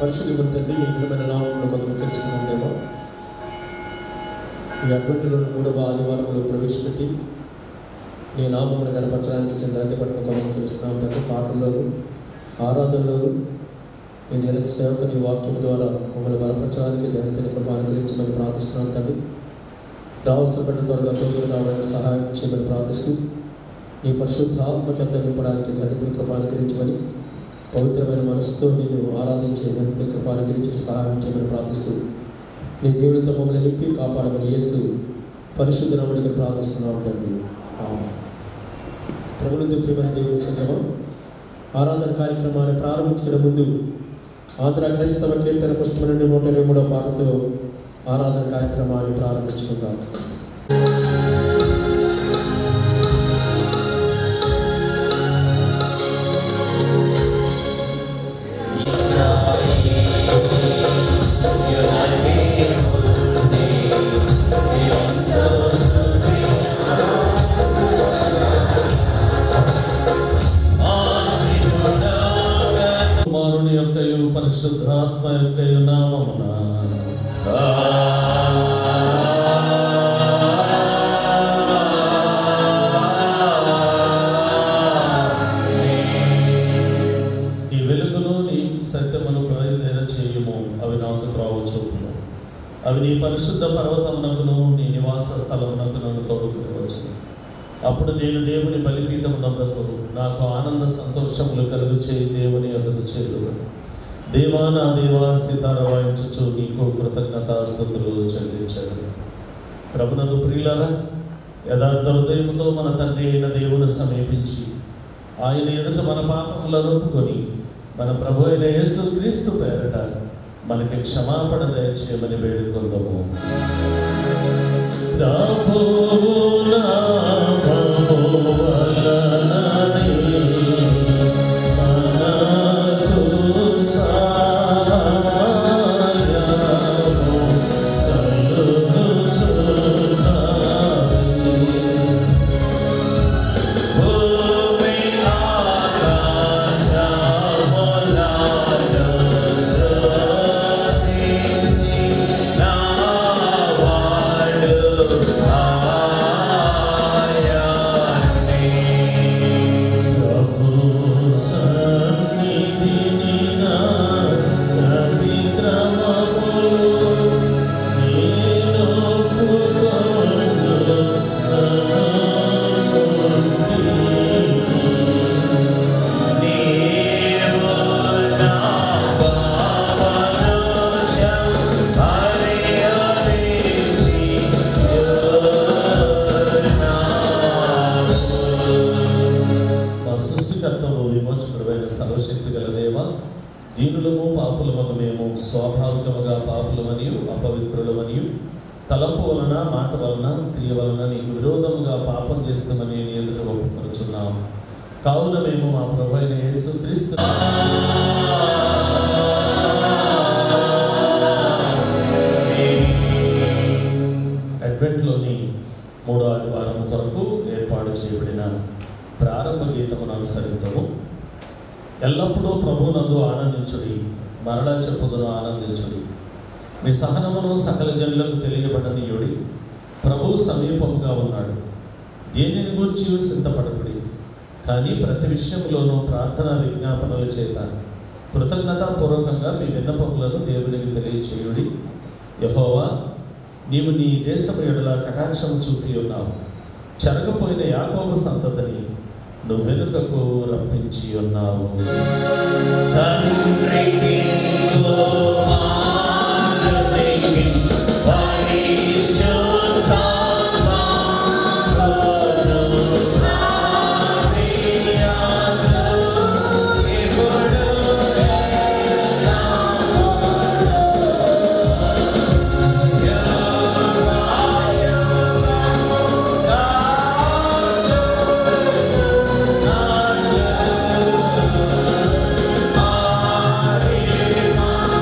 పరిశుద్ధి తండ్రి నీ ఘనమైన నామంలో కొందరు తెలుస్తున్నాం దేవా ఈ అడ్వంటిలో మూడవ ఆదివారంలో ప్రవేశపెట్టి నీ నామమును కనపరచడానికి చెందాన్ని పట్టిన కొందరు తెలుస్తున్నాం తండ్రి పాటల్లోను ఆరాధనలోను నీ జన సేవక నీ వాక్యం ద్వారా మమ్మల్ని బలపరచడానికి ధనితని కృప అనుగ్రహించమని ప్రార్థిస్తున్నాం తండ్రి రావాల్సిన బిడ్డ త్వరగా తోడుగా రావడానికి సహాయం చేయమని ప్రార్థిస్తూ నీ పరిశుద్ధ ఆత్మ చెత్త నింపడానికి ధనితని కృప అనుగ్రహించమని పవిత్రమైన మనసుతో నేను ఆరాధించే ధనితని కృప అనుగ్రహించి సహాయం చేయమని ప్రార్థిస్తూ నీ దేవుడితో మమ్మల్ని నింపి కాపాడమని యేసు పరిశుద్ధ నమ్మడికి ప్రార్థిస్తున్నాం తండ్రి ఆమేన్. ప్రభునందు ప్రియమైన దేవుని సంగమం ఆరాధన కార్యక్రమాన్ని ప్రారంభించడం ముందు ఆంధ్ర క్రైస్తవ కీర్తన పుస్తకం నుండి నూట ఇరవై మూడవ పాటతో ఆరాధన కార్యక్రమాన్ని ప్రారంభించుకుందాం కుమారుని యొక్కయు పరిశుద్ధాత్మ యొక్కయు నామమున నీ వెలుగును నీ సత్యమును ప్రయోజన చేయము అవి నాకు త్రోవ చూపును అవి నీ పరిశుద్ధ పర్వతమునకును నీ నివాస స్థలమునకును తోడుకుని వచ్చును అప్పుడు నేను దేవుని బలిపీఠం నొద్దకు నాకు ఆనంద సంతోషములు కలుగు చేయి దేవుని యొద్దకు చేరును దేవా నా దేవా సీతార వాయించుచు నీకు కృతజ్ఞత స్థుతులు చెల్లించాడు ప్రభునదు ప్రియులరా యథార్థ హృదయముతో మన తండ్రి అయిన దేవుని సమీపించి ఆయన ఎదుట మన పాపములను ఒప్పుకొని మన ప్రభు అయిన యేసు క్రీస్తు పేరట మనకి క్షమాపణ దయచేయమని వేడుకుందాము మా సృష్టికర్తము విమోచకుడైన సర్వశక్తి గల దేవ దీనులము పాపులమగు మేము స్వాభావికముగా పాపులమనియు అపవిత్రులమనియు తలంపు వలన మాట వలన క్రియ వలన నీకు విరోధముగా పాపం చేస్తామని నీ ఎదుట ఒప్పుకొనుచున్నాం కావున మేము మా ప్రభు అయిన యేసు క్రీస్తు అడ్వెంట్లోని మూడో ఆదివారం కొరకు ఏర్పాటు చేయబడిన ప్రారంభ గీతమును అనుసరితము ఎల్లప్పుడూ ప్రభునందు ఆనందించుడి మరలా చెప్పుదును ఆనందించుడి మీ సహనమును సకల జనులకు తెలియబడనీయుడి ప్రభు సమీపంగా ఉన్నాడు దేనిని గురించి చింతపడకుడి కానీ ప్రతి విషయంలోనూ ప్రార్థన విజ్ఞాపనల చేత కృతజ్ఞతాపూర్వకంగా మీ విన్నపములను దేవునికి తెలియచేయుడి యహోవా నీవు నీ దేశము ఎడల కటాక్షం చూపి ఉన్నావు చెరగపోయిన యాకోబు సంతతిని నువ్వు వెనుకకు రప్పించి ఉన్నావు ఆ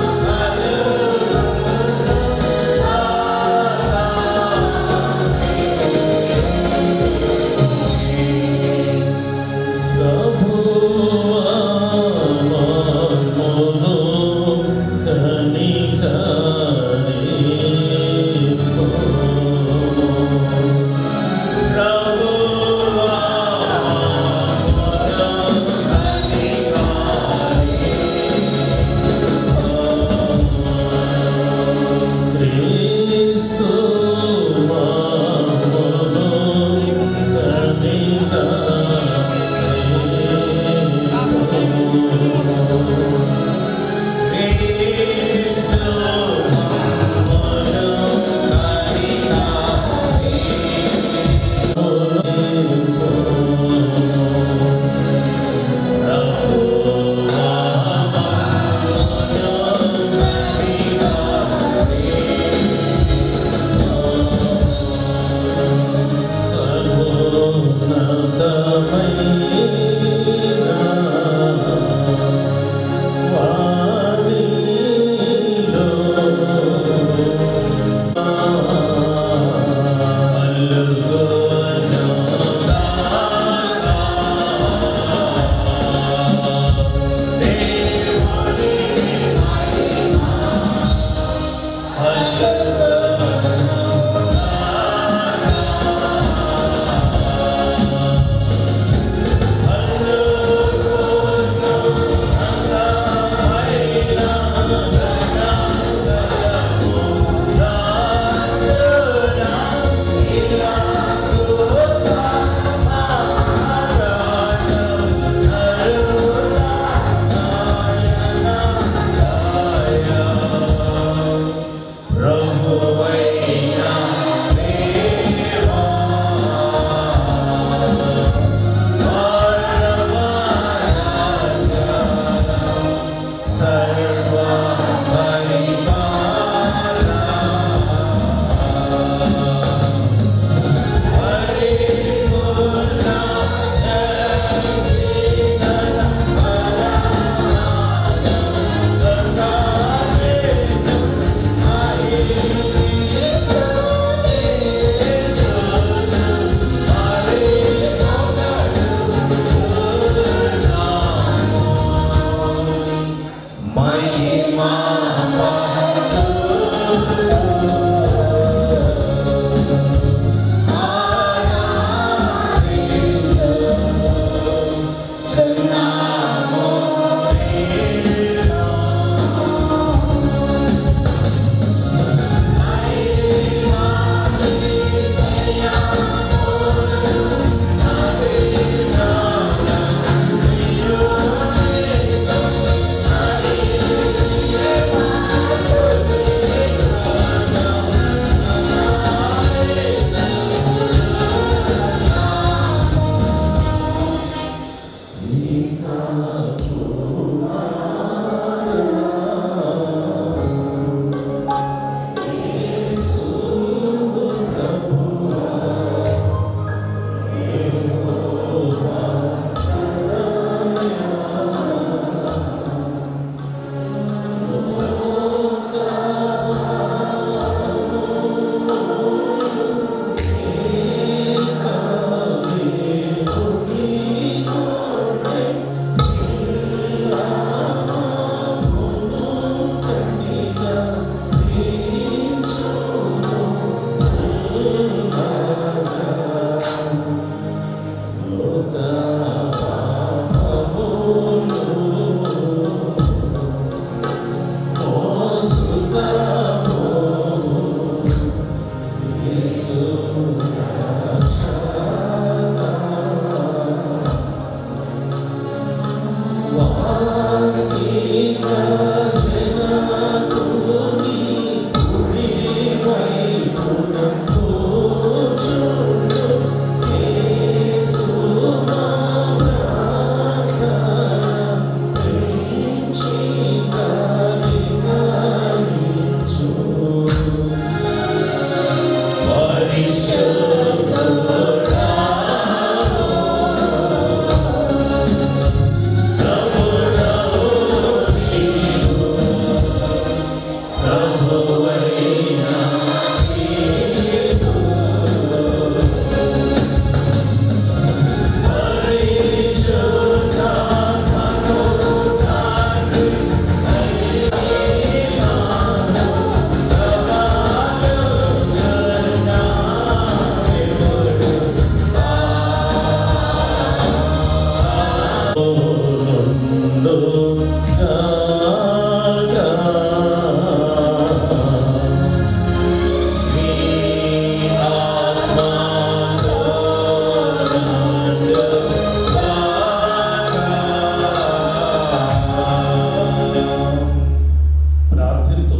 ప్రార్థనతో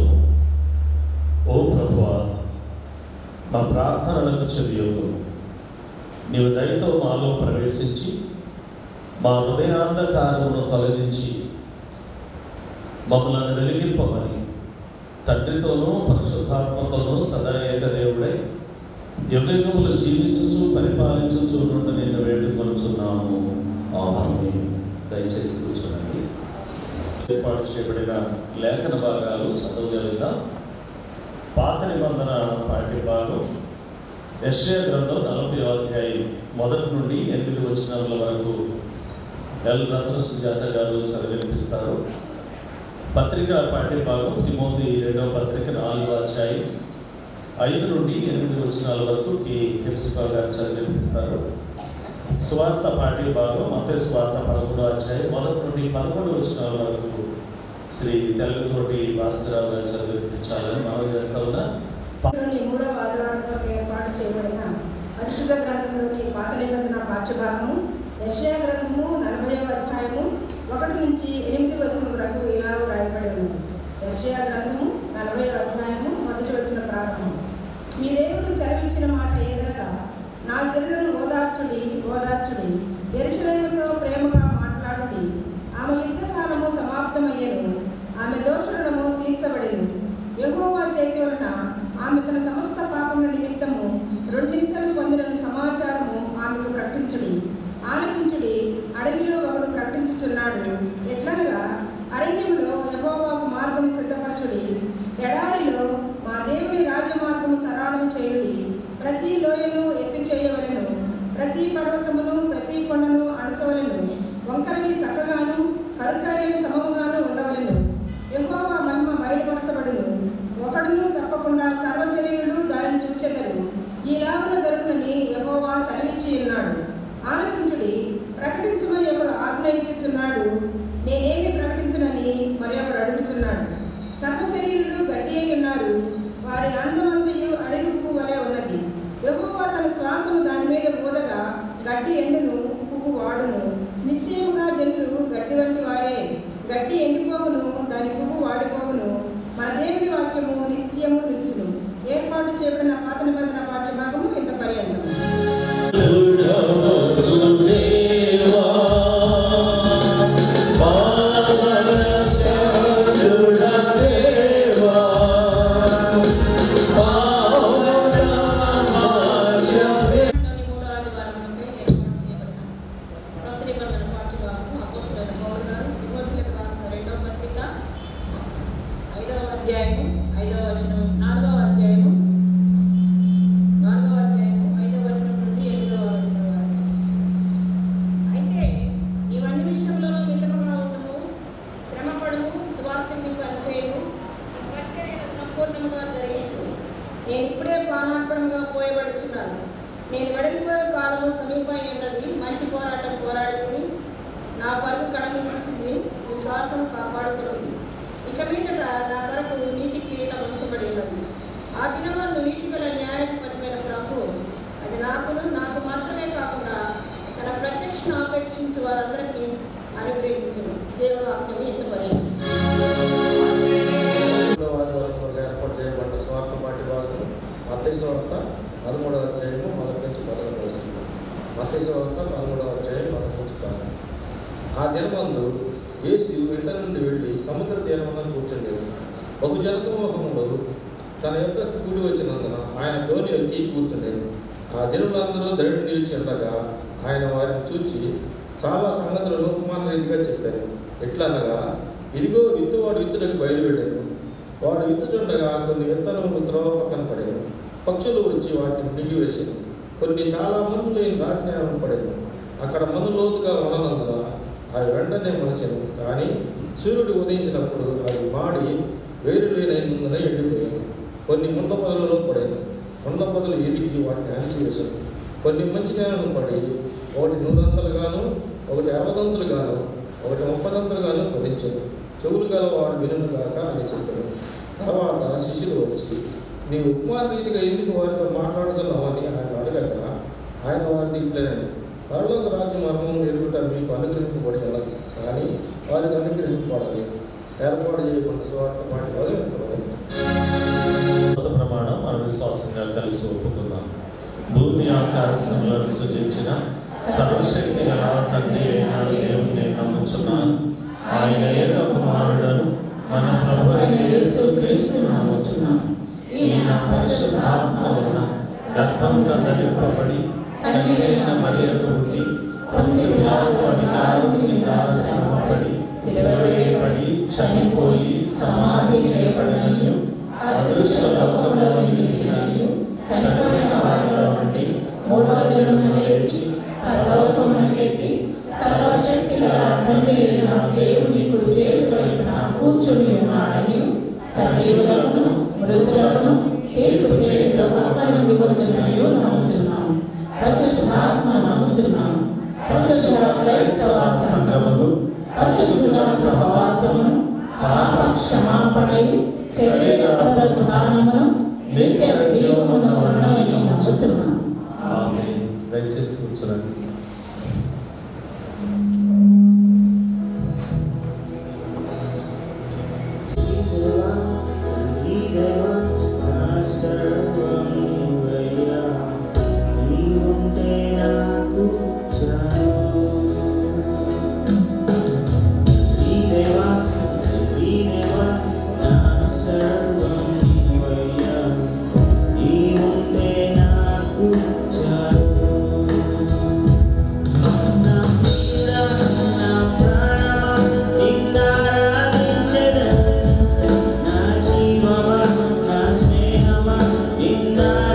ఓ ప్రభువా మా ప్రార్థనలకు చెవియొగ్గు నీవు దయతో మాలో ప్రవేశించి మా హృదయాంధకారమును తొలగించి మమ్మల్ని వెలిగింపమని తండ్రితోనూ పరిశుద్ధాత్మతోనూ సదా ఏక దేవుడై యుగయుగములు జీవించుచు పరిపాలించుచు నుండి నేను వేడుకొనుచున్నాము ఆమేన్ దయచేసి కూర్చోండి ఏర్పాటు చేయబడిన లేఖన భాగాలు చదవగలిగిన పాత నిబంధన పాఠ్య భాగం యశ్య గ్రంథం నలభై అధ్యాయం మొదటి నుండి ఎనిమిది వచనాల వరకు ఎల్ రత్న సుజాత గారు చదివినిపిస్తారు పత్రిక పాఠ్య భాగం తిమోతి రెండవ పత్రిక నాలుగో అధ్యాయం ఐదు నుండి ఎనిమిది వచనాల వరకు టి హెప్సిపా గారు చదివినిపిస్తారు స్వార్థ పాఠ్య భాగం మత స్వార్థ పదకొండో అధ్యాయం మొదటి నుండి పదకొండు వచనాల వరకు శ్రీ తెలుగుతోటి భాస్కరరావు గారు చదివించాలని మనం చేస్తా ఉన్నా లోని మూడవ ఆదివారం కొరకు ఏర్పాటు చేయబడిన పరిశుద్ధ గ్రంథంలోని పాత నిబంధన పాఠ్యభాగము యెషయా గ్రంథము నలభై అధ్యాయము ఒకటి నుంచి ఎనిమిది వచనం వరకు ఇలా రాయబడి ఉన్నది యెషయా గ్రంథము నలభై అధ్యాయము మొదటి వచ్చిన ప్రారంభం మీ దేవుడు సెలవిచ్చిన మాట ఏదనగా నా జనులను ఓదార్చుడి ఓదార్చుడి ఎరుషలేముతో ప్రేమగా మాట్లాడుడి ఆమె యుద్ధకాలము సమాప్తమయ్యను ఆమె దోషులను తీర్చబడిను యెహోవా చేతి వలన ఆమె తన సమస్త పాపముల నిమిత్తము రెండింతలు పొందిన సమాచారము ఆమెకు ప్రకటించుడి ఆలకించుడి అడవిలో ఒకడు ప్రకటించుచున్నాడు ఎట్లనగా అరణ్యములో యెహోవాకు మార్గము సిద్ధపరచుడి ఎడారిలో మా దేవుని రాజమార్గము సరళము చేయుడి ప్రతి లోయను ఎత్తు చేయవలెను ప్రతి పర్వతమును ప్రతి కొండను అణచవలెను వంకరవి చక్కగాను కరుకాయలు సమముగాను ఉండవలెను యెహోవా మహిమ బయలుపరచబడును ఒకడును తప్పకుండా సర్వశరీరుడు దానిని చూచెదరు ఈ లాగున జరుగునని యెహోవా సెలవిచ్చి ఉన్నాడు ఆలకించుడి ప్రకటించమని ఒకడు ఆజ్ఞయించుచున్నాడు నేనేమి ప్రకటించునని మరి ఒకడు అడుగుచున్నాడు సర్వశరీరుడు గట్టి అయి ఉన్నారు వారి అందమంతయు అడవి పువ్వు వలె ఉన్నది యెహోవా తన శ్వాసము దాని మీద ఊదగా గడ్డి ఎండును పువ్వు వాడును నిశ్చయముగా జనులు గడ్డి వంటి వారే గడ్డి ఎండిపోవును దాని పువ్వు వాడిపోవును మన దేవుని వాక్యము నిత్యము నిలుచును ఏర్పాటు చేయబడిన పాత నిబంధన పాఠ్యభాగము ఇంత పర్యంతం లోని మూడో ఆదివారంలో ఏర్పాటు చేయబడిన కొత్త నిబంధన పాఠ్యభాగము అపోస్తలైన పౌలు గారు తిమోతిలకు రాసిన రెండవ పత్రిక ఐదవ అధ్యాయము ఐదవ వచనం నాలుగవ అధ్యాయము నాలుగవ అధ్యాయము ఐదవ వచనం నుండి ఎనిమిదవ వచనం వరకు అయితే ఇవన్నీ విషయంలో మితముగా ఉండము శ్రమపడము సువార్తని పరిచయము పరిచర్యను సంపూర్ణముగా జరిగించు నేను ఇప్పుడే పానార్పణంగా పోయబడుచున్నాను నేను వెడలిపోయే కాలము సమీపమై ఉన్నది మంచి పోరాటం పోరాడుతుంది నా పరుగు కడమించింది విశ్వాసం కాపాడుకున్నది ఇక మీదట నా కొరకు నీతి కిరీటం ఉంచబడి ఉన్నది ఆ దినమందు నీతి గల న్యాయాధిపతిమైన ప్రభు అది నాకును నాకు మాత్రమే కాకుండా తన ప్రత్యక్షను ఆపేక్షించే వారందరికీ అనుగ్రహించను దేవుడు వాక్యం ఎంత భరించింది మూడవ ఆదివారం కొరకు ఏర్పాటు చేయబడ్డ స్వార్థ పాటి భాగం మత్తయి వార్త పదమూడవ అధ్యాయము మొదటి నుంచి పదకొండు వచ్చింది మత్తయి వార్త పదమూడవ అధ్యాయం మొదటి నుంచి పదకొండు ఆ దినమందు యేసు వెంట నుండి వెళ్ళి సముద్ర తీరమున కూర్చుండేది బహు జనసమూహములు తన యొక్క కూడి వచ్చినందున ఆయన ధోని ఎక్కి కూర్చుండేది ఆ జనులందరూ దరిడి నిలిచి ఉండగా ఆయన వారిని చూచి చాలా సంగతులను ఉపమాన రీతిగా చెప్పారు ఎట్లనగా ఇదిగో విత్తువాడు విత్తులకు బయలువెళ్ళాను వాడు విత్తుచుండగా కొన్ని విత్తనములు త్రోవ పక్కన పడేది పక్షులు వచ్చి వాటిని మిగిలివేసేది కొన్ని చాలా మనులు లేని రాతి నేలను పడేది అక్కడ మను లోతుగా ఉన్నందున అవి వెంటనే మొలిచెను కానీ సూర్యుడు ఉదయించినప్పుడు అవి మాడి వేరు లేనందున ఎండిపోయాయి కొన్ని ముండ పొదలలో పడేది ముండ పొదలు ఎదిగి వాటిని అణిచివేశారు కొన్ని మంచి నేలను పడి ఒకటి నూరంతలుగాను ఒకటి అరవదంతులుగాను ఒకటి ముప్పదంతులుగాను ఫలించారు చెవులు గల వాడు వినును కాక అని చెప్పాడు తర్వాత శిష్యులు వచ్చి నీ ఉపమా రీతిగా ఎందుకు వారితో మాట్లాడుతున్నావని ఆయన అడగక ఆయన వారిని ఇట్లనే పరలోక రాజ్య మర్మం ఎరుగుట మీకు అనుగ్రహింపబడి ఉన్నది కానీ వారికి అనుగ్రహింపబడాలి ఏర్పాటు చేయకుండా స్వార్థ పాటి వారు ఎంతవరకు విశ్వాస ప్రమాణం మన విశ్వాసంగా కలిసి ఒప్పుకుందాం భూమి ఆకాశములను సృజించిన సర్వశక్తి గల తండ్రి అయిన దేవుని నేను నమ్ముచున్నాను ఆయన ఏక కుమారుడను మన ప్రభు అయిన యేసు క్రీస్తును నమ్ముచున్నాను ఈయన పరిశుద్ధాత్మ వలన గర్భంగా ధరింపబడి కలిగిన మరియకు పుట్టి పొంది పిలాతు అధికారం కింద శ్రమపడి విసిరివేయబడి చనిపోయి సమాధి చేయబడినయు అదృశ్య లోకంలో నిలిపినయు చనిపోయిన వారిలో నుండి మూడవ దినమున లేచి పరలోకమునకెక్కి సర్వశక్తి గల తండ్రి అయిన దేవుని కుడి చేతి వైపున కూర్చుని ఉన్నాడని సజీవులను మృతులను తీర్పు చేయడం అక్కడి నుండి వచ్చినయు నమ్ముచున్నాను పరిశుద్ధాత్మ నమ్ముచున్నాను పరిశుద్ధ క్రైస్తవ సంఘములు పరిశుద్ధుల సహవాసమును పాప క్షమాపణయు శరీర పునరుద్ధానమును నిత్య జీవమును వలన నమ్ముచున్నాను ఆమేన్ దయచేసి కూర్చోండి నా జీవమా నా స్నేహమా నిన్న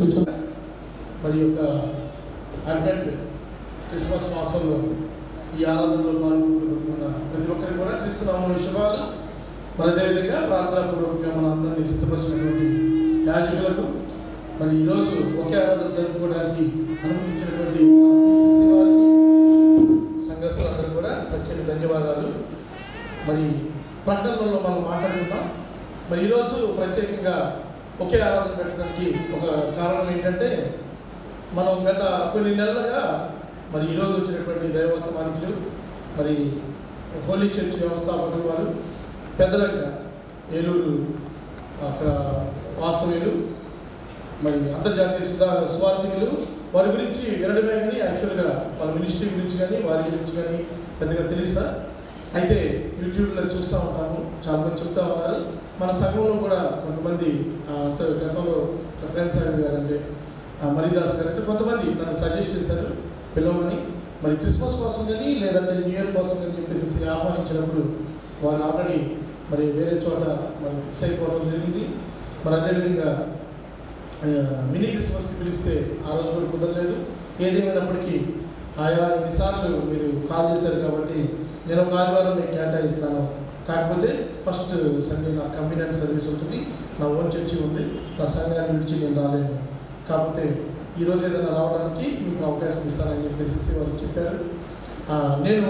కూర్చో మరి యొక్క అడ్వెంట్ క్రిస్మస్ మాసంలో ఈ ఆరాధనలో పాల్గొంటున్న ప్రతి ఒక్కరికి కూడా క్రీస్తునామ శుభాలు మరి అదేవిధంగా ప్రార్థనాపూర్వకంగా మన అందరినీ సిద్ధపరిచినటువంటి యాజకులకు మరి ఈరోజు ఒకే ఆరాధన జరుపుకోవడానికి అనుమతించినటువంటి పిసిసి వారికి సంఘస్థులందరూ కూడా ప్రత్యేక ధన్యవాదాలు మరి ప్రకటనలో మనం మాట్లాడుకున్నాం మరి ఈరోజు ప్రత్యేకంగా ఒకే ఆరాధన పెట్టడానికి ఒక కారణం ఏంటంటే మనం గత కొన్ని నెలలుగా మరి ఈరోజు వచ్చినటువంటి దైవవర్తమానికులు మరి హోలీ చర్చ్ వ్యవస్థాపకులు వారు పెద్దలంక ఏలూరు అక్కడ వాస్తవ్యులు మరి అంతర్జాతీయ సుధా స్వార్థికులు వారి గురించి వినడమే కానీ యాక్చువల్గా వాళ్ళ మినిస్ట్రీ గురించి కానీ వారి గురించి కానీ పెద్దగా తెలుసా అయితే యూట్యూబ్లో చూస్తూ ఉంటాము చాలా మంది చెప్తా ఉన్నారు మన సంఘంలో కూడా కొంతమంది ఆ, త- గతంలో ప్రేమ్ సాగర్ గారు అంటే ఆ, మరిదాస్ గారు అంటే కొంతమంది నన్ను సజెస్ట్ చేశారు పిలవమని మరి క్రిస్మస్ కోసం కానీ లేదంటే న్యూ ఇయర్ కోసం అని చెప్పేసి ఆహ్వానించినప్పుడు వారు ఆల్రెడీ మరి వేరే చోట మరి ఫిక్స్ అయిపోవడం జరిగింది మరి అదేవిధంగా ఆ, మినీ క్రిస్మస్కి పిలిస్తే ఆ రోజు కూడా కుదరలేదు ఏదేమైనప్పటికీ ఆయా ఎన్నిసార్లు మీరు కాల్ చేశారు కాబట్టి నేను ఒక ఆదివారం మీకు కేటాయిస్తాను కాకపోతే ఫస్ట్ సండే నా కమ్యూనిటీ సర్వీస్ ఉంటుంది నా ఓన్ చర్చి ఉంది నా సంఘాన్ని విడిచి నేను రాలేను కాకపోతే ఈరోజు ఏదైనా రావడానికి మీకు అవకాశం ఇస్తానని చెప్పేసి వారు చెప్పారు ఆ, నేను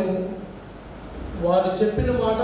వారు చెప్పిన మాట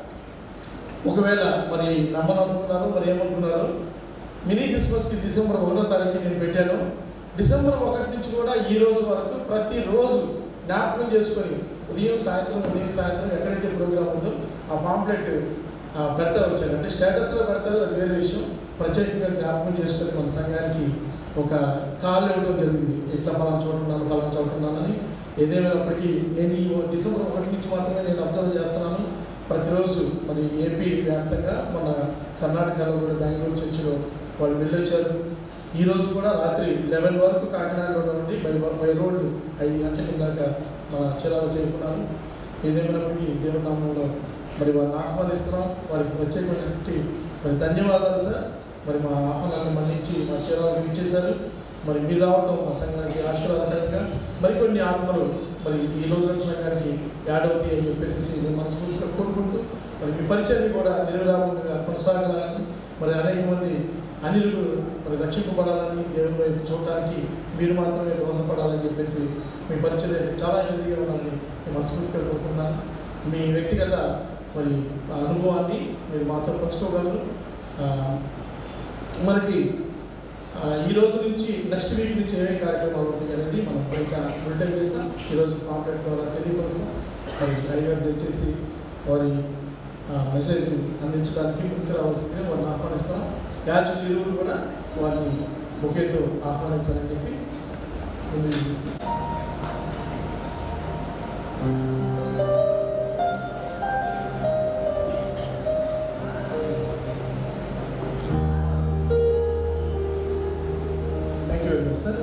ఒకవేళ మరి నమ్మననుకున్నారో మరి ఏమనుకున్నారో మినీ క్రిస్మస్కి డిసెంబర్ ఒకటో తారీఖు నేను పెట్టాను డిసెంబర్ ఒకటి నుంచి కూడా ఈ రోజు వరకు ప్రతిరోజు జ్ఞాపకం చేసుకొని ఉదయం సాయంత్రం ఉదయం సాయంత్రం ఎక్కడైతే ప్రోగ్రామ్ ఉందో ఆ పాంప్లెట్ ఆ, పెడతా వచ్చారు అంటే స్టేటస్లో పెడతారు అది వేరే విషయం ప్రత్యేకంగా జ్ఞాపకం చేసుకొని మన సంఘానికి ఒక కాల్ ఇవ్వడం జరిగింది ఇట్లా పలానా చోట ఉన్నాను పలానా చోట ఉన్నానని ఏదేమైనప్పటికీ నేను ఈ డిసెంబర్ ఒకటి నుంచి మాత్రమే నేను అబ్జర్వ్ చేస్తున్నాను ప్రతిరోజు మరి ఏపీ వ్యాప్తంగా మన కర్ణాటకలో కూడా బెంగళూరు చర్చిలో వాళ్ళు వెళ్ళొచ్చారు ఈ రోజు కూడా రాత్రి లెవెన్ వరకు కాకినాడలో నుండి బై బై రోడ్డు ఐదు గంటల కిందాక మన చిరాలు చేరుకున్నారు ఏదేమైనప్పటికీ దేవుడి నామంలో మరి వారిని ఆహ్వానిస్తున్నాం వారికి ప్రత్యేకమైనటువంటి మరి ధన్యవాదాలు సార్ మరి మా ఆహ్వానాన్ని మన్నించి మా చీరాలకు ఇచ్చేశారు మరి మీరు రావడం మా సంఘానికి ఆశీర్వాదకరంగా మరికొన్ని ఆత్మలు మరి ఈ రోజు సంఘానికి యాడ్ అవుతాయి అని చెప్పేసి నేను మనస్ఫూర్తిగా కోరుకుంటూ మరి మీ పరిచయాన్ని కూడా నిర్విరామంగా కొనసాగాలని మరి అనేక మంది అనిలు మరి రక్షింపబడాలని దేవుని వైపు చూడటానికి మీరు మాత్రమే దోహదపడాలని చెప్పేసి మీ పరిచయం చాలా హెల్దీగా ఉండాలని నేను మనస్ఫూర్తిగా కోరుకుంటున్నాను మీ వ్యక్తిగత మరి ఆ అనుభవాన్ని మీరు మాతో పంచుకోగలరు ఆ, మనకి ఆ, ఈ రోజు నుంచి నెక్స్ట్ వీక్ నుంచి ఏమేమి కార్యక్రమాలు ఉంటాయి అనేది మనం బయట బులెటిన్ చేస్తాం ఈరోజు పాంప్లెట్ ద్వారా తెలియపరుస్తాం మరి అయ్యగారు దయచేసి వారి మెసేజ్ని అందించడానికి ముందుకు రావాల్సిందిగా వారిని ఆహ్వానిస్తాం యాచకులు ఇరువురు కూడా వారిని బొకేతో ఆహ్వానించాలని చెప్పి ముందు చూపిస్తాం thank you very much sir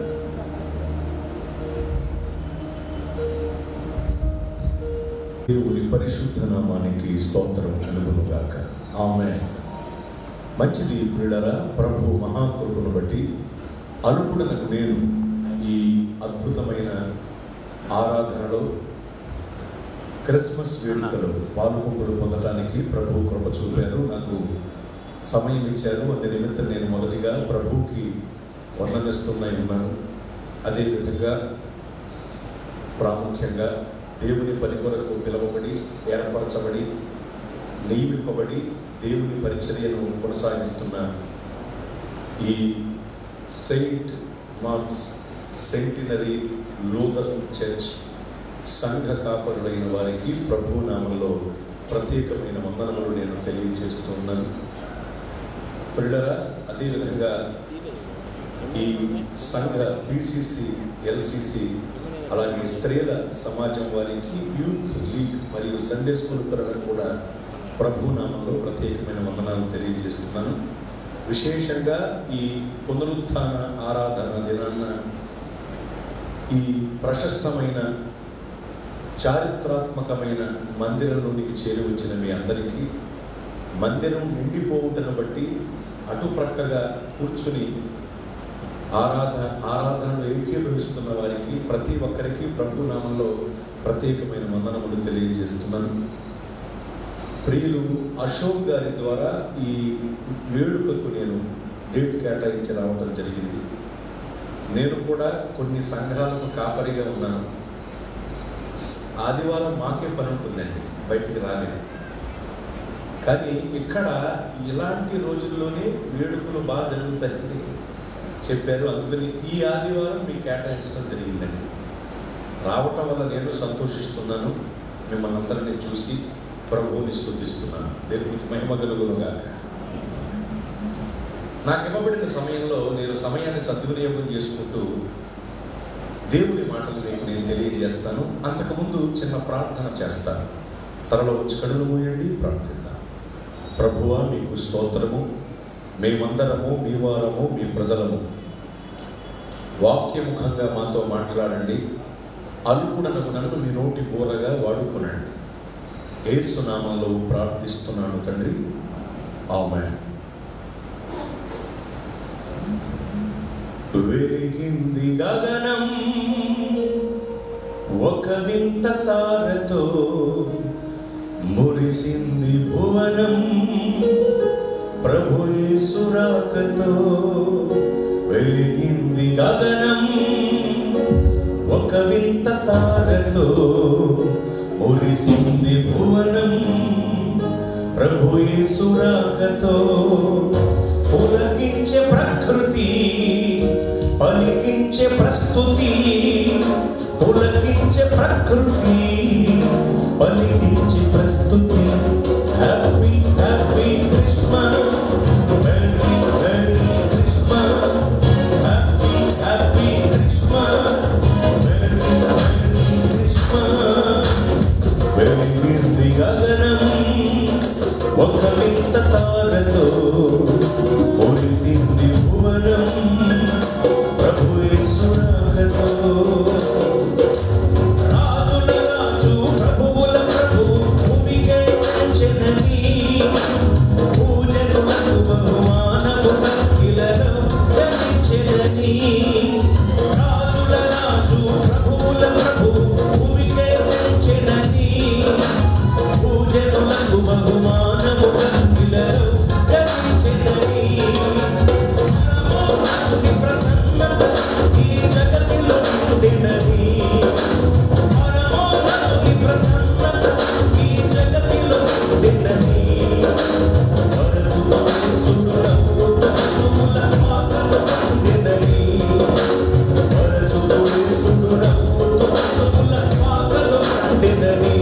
దేవుని పరిశుద్ధ నామానికి స్తోత్రం కలుగునుగాక ఆమె మంచిది పిల్లరా ప్రభు మహాకృపను బట్టి అల్పుడనకు నేను ఈ అద్భుతమైన ఆరాధనలో క్రిస్మస్ వేడుకలో పాల్గొంపుడు పొందటానికి ప్రభు కృప చూపారు నాకు సమయం ఇచ్చారు అందు నిమిత్తం నేను మొదటిగా ప్రభువుకి వందనిస్తున్నాయి ఉన్నాను అదేవిధంగా ప్రాముఖ్యంగా దేవుని పని కొరకు పిలువబడి ఏర్పరచబడి నియమింపబడి దేవుని పరిచర్యను కొనసాగిస్తున్న ఈ Saint Mark's Centenary Luther Church సంఘ కాపరులైన వారికి ప్రభు నామంలో ప్రత్యేకమైన వందనములు నేను తెలియజేస్తున్నాను పిల్లరా అదేవిధంగా ఈ సంఘ బీసీసీ ఎల్సిసి అలాగే స్త్రీల సమాజం వారికి యూత్ లీగ్ మరియు సండే స్కూల్ పిల్లలకు కూడా ప్రభు నామంలో ప్రత్యేకమైన వందనాలు తెలియజేస్తున్నాను విశేషంగా ఈ పునరుత్థాన ఆరాధన దినాన్న ఈ ప్రశస్తమైన చారిత్రాత్మకమైన మందిరంలోనికి చేరి వచ్చిన మీ అందరికీ మందిరం నిండిపోవుటను బట్టి అటుప్రక్కగా కూర్చుని ఆరాధన ఆరాధనలో ఏకీభవిస్తున్న వారికి ప్రతి ఒక్కరికి ప్రభు నామంలో ప్రత్యేకమైన వందనములు తెలియజేస్తున్నాను ప్రియులు అశోక్ గారి ద్వారా ఈ వేడుకకు నేను డేట్ కేటాయించి రావడం జరిగింది నేను కూడా కొన్ని సంఘాలకు కాపరిగా ఉన్నాను స్- ఆదివారం మాకే పని ఉంటుందండి బయటికి రాలేదు కానీ ఇక్కడ ఇలాంటి రోజుల్లోనే వేడుకలు బాగా జరుగుతాయని చెప్పారు అందుకని ఈ ఆదివారం మీకు కేటాయించడం జరిగిందండి రావటం వల్ల నేను సంతోషిస్తున్నాను మిమ్మల్ని అందరినీ చూసి ప్రభువుని స్తుతిస్తున్నాను దేవునికి మహిమ కలుగునుగాక నాకు ఇవ్వబడిన సమయంలో నేను సమయాన్ని సద్వినియోగం చేసుకుంటూ దేవుని మాటలు మీకు నేను తెలియజేస్తాను అంతకుముందు చిన్న ప్రార్థన చేస్తాను తరలో ఉంచి కడులు మూయండి ప్రార్థిద్దాం ప్రభువా మీకు స్తోత్రము మేమందరము మీ వారము మీ ప్రజలము వాక్యముఖంగా మాతో మాట్లాడండి అల్పుడనకు నన్ను మీ నోటి బోరగా వాడుకునండి ఏసునామంలో ప్రార్థిస్తున్నాను తండ్రి ఆమె వెలిగింది గగనం ఒక వింత తారతో మురిసింది భువనం ప్రభు సురాకతో వెలిగింది గగనం ఒక వింత తారతో మురిసింది భువనం ప్రభు సురాకతో పులకించే ప్రకృతి పలికించే ప్రస్తుతి పులకించే ప్రకృతి పలికించే ప్రస్తుతి happy happy Christmas merry merry Christmas happy happy Christmas merry merry Christmas వెలిగింది గగనం ఒక వింత తారతో మురిసింది భువనం ప్రభు యేసునాథతో రాజుల రాజు ప్రభువుల ప్రభు భూమికే చెందని పూజనులకు బహుమానము కక్కిలలో జనించెదని రాజుల రాజు ప్రభువుల ప్రభు భూమికే చెందని పూజనులకు బహుమానము కక్కిలలో జనించెదని పరమోన్నతుని ప్రసన్నత ఈ జగతిలో ఉండినది పరమోన్నతుని ప్రసన్నత ఈ జగతిలో ఉండినది వరసు వరసుడు నవ్వుట వసువుల పాకలు ఉండినది వరసు వరసుడు నవ్వుట వసువుల పాకలు ఉండినది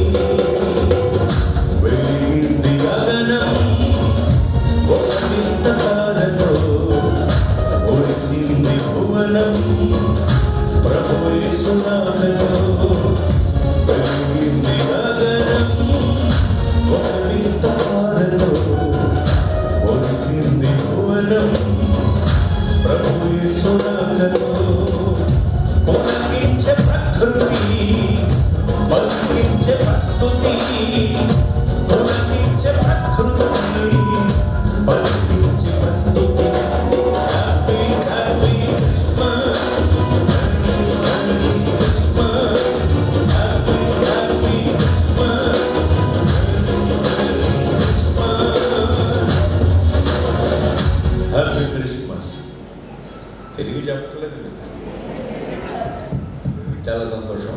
వెలిగింది గగనం ఒక వింత తారతో ఒడిసింది భువనం ప్రభు యేసునాథతో వెలిగింది గగనం ఒక వింత తారతో ఒడిసింది భువనం ప్రభు యేసునాథతో పొలకించే ప్రకృతి పలికించే ప్రస్తుతి పొలకించే ప్రకృతి పలికించే ప్రస్తుతి happy happy Christmas happy Christmas happy happy Christmas happy Christmas తిరిగి చెప్పట్లేదు మీరు. చాలా సంతోషం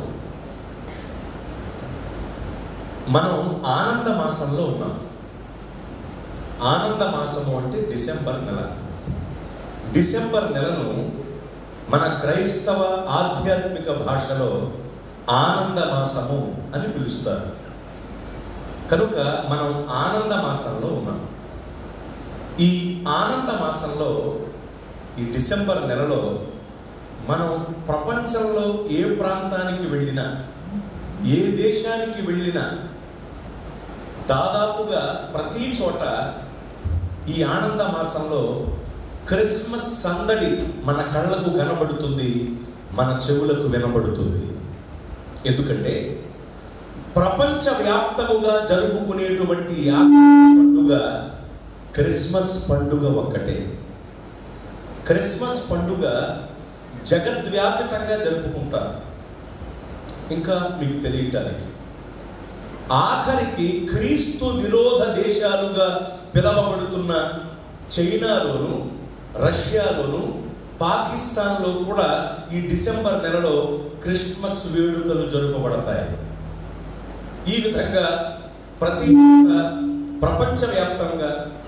మనం ఆనంద మాసంలో ఉన్నాం ఆనంద మాసము అంటే డిసెంబర్ నెల డిసెంబర్ నెలను మన క్రైస్తవ ఆధ్యాత్మిక భాషలో ఆనంద మాసము అని పిలుస్తారు కనుక మనం ఆనంద మాసంలో ఉన్నాం ఈ ఆనంద మాసంలో ఈ డిసెంబర్ నెలలో మనం ప్రపంచంలో ఏ ప్రాంతానికి వెళ్ళినా ఏ దేశానికి వెళ్ళినా దాదాపుగా ప్రతి చోట ఈ ఆనంద మాసంలో క్రిస్మస్ సందడి మన కళ్ళకు కనబడుతుంది మన చెవులకు వినబడుతుంది ఎందుకంటే ప్రపంచవ్యాప్తముగా జరుపుకునేటువంటి ఆ పండుగ క్రిస్మస్ పండుగ ఒక్కటే క్రిస్మస్ పండుగ జగద్వ్యాపితంగా జరుపుకుంటారు ఇంకా మీకు తెలియటానికి ఆఖరికి క్రీస్తు విరోధ దేశాలుగా పిలవబడుతున్న చైనాలోను రష్యాలోను పాకిస్తాన్లో కూడా ఈ డిసెంబర్ నెలలో క్రిస్మస్ వేడుకలు జరుపబడతాయి ఈ విధంగా ప్రతి చోట ప్రపంచవ్యాప్తంగా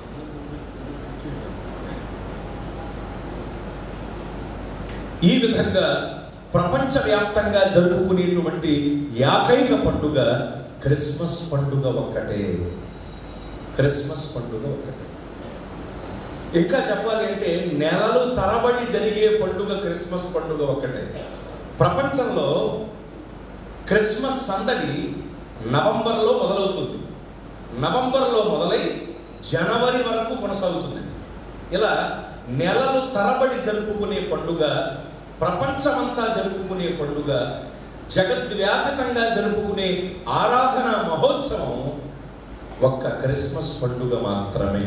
ఈ విధంగా ప్రపంచవ్యాప్తంగా జరుపుకునేటువంటి ఏకైక పండుగ క్రిస్మస్ పండుగ ఒక్కటే క్రిస్మస్ పండుగ ఒక్కటే ఇంకా చెప్పాలి అంటే నెలలు తరబడి జరిగే పండుగ క్రిస్మస్ పండుగ ఒక్కటే ప్రపంచంలో క్రిస్మస్ సందడి నవంబర్లో మొదలవుతుంది నవంబర్లో మొదలై జనవరి వరకు కొనసాగుతుంది ఇలా నెలలు తరబడి జరుపుకునే పండుగ ప్రపంచమంతా జరుపుకునే పండుగ జగద్వ్యాపితంగా జరుపుకునే ఆరాధన మహోత్సవం ఒక్క క్రిస్మస్ పండుగ మాత్రమే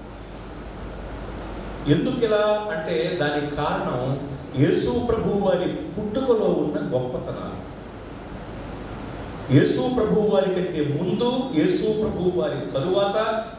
ఎందుకు ఇలా అంటే దానికి కారణం యేసు ప్రభు వారి పుట్టుకలో ఉన్న గొప్పతనాలు యేసు ప్రభు వారి కంటే ముందు యేసు ప్రభు వారి తరువాత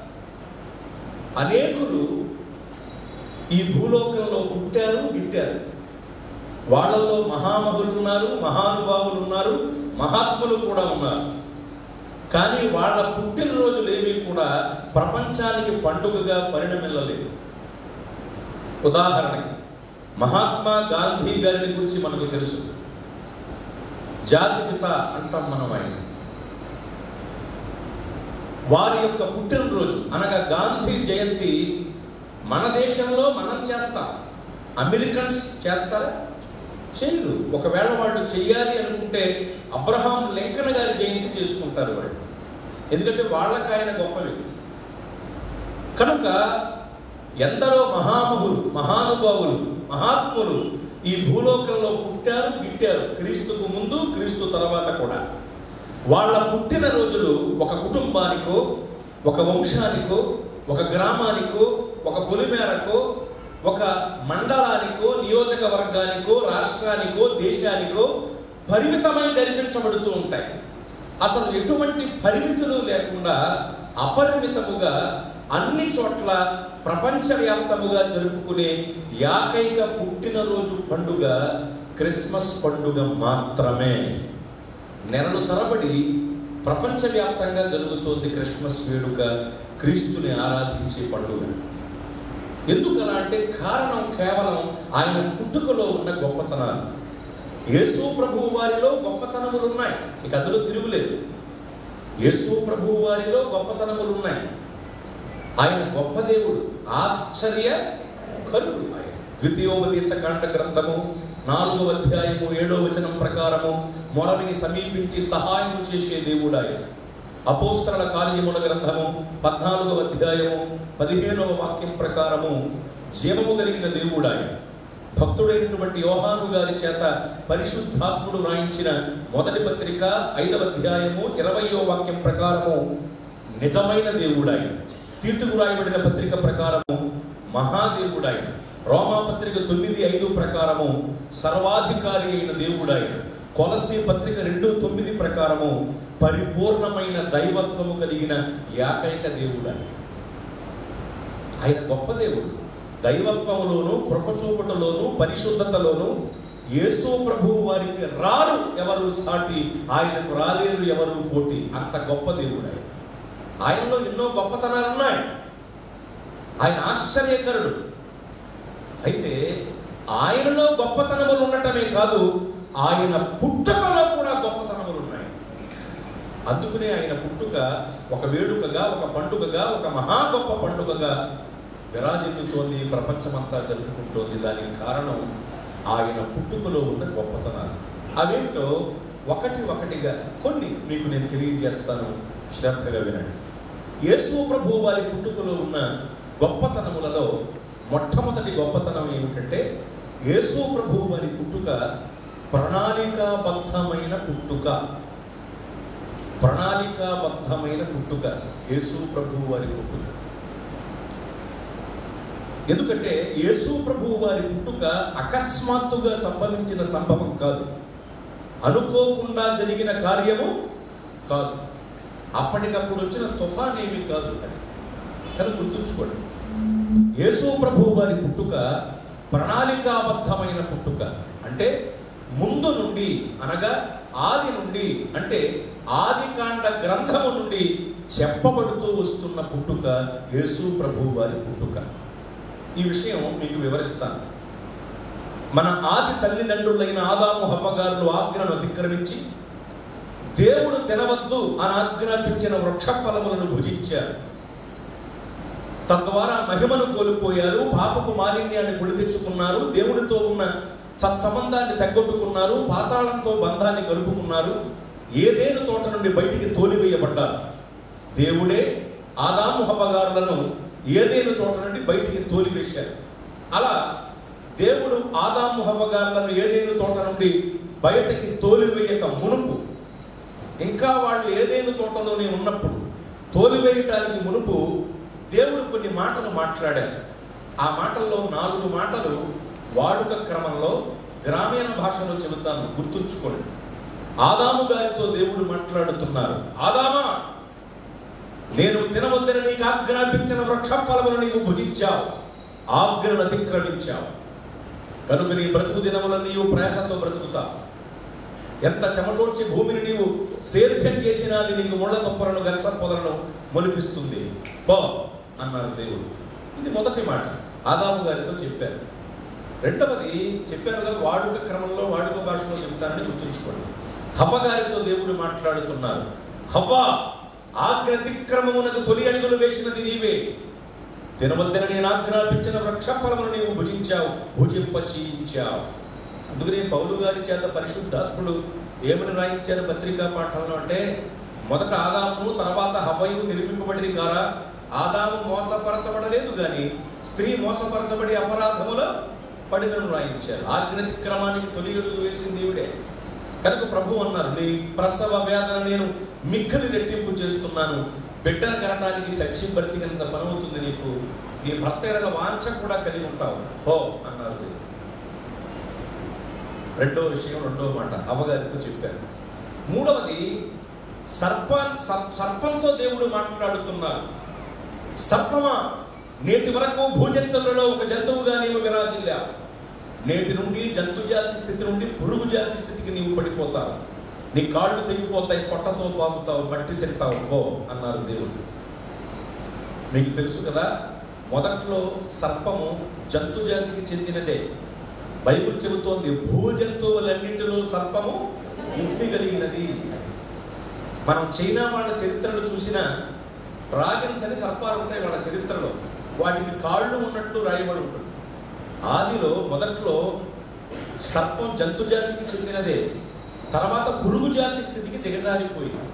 అనేకులు ఈ భూలోకంలో పుట్టారు గిట్టారు వాళ్ళల్లో మహామహులు ఉన్నారు మహానుభావులు ఉన్నారు మహాత్ములు కూడా ఉన్నారు కానీ వాళ్ళ పుట్టినరోజులు ఏమీ కూడా ప్రపంచానికి పండుగగా పరిణమిల్లలేదు ఉదాహరణకి మహాత్మా గాంధీ గారిని గురించి మనకు తెలుసు జాతిపిత అంటాం మనం ఆయన వారి యొక్క పుట్టినరోజు అనగా గాంధీ జయంతి మన దేశంలో మనం చేస్తాం అమెరికన్స్ చేస్తారా చేయరు ఒకవేళ వాళ్ళు చెయ్యాలి అనుకుంటే అబ్రహాం లింకన్ గారి జయంతి చేసుకుంటారు వాళ్ళు ఎందుకంటే వాళ్ళకి ఆయన గొప్ప వ్యక్తి కనుక ఎందరో మహామహులు మహానుభావులు మహాత్ములు ఈ భూలోకంలో పుట్టారు గిట్టారు క్రీస్తుకు ముందు క్రీస్తు తర్వాత కూడా వాళ్ళ పుట్టిన రోజులు ఒక కుటుంబానికో ఒక వంశానికో ఒక గ్రామానికో ఒక పొలిమేరకో ఒక మండలానికో నియోజకవర్గానికో రాష్ట్రానికో దేశానికో పరిమితమై జరిపించబడుతూ ఉంటాయి అసలు ఎటువంటి పరిమితులు లేకుండా అపరిమితముగా అన్ని చోట్ల ప్రపంచవ్యాప్తముగా జరుపుకునే ఏకైక పుట్టినరోజు పండుగ క్రిస్మస్ పండుగ మాత్రమే నెలలు తరబడి ప్రపంచవ్యాప్తంగా జరుగుతోంది క్రిస్మస్ వేడుక క్రీస్తుని ఆరాధించే పండుగ ఎందుకలా అంటే కారణం కేవలం ఆయన పుట్టుకలో ఉన్న గొప్పతనాలు యేసు ప్రభువు వారిలో గొప్పతనములు ఉన్నాయి ఇక అందులో తిరుగులేదు యేసు ప్రభువు వారిలో గొప్పతనములు ఉన్నాయి ఆయన గొప్ప దేవుడు ఆశ్చర్య కరుడు ఆయన ద్వితీయోపదేశ కాండ గ్రంథము నాలుగవ అధ్యాయము ఏడో వచనం ప్రకారము మొరవిని సమీపించి సహాయం చేసే దేవుడు ఆయన అపోస్తల కార్యముల గ్రంథము పద్నాలుగవ అధ్యాయము పదిహేనవ వాక్యం ప్రకారము జీవము కలిగిన దేవుడు ఆయన భక్తుడైనటువంటి యోహాను గారి చేత పరిశుద్ధాత్ముడు రాయించిన మొదటి పత్రిక ఐదవ అధ్యాయము ఇరవయో వాక్యం ప్రకారము నిజమైన దేవుడు ఆయన తీర్చుకు రాయబడిన పత్రిక ప్రకారము మహాదేవుడు ఆయన రోమా పత్రిక తొమ్మిది ఐదు ప్రకారము సర్వాధికారి అయిన దేవుడు ఆయన కొలసి పత్రిక రెండు తొమ్మిది ప్రకారము పరిపూర్ణమైన దైవత్వము కలిగిన ఏకైక దేవుడు ఆయన ఆయన గొప్ప దేవుడు దైవత్వములోను కృపచూపుటలోను పరిశుద్ధతలోను యేసు ప్రభువు వారికి రారు ఎవరు సాటి ఆయనకు రాలేరు ఎవరు పోటీ అంత గొప్ప దేవుడు ఆయన ఆయనలో ఎన్నో గొప్పతనాలు ఉన్నాయి ఆయన ఆశ్చర్యకరుడు అయితే ఆయనలో గొప్పతనములు ఉండటమే కాదు ఆయన పుట్టుకలో కూడా గొప్పతనములు ఉన్నాయి అందుకనే ఆయన పుట్టుక ఒక వేడుకగా ఒక పండుగగా ఒక మహా గొప్ప పండుగగా విరాజిల్లుతోంది ప్రపంచమంతా జరుపుకుంటోంది దానికి కారణం ఆయన పుట్టుకలో ఉన్న గొప్పతనాలు అవేంటో ఒకటి ఒకటిగా కొన్ని మీకు నేను తెలియజేస్తాను శ్రద్ధగా వినండి యేసు ప్రభు వారి పుట్టుకలో ఉన్న గొప్పతనములలో మొట్టమొదటి గొప్పతనం ఏమిటంటే యేసు ప్రభు వారి పుట్టుక ప్రణాళికాబద్ధమైన పుట్టుక ప్రణాళికాబద్ధమైన పుట్టుక యేసు ప్రభు వారి పుట్టుక ఎందుకంటే యేసు ప్రభువు వారి పుట్టుక అకస్మాత్తుగా సంభవించిన సంభవం కాదు అనుకోకుండా జరిగిన కార్యము కాదు అప్పటికప్పుడు వచ్చిన తుఫాన్ ఏమీ కాదు అది కానీ గుర్తుంచుకోండి యేసు ప్రభువు వారి పుట్టుక ప్రణాళికాబద్ధమైన పుట్టుక అంటే ముందు నుండి అనగా ఆది నుండి అంటే ఆది కాండ గ్రంథము నుండి చెప్పబడుతూ వస్తున్న పుట్టుక యేసు ప్రభువు వారి పుట్టుక ఈ విషయం మీకు వివరిస్తాను మన ఆది తల్లిదండ్రులైన ఆదాము హవ్వగారులు ఆజ్ఞను అతిక్రమించి దేవుడు తినవద్దు అని ఆజ్ఞాపించిన వృక్ష ఫలములను భుజించారు తద్వారా మహిమను కోల్పోయారు పాపపు మాలిన్యాన్ని గుడి తెచ్చుకున్నారు దేవుడితో ఉన్న సత్సంబంధాన్ని తగ్గొట్టుకున్నారు పాతాళంతో బంధాన్ని కలుపుకున్నారు ఏదేను తోట నుండి బయటికి తోలివేయబడ్డారు దేవుడే ఆదాము హవ్వగారులను ఏదేను తోట నుండి బయటికి తోలివేశారు అలా దేవుడు ఆదాము హవ్వగారులను ఏదేను తోట నుండి బయటికి తోలివేయక మునుపు ఇంకా వాళ్ళు ఏదేను తోటలోనే ఉన్నప్పుడు తోలివేయటానికి మునుపు దేవుడు కొన్ని మాటలు మాట్లాడారు ఆ మాటల్లో నాలుగు మాటలు వాడుక క్రమంలో గ్రామీణ భాషలో చెబుతాను గుర్తుంచుకోండి ఆదాము గారితో దేవుడు మాట్లాడుతున్నారు ఆదామా నేను తినవద్దని నీకు ఆజ్ఞాపించిన వృక్ష ఫలమును నీవు భుజించావు ఆజ్ఞను అతిక్రమించావు కనుక నీ బ్రతుకు దినములను నీవు ప్రయాసంతో బ్రతుకుతావు ఎంత చెమటోడ్చి భూమిని నీవు సేద్యం చేసినా అది నీకు ముళ్ళ తుప్పలను గచ్చ పొదలను మొలిపిస్తుంది బో అన్నారు దేవుడు ఇది మొదటి మాట ఆదాము గారితో చెప్పారు రెండవది చెప్పానుగా వాడుక క్రమంలో వాడుక భాషలో చెప్తానని గుర్తుంచుకోండి హవ్వ గారితో దేవుడు మాట్లాడుతున్నారు హవ్వ ఆజ్ఞతిక్రమమునకు తొలి అడుగులు వేసినది నీవే తినవద్దని నేను ఆజ్ఞాపించిన వృక్ష ఫలమును నీవు భుజించావు భుజింపచీయించావు అందుకనే పౌలు గారి చేత పరిశుద్ధాత్ముడు ఏమని రాయించారు పత్రికా పాఠంలో అంటే మొదట ఆదాము తర్వాత హవయు నిర్మింపబడి కారా ఆదాము మోసపరచబడలేదు కానీ స్త్రీ మోసపరచబడి అపరాధములో పడినను రాయించారు ఆజ్ఞతిక్రమానికి తొలి అడుగు వేసింది ఈవిడే కనుక ప్రభు అన్నారు నీ ప్రసవ వేదన నేను మిక్కలి రెట్టింపు చేస్తున్నాను బిడ్డను కనడానికి చచ్చి బ్రతికినంత పనవుతుంది నీకు నీ భర్త ఎడల వాంఛ కూడా కలిగి ఉంటావు హో అన్నారు దేవుడు. రెండో విషయం రెండో మాట అవ్వగారితో చెప్పారు మూడవది సర్ప సర్- సర్పంతో దేవుడు మాట్లాడుతున్నారు సర్పమా నేటి వరకు భూజంతువులలో ఒక జంతువుగా నీవు విరాజిల్లావు నేటి నుండి జంతు జాతి స్థితి నుండి పురుగు జాతి స్థితికి నీవు పడిపోతావు నీ కాళ్ళు తెగిపోతాయి పొట్టతో పాకుతావు మట్టి తింటావు పో అన్నారు దేవుడు మీకు తెలుసు కదా మొదట్లో సర్పము జంతు జాతికి చెందినదే బైబిల్ చెబుతోంది భూ జంతువులన్నింటిలో సర్పము ముక్తి కలిగినది అని. మనం చైనా వాళ్ళ చరిత్రను చూసిన డ్రాగన్స్ అని సర్పాలు ఉంటాయి వాళ్ళ చరిత్రలో వాటికి కాళ్ళు ఉన్నట్లు రాయబడి ఉంటుంది ఆదిలో మొదట్లో సర్పం జంతు జాతికి చెందినదే తర్వాత పురుగు జాతి స్థితికి దిగజారిపోయింది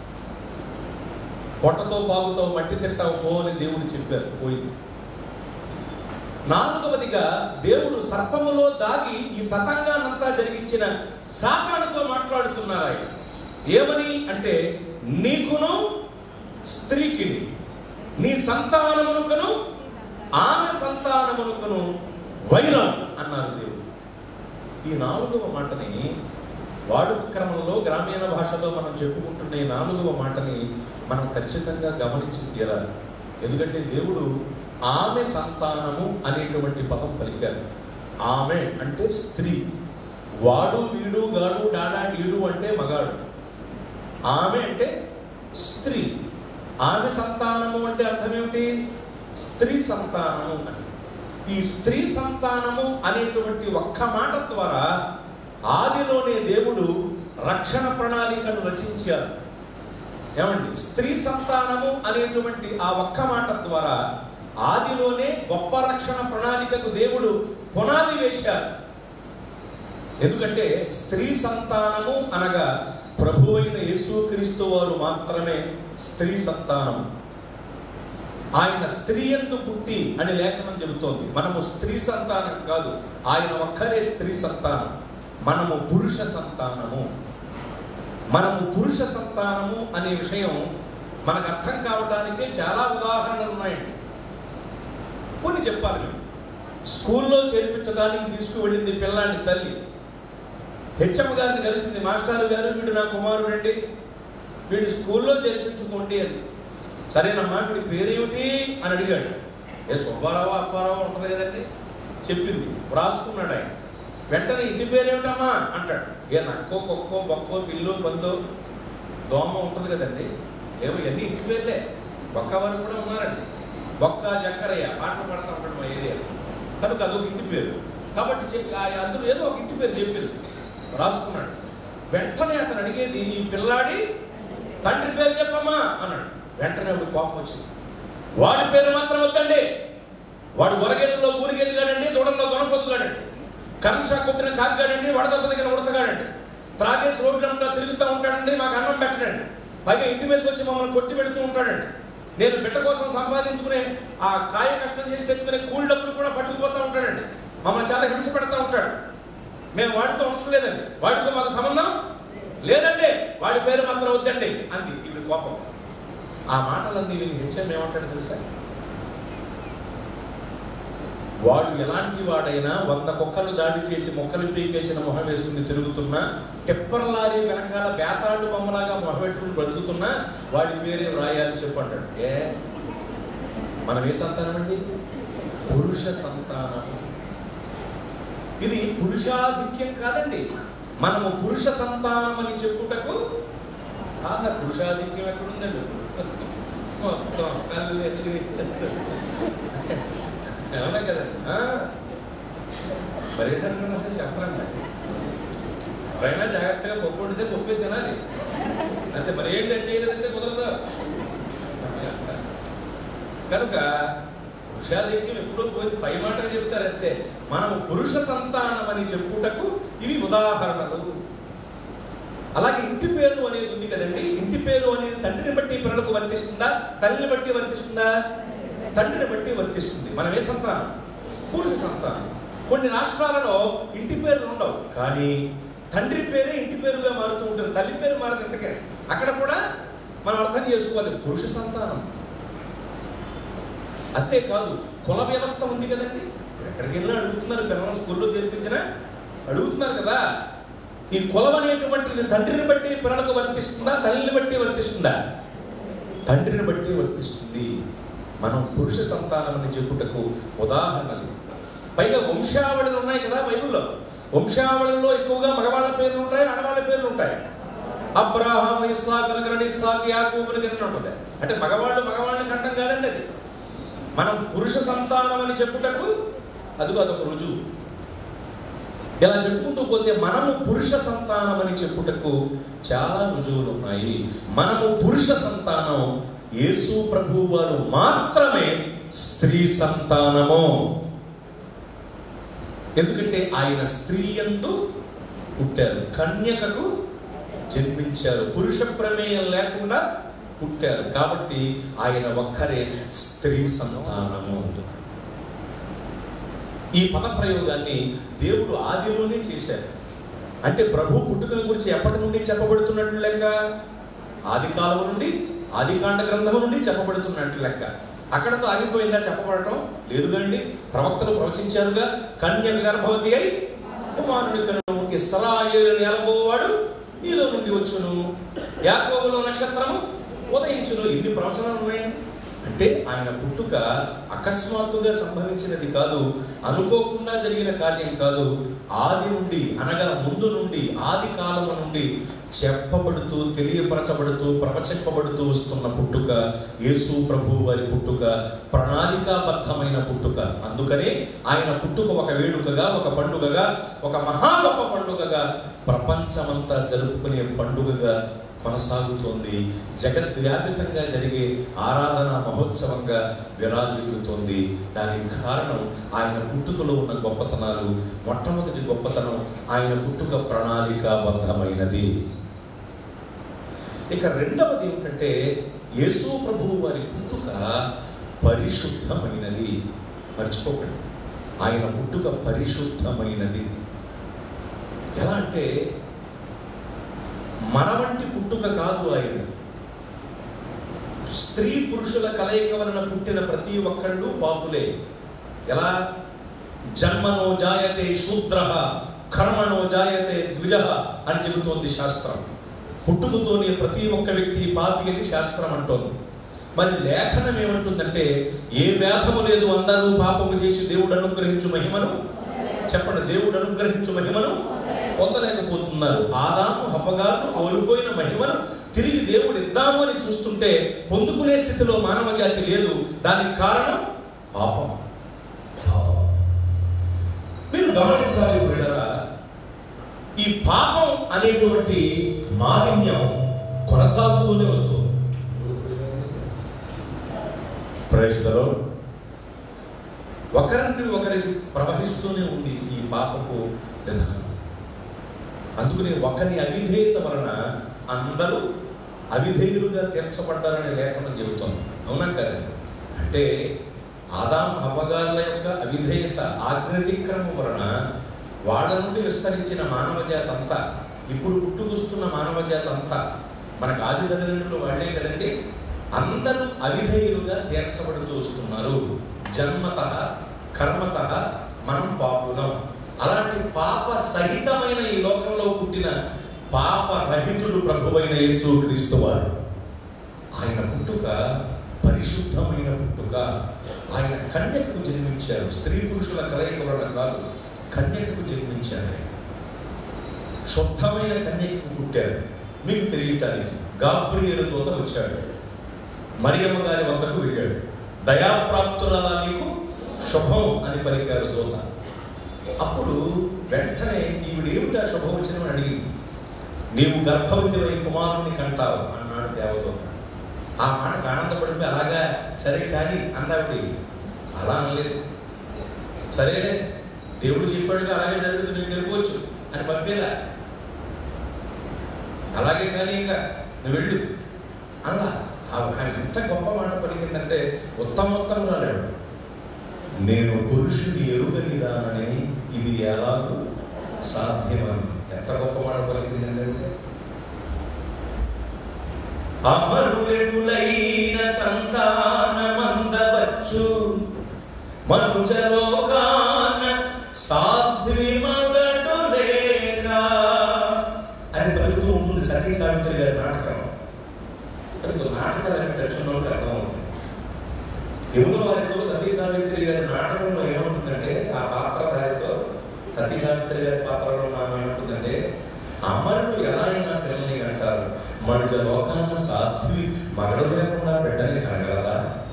పొట్టతో బాగుతో మట్టి తింటావు పో అని దేవుడు చెప్పారు పోయింది నాలుగవదిగా దేవుడు సర్పములో దాగి ఈ తతంగానంతా జరిగించిన సాతానుతో మాట్లాడుతున్నారు ఆయన ఏమని అంటే నీకును స్త్రీకిని నీ సంతానమునకును ఆమె సంతానమునకును వైరం అన్నారు దేవుడు ఈ నాలుగవ మాటని వాడుక క్రమంలో గ్రామీణ భాషలో మనం చెప్పుకుంటున్న ఈ నాలుగవ మాటని మనం ఖచ్చితంగా గమనించి తీరాలి ఎందుకంటే దేవుడు ఆమె సంతానము అనేటువంటి పదం పలికారు ఆమె అంటే స్త్రీ వాడు వీడు గాడు డాడా డీడు అంటే మగాడు ఆమె అంటే స్త్రీ ఆమె సంతానము అంటే అర్థం ఏమిటి స్త్రీ సంతానము అని ఈ స్త్రీ సంతానము అనేటువంటి ఒక్క మాట ద్వారా ఆదిలోనే దేవుడు రక్షణ ప్రణాళికను రచించారు ఏమండి స్త్రీ సంతానము అనేటువంటి ఆ ఒక్క మాట ద్వారా ఆదిలోనే గొప్ప రక్షణ ప్రణాళికకు దేవుడు పునాది వేశారు ఎందుకంటే స్త్రీ సంతానము అనగా ప్రభు అయిన యేసుక్రీస్తు వారు మాత్రమే స్త్రీ సంతానం ఆయన స్త్రీ ఎందు పుట్టి అని లేఖనం చెబుతోంది మనము స్త్రీ సంతానం కాదు ఆయన ఒక్కరే స్త్రీ సంతానం మనము పురుష సంతానము మనము పురుష సంతానము అనే విషయం మనకు అర్థం కావటానికే చాలా ఉదాహరణలు ఉన్నాయండి కొన్ని చెప్పాలి మీకు స్కూల్లో చేర్పించడానికి తీసుకువెళ్ళింది పిల్లాన్ని తల్లి హెచ్ఎం గారిని కలిసింది మాస్టర్ గారు వీడు నా కుమారుడండి వీడిని స్కూల్లో చేర్పించుకోండి అని సరేనమ్మా వీడి పేరేమిటి అని అడిగాడు ఏ సుబ్బారావు అప్పారావు ఉంటుంది కదండి చెప్పింది రాసుకున్నాడు ఆయన వెంటనే ఇంటి పేరేమిటమ్మా అంటాడు ఏ నక్కో కుక్కో బొక్కో పిల్లు పందో దోమ ఉంటుంది కదండి ఏమో ఇవన్నీ ఇంటి పేర్లే బొక్క వారు కూడా ఉన్నారండి బొక్క జక్కరయ్య పాటలు పాడుతూ ఉంటాడు మా ఏరియాలో కనుక అదొక ఇంటి పేరు కాబట్టి చెప్పి ఆ అందులో ఏదో ఒక ఇంటి పేరు చెప్పింది రాసుకున్నాడు వెంటనే అతను అడిగేది ఈ పిల్లాడి తండ్రి పేరు చెప్పమ్మా అన్నాడు వెంటనే వాడు కోపం వచ్చింది వాడి పేరు మాత్రం వద్దండి వాడు వరగేదిలో ఊరిగేది కాడండి దూడల్లో గొనపొత్తుగాడండి కరంసా కొట్టిన కాకిగాడండి వడదెబ్బ దగ్గర ఉడతగాడండి త్రాగేసి రోడ్లంతా తిరుగుతూ ఉంటాడండి మాకు అన్నం పెట్టడండి పైగా ఇంటి మీదకి వచ్చి మమ్మల్ని కొట్టి పెడుతూ ఉంటాడండి నేను బిడ్డ కోసం సంపాదించుకునే ఆ కాయ కష్టం చేసి తెచ్చుకునే కూలి డబ్బులు కూడా పట్టుకుపోతూ ఉంటాడండి మమ్మల్ని చాలా హింస పెడతా ఉంటాడు మేము వాడితో ఉంచలేదండి వాడితో మాకు సంబంధం లేదండి వాడి పేరు మాత్రం వద్దండి అంది ఇప్పుడు కోపం ఆ మాటలన్నీ వీళ్ళు హెచ్ఎం ఏమంటాడు తెలుసా వాడు ఎలాంటి వాడైనా వంద కుక్కలు దాడి చేసి మొక్కలు పీకేసిన మొహం వేసుకుని తిరుగుతున్నా టెప్పర్ లారీ వెనకాల బేతాడు బొమ్మలాగా మొహం పెట్టుకుని బ్రతుకుతున్నా వాడి పేరే వ్రాయాలి చెప్పంటాడు ఏ మనం ఏ సంతానం అండి పురుష సంతానం ఇది పురుషాధిక్యం కాదండి మనము పురుష సంతానం అని చెప్పుటకు కాదా పురుషాధిక్యం ఎక్కడుందండి మొత్తం అల్లి అల్లి వేసేస్తాడు. అవునా కదండి ఆ? పర్యటన చెప్పరండి ఎవరైనా జాగ్రత్తగా పప్పు వండితే పప్పు తినాలి అంతే మరి ఏంటి అది చేయలేదంటే కుదరదు కనుక పురుషాధిక్యం ఎప్పుడో పోయి పై మాటలు చెప్తారు అంతే మనం పురుష సంతానం అని చెప్పుటకు ఇవి ఉదాహరణలు అలాగే ఇంటి పేరు అనేది ఉంది కదండి ఇంటి పేరు అనేది తండ్రిని బట్టి పిల్లలకు వర్తిస్తుందా తల్లిని బట్టి వర్తిస్తుందా తండ్రిని బట్టి వర్తిస్తుంది మనం ఏ సంతానం పురుష సంతానం కొన్ని రాష్ట్రాలలో ఇంటి పేర్లు ఉండవు కానీ తండ్రి పేరే ఇంటి పేరుగా మారుతూ ఉంటుంది తల్లి పేరు మారదు ఇంతకే అక్కడ కూడా మనం అర్థం చేసుకోవాలి పురుష సంతానం అంతేకాదు కుల వ్యవస్థ ఉంది కదండి ఎక్కడికి వెళ్ళినా అడుగుతున్నారు పిల్లలను స్కూల్లో చేర్పించినా అడుగుతున్నారు కదా ఈ కులం అనేటువంటిది తండ్రిని బట్టి పిల్లలకు వర్తిస్తుందా తల్లిని బట్టి వర్తిస్తుందా తండ్రిని బట్టి వర్తిస్తుంది మనం పురుష సంతానం అని చెప్పుటకు ఉదాహరణలు పైగా వంశావళులు ఉన్నాయి కదా బైబిల్లో వంశావళిలో ఎక్కువగా మగవాళ్ళ పేర్లు ఉంటాయి ఆడవాళ్ళ పేర్లు ఉంటాయి అబ్రాహాం ఇస్సాక్ అనగరని ఇస్సాక్ యాకూబ్ అనగరని ఉంటుంది అంటే మగవాళ్ళు మగవాళ్ళని కంటం కాదండి అది మనం పురుష సంతానం అని చెప్పుటకు అదిగో అదొక రుజువు ఇలా చెప్పుకుంటూ పోతే మనము పురుష సంతానం అని చెప్పుటకు చాలా రుజువులు ఉన్నాయి మనము పురుష సంతానం యేసు ప్రభు వారు మాత్రమే స్త్రీ సంతానము ఎందుకంటే ఆయన స్త్రీ ఎందు పుట్టారు కన్యకకు జన్మించారు పురుష ప్రమేయం లేకుండా పుట్టారు కాబట్టి ఆయన ఒక్కరే స్త్రీ సంతానము ఈ పద ప్రయోగాన్ని దేవుడు ఆదిలోనే చేశారు అంటే ప్రభు పుట్టుకల గురించి ఎప్పటి నుండి చెప్పబడుతున్నట్లు లెక్క ఆది కాలం నుండి ఆదికాండ గ్రంథం నుండి చెప్పబడుతున్నట్లు లెక్క అక్కడతో ఆగిపోయిందా చెప్పబడటం లేదు కండి ప్రవక్తలు ప్రవచించారుగా కన్యక గర్భవతి అయి కుమారుడి కను ఇస్రాయేలు నేలబోవాడు నీలో నుండి వచ్చును యాకోబులో నక్షత్రము ఉదయించును ఇన్ని ప్రవచనాలు ఉన్నాయండి అంటే ఆయన పుట్టుక అకస్మాత్తుగా సంభవించినది కాదు అనుకోకుండా జరిగిన కార్యం కాదు ఆది నుండి అనగా ముందు నుండి ఆది కాలము నుండి చెప్పబడుతూ తెలియపరచబడుతూ ప్రవచింపబడుతూ వస్తున్న పుట్టుక యేసు ప్రభు వారి పుట్టుక ప్రణాళికాబద్ధమైన పుట్టుక అందుకనే ఆయన పుట్టుక ఒక వేడుకగా ఒక పండుగగా ఒక మహా గొప్ప పండుగగా ప్రపంచమంతా జరుపుకునే పండుగగా కొనసాగుతోంది జగద్వ్యాపితంగా జరిగే ఆరాధన మహోత్సవంగా విరాజిల్లుతోంది దానికి కారణం ఆయన పుట్టుకలో ఉన్న గొప్పతనాలు మొట్టమొదటి గొప్పతనం ఆయన పుట్టుక ప్రణాళికాబద్ధమైనది ఇక రెండవది ఏమిటంటే యేసు ప్రభువు వారి పుట్టుక పరిశుద్ధమైనది మర్చిపోకండి ఆయన పుట్టుక పరిశుద్ధమైనది ఎలా అంటే మన వంటి పుట్టుక కాదు ఆయన స్త్రీ పురుషుల కలయిక వలన పుట్టిన ప్రతి ఒక్కళ్ళు పాపులే ఎలా జన్మనో జాయతే శూద్ర కర్మణో జాయతే ద్విజ అని చెబుతోంది శాస్త్రం పుట్టుకతోనే ప్రతి ఒక్క వ్యక్తి పాపి అని శాస్త్రం అంటోంది మరి లేఖనం ఏమంటుందంటే ఏ వేధము లేదు అందరూ పాపము చేసి దేవుడు అనుగ్రహించు మహిమను చెప్పండి దేవుడు అనుగ్రహించు మహిమను పొందలేకపోతున్నారు ఆదాము హవ్వగారు కోల్పోయిన మహిమను తిరిగి దేవుడు ఇద్దాము అని చూస్తుంటే పొందుకునే స్థితిలో మానవ జాతి లేదు దానికి కారణం పాపం పాపం. మీరు గమనించాలి వీళ్ళరా ఈ పాపం అనేటువంటి మాలిన్యం కొనసాగుతూనే వస్తుంది ప్రయత్నలో ఒకరిని ఒకరికి ప్రవహిస్తూనే ఉంది ఈ పాపపు విధానం అందుకని ఒకరి అవిధేయత వలన అందరూ అవిధేయులుగా తీర్చబడ్డారనే లేఖనం చెబుతోంది అవునా కదా అంటే ఆదాం హవ్వగారుల యొక్క అవిధేయత ఆగ్రతిక్రమం వలన వాళ్ళ నుండి విస్తరించిన మానవ జాతి అంతా ఇప్పుడు పుట్టుకొస్తున్న మానవ జాతి అంతా మనకు ఆది తల్లిదండ్రులు వాళ్ళే కదండి అందరూ అవిధేయులుగా తీర్చబడుతూ వస్తున్నారు జన్మత కర్మత మనం పాపులం అలాంటి పాప సహితమైన ఈ లోకంలో పుట్టిన పాప రహితుడు ప్రభువైన యేసు క్రీస్తు వారు ఆయన పుట్టుక పరిశుద్ధమైన పుట్టుక ఆయన కన్యకకు జన్మించారు స్త్రీ పురుషుల కలయిక వలన కాదు కన్యకకు జన్మించారు ఆయన శుద్ధమైన కన్యకకు పుట్టారు మీకు తెలియటానికి గాబ్రియేలు దూత వచ్చాడు మరియమ్మ గారి వద్దకు వెళ్ళాడు దయాప్రాప్తురాలా నీకు శుభం అని పలికారు దూత అప్పుడు వెంటనే ఈవిడేమిటా శుభం వచ్చిన అడిగింది నీవు గర్భవతివై కుమారుని కంటావు అన్నాడు దేవదూత ఆ మాటకు ఆనందపడిపోయి అలాగా సరే కానీ అన్నావిటి అలా అనలేదు సరేలే దేవుడు చెప్పాడుగా అలాగే జరుగుతుంది నీకు వెళ్ళిపోవచ్చు అని పంపేలా అలాగే కానీ ఇంకా నువ్వు వెళ్ళు అలా ఆయన ఎంత గొప్ప మాట పలికిందంటే ఉత్తమోత్తం రాలేడు నేను పురుషుని ఎరుగని రానని ఇది ఎలాగూ సాధ్యమని ఎంత గొప్ప మాట పలికిందంటే అమరులెటులైన సంతానమందవచ్చు మనుజలోకాన సాధ్వి మగడు లేక అని పలుకుతూ ఉంటుంది సతీ సావిత్రి గారి నాటకం అంటే నాటకాలు అంటే టచ్చున్నోళ్ళకి అర్థమవుతుంది ఎవరో వారితో సతీ సావిత్రి గారి నాటకంలో ఏముంటుందంటే ఆ పాత్రధారితో సతీ సావిత్రి గారి పాత్రలో మనం ఏముంటుందంటే అమరులు ఎలా అయినా పిల్లల్ని అంటారు మనుజ లోకాన్న సాధ్వి మగడు లేకుండా బిడ్డని కనగలదా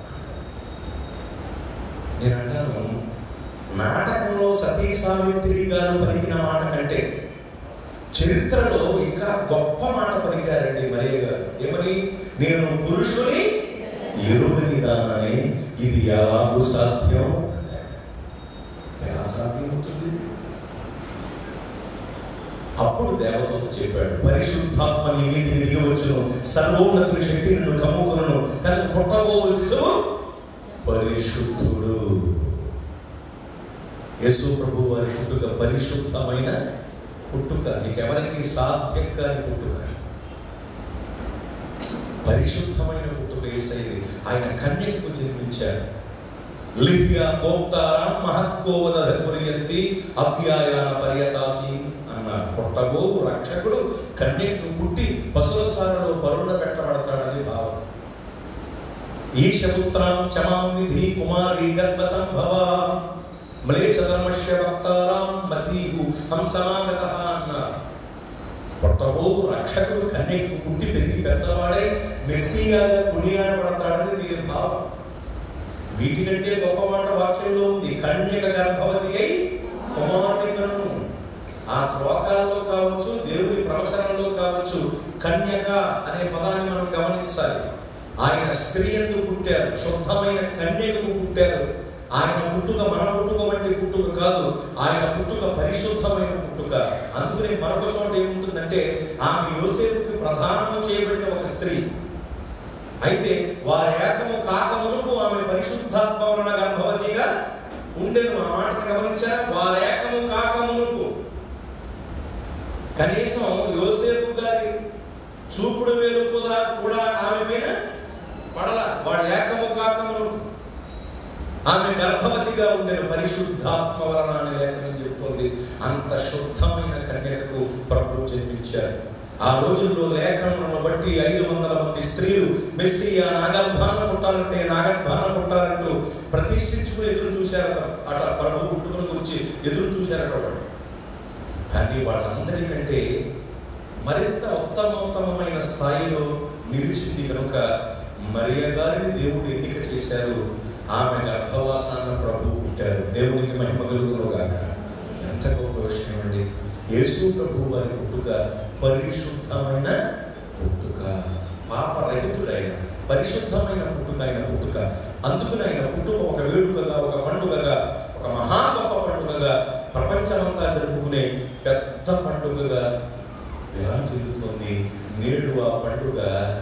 నేను అంటాను నాటకంలో సతీ సావిత్రి గారు పలికిన మాట కంటే చరిత్రలో ఇంకా గొప్ప మాట పలికారండి మరియ గారు ఏమని నేను పురుషుని ఎరుగని దానని ఇది ఎలాగూ సాధ్యం అన్నాడు. ఎలా సాధ్యమవుతుంది అప్పుడు దేవదూత చెప్పాడు పరిశుద్ధాత్మ నీ మీదికి దిగి వచ్చును సర్వోన్నతుని శక్తి నిన్ను కమ్ముకును కనుక పుట్టబో శిశువు పరిశుద్ధుడు యేసు ప్రభు వారి పుట్టుక పరిశుద్ధమైన పుట్టుక నీకెవరికి సాధ్యం కాని పుట్టుక పరిశుద్ధమైన పుట్టుక ఏసైది ఆయన కన్యకకు జన్మించాడు లిహ్య గోప్తారా మహత్కోవద కురియత్తి అవ్యాయాన పర్యతాసి అన్నారు పుట్టగో రక్షకుడు కన్యకకు పుట్టి పశువుల సారలో పరుణ పెట్టబడతాడని భావం ఈశపుత్రాం చమాం విధి కుమారి గర్భ సంభవ మ్లేచ్ఛధర్మస్య వక్తారాం మసీహు హంసమాగత అన్నారు పుట్టబో రక్షకుడు కన్యకు పుట్టి పెరిగి పెద్దవాడే మెస్సీయాగా కొనియాడబడతాడని దీని భావం వీటికంటే గొప్ప మాట వాక్యంలో ఉంది కన్యక గర్భవతి అయి కుమారుని కనును ఆ శ్లోకాల్లో కావచ్చు దేవుని ప్రవచనంలో కావచ్చు కన్యక అనే పదాన్ని మనం గమనించాలి ఆయన స్త్రీ ఎందుకు పుట్టారు శుద్ధమైన కన్యకకు పుట్టారు ఆయన పుట్టుక మన పుట్టుక వంటి పుట్టుక కాదు ఆయన పుట్టుక పరిశుద్ధమైన పుట్టుక అందుకని మరొక చోట ఏముంటుందంటే ఆమె యోసేపుకి ప్రధానము చేయబడిన ఒక స్త్రీ అయితే వారి ఏకము కాకమునుకు ఆమె పరిశుద్ధాత్మ వలన గర్భవతిగా ఉండేది ఆ మాటను గమనించారు వారి ఏకము కాకమునుకు కనీసం యోసేపు గారి చూపుడు వేలు కూడా కూడా ఆమె పైన పడల వాడు ఏకము కాకమునుకు ఆమె గర్భవతి నిర్మతిగా ఉండే పరిశుద్ధాత్మ వలన అని లేఖనం చెబుతోంది అంత శుద్ధమైన కన్యకకు ప్రభు జన్మించారు ఆ రోజుల్లో లేఖనలను బట్టి ఐదు వందల మంది స్త్రీలు మెస్సియ నాగర్భాన పుట్టాలంటే నాగర్భాన పుట్టాలంటూ ప్రతిష్ఠించుకుని ఎదురు చూశారట అట ప్రభు పుట్టుకుని గురించి ఎదురు చూశారట వాళ్ళు కానీ వాళ్ళందరికంటే మరింత ఉత్తమోత్తమమైన స్థాయిలో నిలిచింది కనుక మరియ గారిని దేవుడు ఎన్నిక చేశారు ఆమె గర్భవాసాన ప్రభు పుట్టారు దేవునికి మహిమ కలుగును గాక ఎంత గొప్ప విషయం అండి యేసు ప్రభు వారి పుట్టుక పరిశుద్ధమైన పుట్టుక పాప రహితుడైన పరిశుద్ధమైన పుట్టుక ఆయన పుట్టుక అందుకని ఆయన పుట్టుక ఒక వేడుకగా ఒక పండుగగా ఒక మహా గొప్ప పండుగగా ప్రపంచమంతా జరుపుకునే పెద్ద పండుగగా విరాజిల్లుతోంది నేడు ఆ పండుగ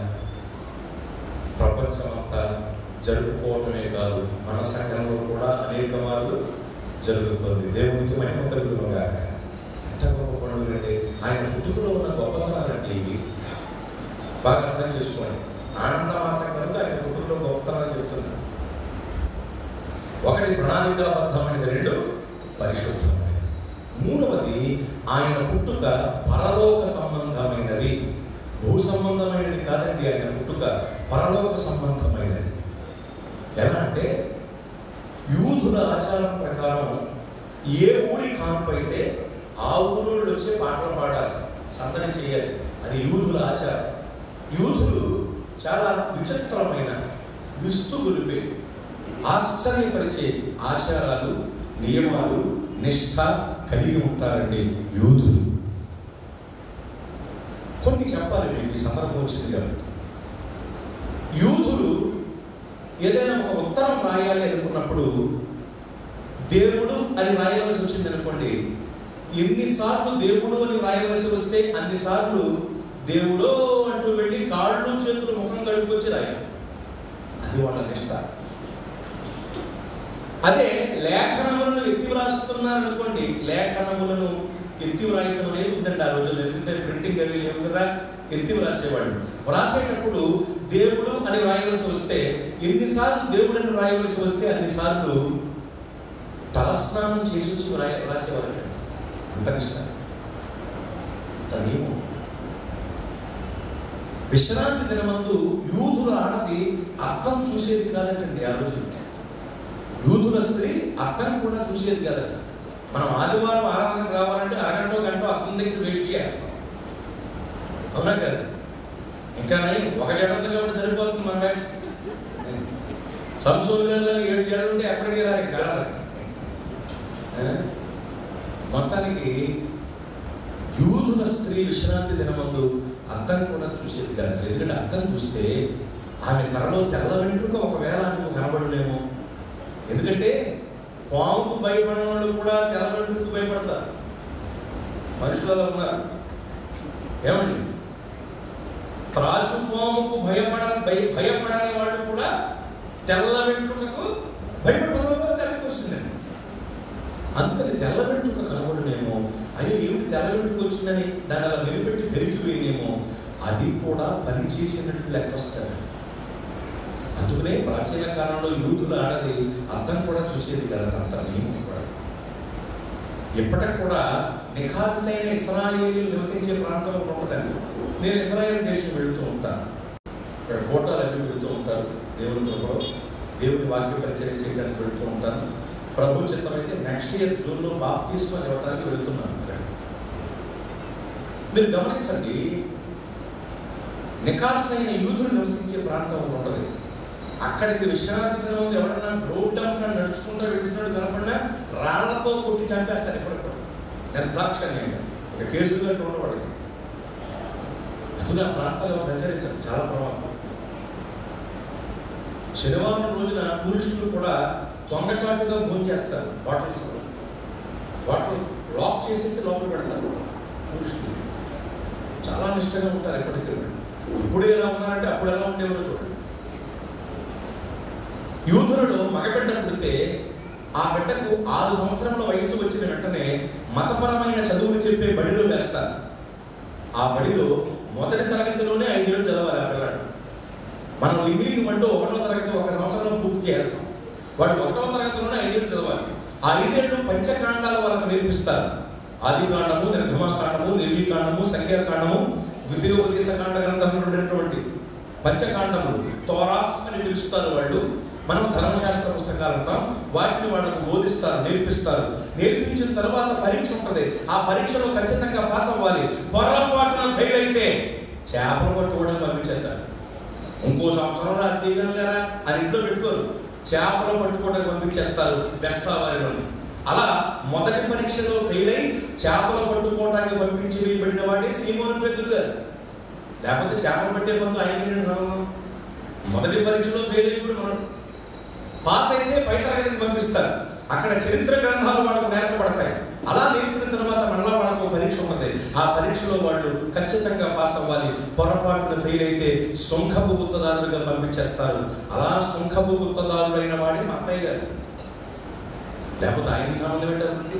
ప్రపంచమంతా జరుపుకోవటమే కాదు మన సంఘంలో కూడా అనేక మార్లు జరుగుతుంది దేవునికి మహిమ కలుగును గాక ఎంత గొప్ప పండుగ అంటే ఆయన పుట్టుకలో ఉన్న గొప్పతనాలంటే ఇవి బాగా అర్థం చేసుకోండి ఆనందమాసం కనుక ఆయన పుట్టుకలో గొప్పతనాలు చెప్తున్నారు ఒకటి ప్రణాళికాబద్ధమైనది రెండు పరిశుద్ధమైనది మూడవది ఆయన పుట్టుక పరలోక సంబంధమైనది భూ సంబంధమైనది కాదండి ఆయన పుట్టుక పరలోక సంబంధమైనది ఎలా అంటే యూదుల ఆచారం ప్రకారం ఏ ఊరి కాన్పు అయితే ఆ ఊరోళ్ళు వచ్చే పాటలు పాడాలి సందడి చేయాలి అది యూదుల ఆచారం యూదులు చాలా విచిత్రమైన విస్తు గురిపే ఆశ్చర్యపరిచే ఆచారాలు నియమాలు నిష్ఠ కలిగి ఉంటారండి యూదులు కొన్ని చెప్పాలి మీకు ఈ సందర్భం వచ్చింది కాబట్టి యూదులు ఏదైనా ఒక ఉత్తరం రాయాలి అనుకున్నప్పుడు దేవుడు అని రాయవలసి వచ్చింది అనుకోండి ఎన్నిసార్లు దేవుడు అని రాయవలసి వస్తే అన్నిసార్లు దేవుడో అంటూ వెళ్ళి కాళ్ళు చేతులు ముఖం కడుక్కొచ్చి రాయాలి అది వాళ్ళ నిష్ట అదే లేఖనములను ఎత్తి వ్రాస్తున్నారు అనుకోండి లేఖనములను ఎత్తి వ్రాయటం అనేది ఉందండి ఆ రోజుల్లో ఎందుకంటే ప్రింటింగ్ అవి లేవు కదా ఎత్తి వ్రాసేవాళ్ళు వ్రాసేటప్పుడు దేవుడు అని రాయవలసి వస్తే ఎన్నిసార్లు దేవుడు అని రాయవలసి వస్తే అన్నిసార్లు తలస్నానం చేసి వచ్చి వ్రాయ రాసేవాళ్ళు అంత నిష్ట అంత నియమం విశ్రాంతి దినమందు యూదుల ఆడది అర్థం చూసేది కాదటండి ఆ రోజు యూదుల స్త్రీ అర్థం కూడా చూసేది కాదట మనం ఆదివారం ఆరాధనకు రావాలంటే అరగంట గంట అర్థం దగ్గర వేస్ట్ చేయాలి అవునా కదా ఇంకా నయం ఒక జడంతో కాబట్టి సరిపోతుంది మన బ్యాచ్ సంసోలు గారు ఏడు జడలు ఉంటే ఎక్కడికి రాలి గడలకి మొత్తానికి యూదుల స్త్రీ విశ్రాంతి దినమందు అర్థం కూడా చూసేది కాదు ఎందుకంటే అర్థం చూస్తే ఆమె తరలో తెల్ల వెంట్రుక ఒకవేళ ఆమెకు కనబడలేమో ఎందుకంటే పాముకు భయపడిన వాళ్ళు కూడా తెల్ల వెంట్రుకు భయపడతారు మనుషులలో ఉన్నారు ఏమండి త్రాచు పాముకు భయపడ భయ భయపడని వాళ్ళు కూడా తెల్ల వెంట్రుకకు భయపడకపోతే తెల్లకి వస్తుందండి అందుకని తెల్ల వెంట్రుక కనబడునేమో అయ్యో ఏమిటి తెల్ల వెంట్రుక వచ్చిందని దాన్ని అలా నిలబెట్టి పెరిగిపోయినేమో అది కూడా పని చేసినట్లు లెక్క వస్తుంది అందుకనే ప్రాచీన కాలంలో యూదుల ఆడది అర్థం కూడా చూసేది కదా అంత నియమం కూడా ఇప్పటికి కూడా నిఖార్సైన ఇస్రాయేలీలు నివసించే ప్రాంతంలో ఉంటుందండి నేను ఇస్రాయేల్ దేశం వెళుతూ ఉంటాను ఇక్కడ కోటాలు అవి వెళుతూ ఉంటారు దేవుని కృపలో దేవుని వాక్య పరిచయం చేయడానికి వెళుతూ ఉంటాను ప్రభు చిత్తమైతే నెక్స్ట్ ఇయర్ జూన్లో బాప్తీస్మని ఇవ్వడానికి వెళుతున్నాను అక్కడ మీరు గమనించండి నికార్సైన యూదులు నివసించే ప్రాంతం ఉంటుంది అక్కడికి విశ్రాంతి దినం ఎవడన్నా రోడ్డు అంతా నడుచుకుంటూ వెళ్తున్నాడు కనపడినా రాళ్లతో కొట్టి చంపేస్తారు ఎప్పటికప్పుడు నిర్దాక్షణ్యంగా ఒక కేసు గంట ఉండవాడికి అందులో ఆ ప్రాంతాల్లో సంచరించారు చాలా ప్రమాదం శనివారం రోజున టూరిస్టులు కూడా దొంగచాటుగా భోజనం చేస్తారు బాటిల్స్ బాటిల్ లాక్ చేసేసి లోపల పెడతారు టూరిస్టులు చాలా నిష్టగా ఉంటారు ఎప్పటికీ వాళ్ళు. ఇప్పుడు ఎలా ఉన్నారంటే అప్పుడు ఎలా ఉండేవారో చూడండి యూదులలో మగబిడ్డ పుడితే ఆ బిడ్డకు ఆరు సంవత్సరముల వయసు వచ్చిన వెంటనే మతపరమైన చదువులు చెప్పే బడిలో వేస్తారు ఆ బడిలో మొదటి తరగతిలోనే ఐదేళ్ళు చదవాలి ఆ పిల్లాడు మనం లింగిలింగ్ అంటూ ఒకటో తరగతి ఒక సంవత్సరంలో పూర్తి చేస్తాం వాడు ఒకటవ తరగతిలోనే ఐదేళ్ళు చదవాలి ఆ ఐదేళ్ళు పంచకాండాల వరకు నేర్పిస్తారు ఆది కాండము నిర్గమాకాండము లేవీకాండము సంఖ్యాకాండము ద్వితీయోపదేశ కాండ గ్రంథంలో ఉన్నటువంటి పంచకాండములు తోరా అని పిలుస్తారు వాళ్ళు మనం ధర్మశాస్త్ర పుస్తకాలు అంటాం వాటిని వాళ్ళకు బోధిస్తారు నేర్పిస్తారు నేర్పించిన తర్వాత పరీక్ష ఉంటుంది ఆ పరీక్షలో ఖచ్చితంగా పాస్ అవ్వాలి పొరపాటున ఫెయిల్ అయితే చేపలు పట్టుకోవడం పంపించేస్తారు ఇంకో సంవత్సరం అది తీయగలరా అని ఇంట్లో పెట్టుకోరు చేపలు పట్టుకోవడానికి పంపించేస్తారు బెస్తావారిలో అలా మొదటి పరీక్షలో ఫెయిల్ అయి చేపలు పట్టుకోవడానికి పంపించి వేయబడిన వాడే సీమోను పెద్దలు గారు లేకపోతే చేపలు పట్టే పనులు ఆయన సంబంధం మొదటి పరీక్షలో ఫెయిల్ అయ్యి కూడా మనం పాస్ అయితే పై తరగతికి పంపిస్తారు అక్కడ చరిత్ర గ్రంథాలు వాళ్ళకు నేర్పబడతాయి అలా నేర్పిన తర్వాత మళ్ళా వాళ్ళకు ఒక పరీక్ష ఉంటుంది ఆ పరీక్షలో వాళ్ళు ఖచ్చితంగా పాస్ అవ్వాలి పొరపాటున ఫెయిల్ అయితే సుంఖపు గుత్తదారులుగా పంపించేస్తారు అలా సుంఖపు గుత్తదారులైన వాడి మా అత్తయ్య గారు లేకపోతే ఆయన సంబంధం ఏంటంటే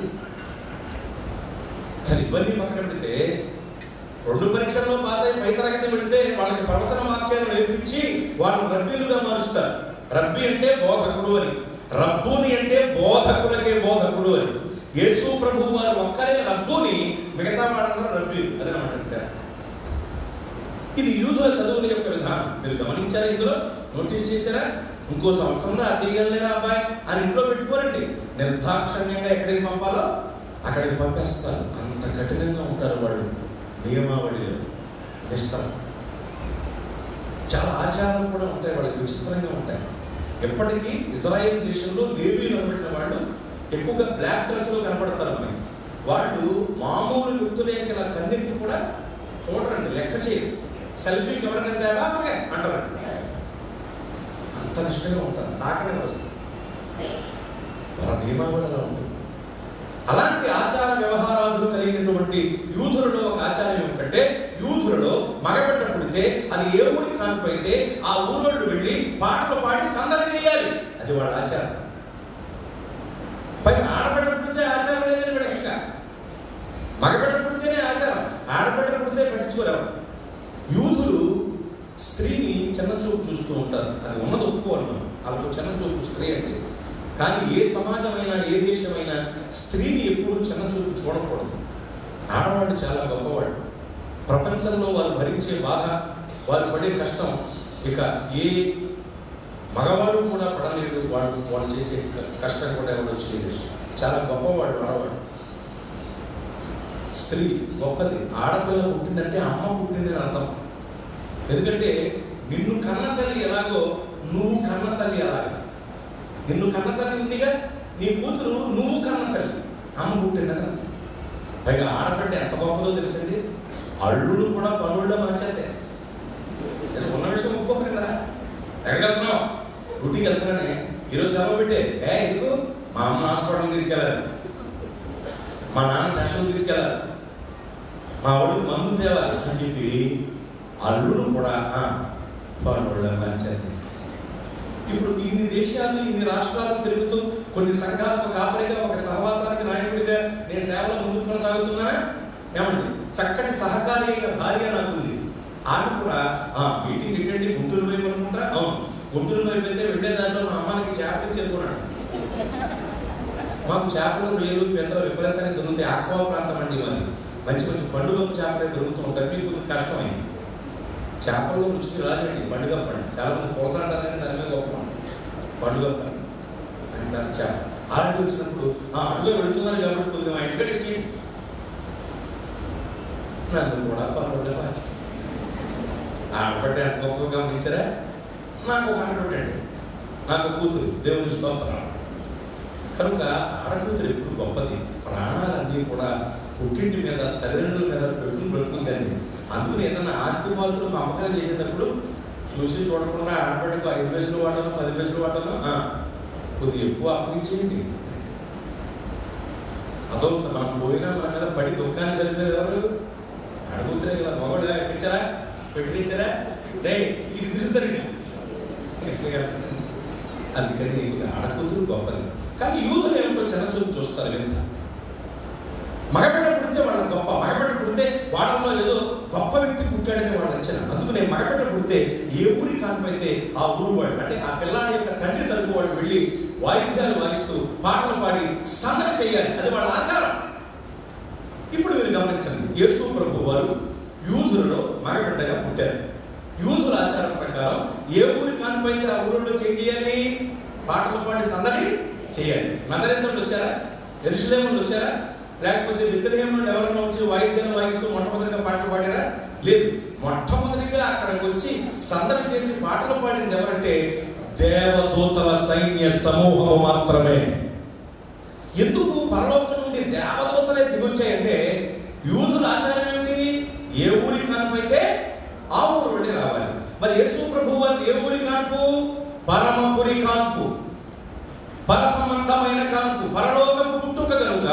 సరే ఇవన్నీ పక్కన పెడితే రెండు పరీక్షల్లో పాస్ అయి పై తరగతి పెడితే వాళ్ళకి ప్రవచన వాక్యాలు నేర్పించి వాళ్ళు రబ్బీలుగా మారుస్తారు రబ్బీ అంటే బోధకుడు అని రబ్బుని అంటే బోధకులకే బోధకుడు అని యేసు ప్రభు వారు ఒక్కరే రబ్బుని మిగతా వాళ్ళలో రబ్బీ అని అంటారు ఇది యూదుల చదువుల యొక్క విధానం మీరు గమనించారా ఇందులో నోటీస్ చేశారా ఇంకో సంవత్సరంలో అది తీయగలలేరా అబ్బాయి అని ఇంట్లో పెట్టుకోరండి నిర్దాక్షణ్యంగా ఎక్కడికి పంపాలో అక్కడికి పంపేస్తారు అంత కఠినంగా ఉంటారు వాళ్ళు నియమావళిలో ఇష్టం చాలా ఆచారాలు కూడా ఉంటాయి వాళ్ళకి విచిత్రంగా ఉంటాయి ఎప్పటికీ ఇజ్రాయెల్ దేశంలో లేవీలు అనబడిన వాళ్ళు ఎక్కువగా బ్లాక్ డ్రెస్లో కనపడతారు మనకి వాళ్ళు మామూలు వ్యక్తుల యొక్క కన్నెత్తి కూడా చూడరండి లెక్క చేయరు సెల్ఫీకి ఎవరైనా తేవా అలాగే అంటారండి అంత నిష్టంగా ఉంటారు తాకనే వస్తుంది వాళ్ళ నియమావళి అలా ఉంటుంది అలాంటి ఆచార వ్యవహారాలు కలిగినటువంటి యూదులలో ఒక ఆచారం ఏమిటంటే యూదులలో మగబిడ్డ పుడితే అది ఏ ఊరికి కానిపోయితే ఆ ఊరోళ్ళు వెళ్ళి పాటలు పాడి సందడి చేయాలి అది వాళ్ళ ఆచారం పైగా ఆడబిడ్డ పుడితే ఆచారం లేదని వీళ్ళకి ఇంకా మగబిడ్డ పుడితేనే ఆచారం ఆడబిడ్డ పుడితే పట్టించుకోలేవు యూదులు స్త్రీని చిన్న చూపు చూస్తూ ఉంటారు అది ఉన్నది ఒప్పుకోవాలి మనం వాళ్ళకు చిన్న చూపు స్త్రీ అంటే కానీ ఏ సమాజమైనా ఏ దేశమైనా స్త్రీని ఎప్పుడూ చిన్న చూపు చూడకూడదు ఆడవాళ్ళు చాలా గొప్పవాళ్ళు ప్రపంచంలో వారు భరించే బాధ వారు పడే కష్టం ఇక ఏ మగవాడు కూడా పడలేడు వాళ్ళు వాళ్ళు చేసే క- కష్టం కూడా ఎవరు చేయలేదు చాలా గొప్పవాడు ఆడవాడు స్త్రీ గొప్పది ఆడపిల్ల పుట్టిందంటే అమ్మ పుట్టిందని అర్థం ఎందుకంటే నిన్ను కన్న తల్లి ఎలాగో నువ్వు కన్న తల్లి ఎలాగ నిన్ను కన్న తల్లి ఉందిగా నీ కూతురు నువ్వు కన్న తల్లి అమ్మ పుట్టిందని అర్థం పైగా ఆడబిడ్డ ఎంత గొప్పదో తెలుసండి అల్లుడు కూడా పనుల్లో మార్చేద్దే ఇది ఉన్న విషయం ఒప్పుకోకు కదా ఎక్కడికి వెళ్తున్నావు డ్యూటీకి వెళ్తున్నానే ఈరోజు సెలవు పెట్టే ఏ ఎందుకు మా అమ్మ హాస్పిటల్ తీసుకెళ్ళాలి మా నాన్న టెస్టులు తీసుకెళ్ళాలి మా వాడికి మందు తేవాలి అని చెప్పి అల్లుడు కూడా ఆ, పనుల్లో మార్చేద్దే ఇప్పుడు ఇన్ని దేశాలు ఇన్ని రాష్ట్రాలు తిరుగుతూ కొన్ని సంఘాలకు కాపరిగా ఒక సహవాసానికి నాయకుడిగా నేను సేవలో ముందుకు కొనసాగుతున్నానా ఏమండి చక్కటి సహకారి అయిన భార్య నాకుంది ఆమె కూడా ఆ మీటింగ్ ఇట్టండి గుంటూరు వైపు అనుకుంటా అవును గుంటూరు వైపు అయితే వెళ్ళే దాంట్లో మా అమ్మానికి చేపలు చేరుకున్నాడు మాకు చేపలు రొయ్యలు పీతలు విపరీతంగా దొరుకుతాయి ఆక్వా ప్రాంతం అండి మాది మంచి మంచి పండుగ చేపలే దొరుకుతూ ఉంటాయి మీకు కొద్దిగా కష్టమైంది చేపల్లో రుచికి రాజండి పండుగ పండు చాలా మంది కోస అంటారు కానీ దాని మీద గొప్ప పండు. పండుగ పండు అంటారు చేప అలాంటి వచ్చినప్పుడు ఆ అడుగు వెళుతున్నారు కాబట్టి కొద్దిగా మా ఇంటికి ఇచ్చి నన్ను కూడా పనులు మార్చి ఆడపడ్డ ఎంత గొప్పగా గమనించారా నాకు ఒక ఆడపడ్డండి నాకు కూతురు దేవుని స్తోత్రం కనుక ఆడకూతురు ఎప్పుడు గొప్పది ప్రాణాలన్నీ కూడా పుట్టింటి మీద తల్లిదండ్రుల మీద పెట్టుకుని బ్రతుకుందండి అందుకని ఏదైనా ఆస్తి పాస్తులు అమ్మకాలు చేసేటప్పుడు చూసి చూడకుండా ఆడబిడ్డకు ఐదు పైసలు వాడను పది పైసలు వాడను ఆ, కొద్దిగా ఎక్కువ అప్పగించేయండి అదో మనం పోయినా మన మీద పడి దుఃఖాన్ని చనిపోయేది ఎవరు అడుగుతురే కదా మగవాళ్ళు ఎక్కించారా పెట్టి తెచ్చారా రే ఇటు తిరుగుతారు ఇక. అందుకని ఆడకూతురు గొప్పది కానీ యూదులు ఏమిటో చిన్నచూపు చూస్తారు వింత మగబిడ్డ పుడితే వాళ్ళ గొప్ప మగబిడ్డ పుడితే వాళ్ళలో ఏదో గొప్ప వ్యక్తి పుట్టాడని వాళ్ళు అంచనా అందుకనే మగబిడ్డ పుడితే అయితే ఏ ఊరి కాన్పు అయితే ఆ ఊరు వాడు అంటే ఆ పిల్లాడి యొక్క తండ్రి తరపు వాడు వెళ్ళి వాయిద్యాలు వాయిస్తూ పాటలు పాడి సందడి చేయాలి అది వాళ్ళ ఆచారం ఇప్పుడు మీరు గమనించండి యేసు ప్రభు వారు యూదులలో మగబిడ్డగా పుట్టారు యూదుల ఆచారం ప్రకారం ఏ ఊరి కానిపోయితే ఆ ఊరిలో చేంజ్ చేయాలి పాటలు పాడి సందడి చేయాలి నగరేంద్రులు వచ్చారా ఎరుసలేములు వచ్చారా లేకపోతే విత్తలేం నుండి ఎవరైనా వచ్చి వాయిద్యాలు వాయిస్తూ మొట్టమొదటిగా పాటలు పాడారా లేదు మొట్టమొదటిగా అక్కడికి వచ్చి సందడి చేసి పాటలు పాడింది ఎవరంటే దేవదూతల సైన్య సమూహము మాత్రమే ఎందుకు పరలోకం నుండి దేవదూతలే దిగొచ్చాయంటే యూదుల ఆచారం ఏమిటి ఏ ఊరి కానుపైతే ఆ ఊరు నుండి రావాలి మరి యేసు ప్రభు వారి ఏ ఊరి కాన్పు పరమపురి కాన్పు పర సంబంధమైన కాన్పు పరలోకపు పుట్టుక కనుక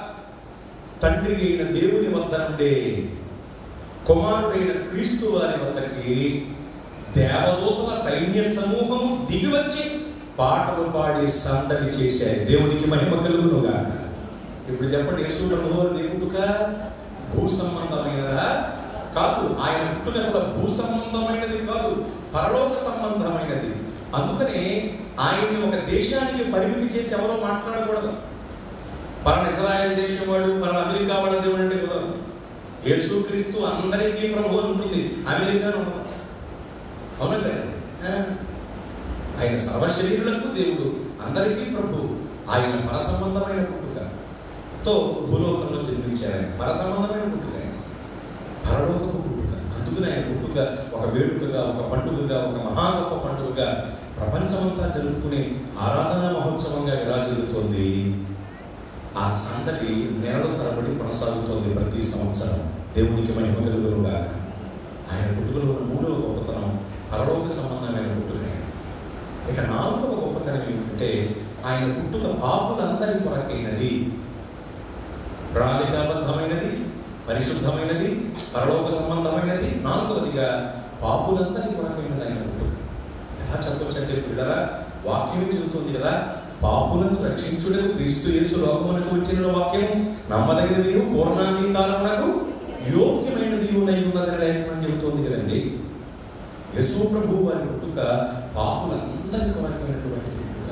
తండ్రి అయిన దేవుని వద్ద నుండే కుమారుడైన క్రీస్తు వారి వద్దకి దేవదూతల సైన్య సమూహము దిగి వచ్చి పాటలు పాడి సందడి చేశారు దేవునికి మహిమ కలుగునుగా ఇప్పుడు చెప్పండి యేసు ప్రభు నీ పుట్టుక భూ సంబంధమైనదా కాదు ఆయన పుట్టుక అసలు భూ సంబంధమైనది కాదు పరలోక సంబంధమైనది అందుకనే ఆయన్ని ఒక దేశానికి పరిమితి చేసి ఎవరో మాట్లాడకూడదు పలానా ఇజ్రాయెల్ దేశం వాడు పలానా అమెరికా వాళ్ళ దేవుడు అంటే కుదరదు యేసుక్రీస్తు అందరికీ ప్రభు అని ఉంటుంది అమెరికా ఉండదు అవునంటే ఆయన సర్వశరీరులకు దేవుడు అందరికీ ప్రభు ఆయన పర సంబంధమైన పుట్టుకతో భూలోకంలో జన్మించారు ఆయన పర సంబంధమైన పుట్టుక ఆయన పరలోకపు పుట్టుక అందుకని ఆయన పుట్టుక ఒక వేడుకగా ఒక పండుగగా ఒక మహా గొప్ప పండుగగా ప్రపంచమంతా జరుపుకునే ఆరాధనా మహోత్సవంగా విరాజిల్లుతోంది ఆ సందడి నెలల తరబడి కొనసాగుతోంది ప్రతి సంవత్సరం దేవునికి మహిమ కలుగునుగా ఆయన పుట్టుకలో ఉన్న మూడవ గొప్పతనం పరలోక సంబంధమైన పుట్టుక ఆయన. ఇక నాలుగవ గొప్పతనం ఏమిటంటే ఆయన పుట్టుక పాపులందరి కొరకైనది ప్రణాళికాబద్ధమైనది పరిశుద్ధమైనది పరలోక సంబంధమైనది నాలుగవదిగా పాపులందరి కొరకైనది ఆయన పుట్టుక ఎలా చెప్పొచ్చు అంటే పిల్లరా వాక్యం చెబుతుంది కదా పాపులను రక్షించుటకు క్రీస్తు యేసు లోకమునకు వచ్చిన వాక్యము నమ్మదగినది పూర్ణాంగీకారమునకు యోగ్యమైనది ఉన్నై ఉన్నదని లేఖనం చెబుతోంది కదండి యేసు ప్రభు వారి పుట్టుక పాపులందరి కొరకైనటువంటి పుట్టుక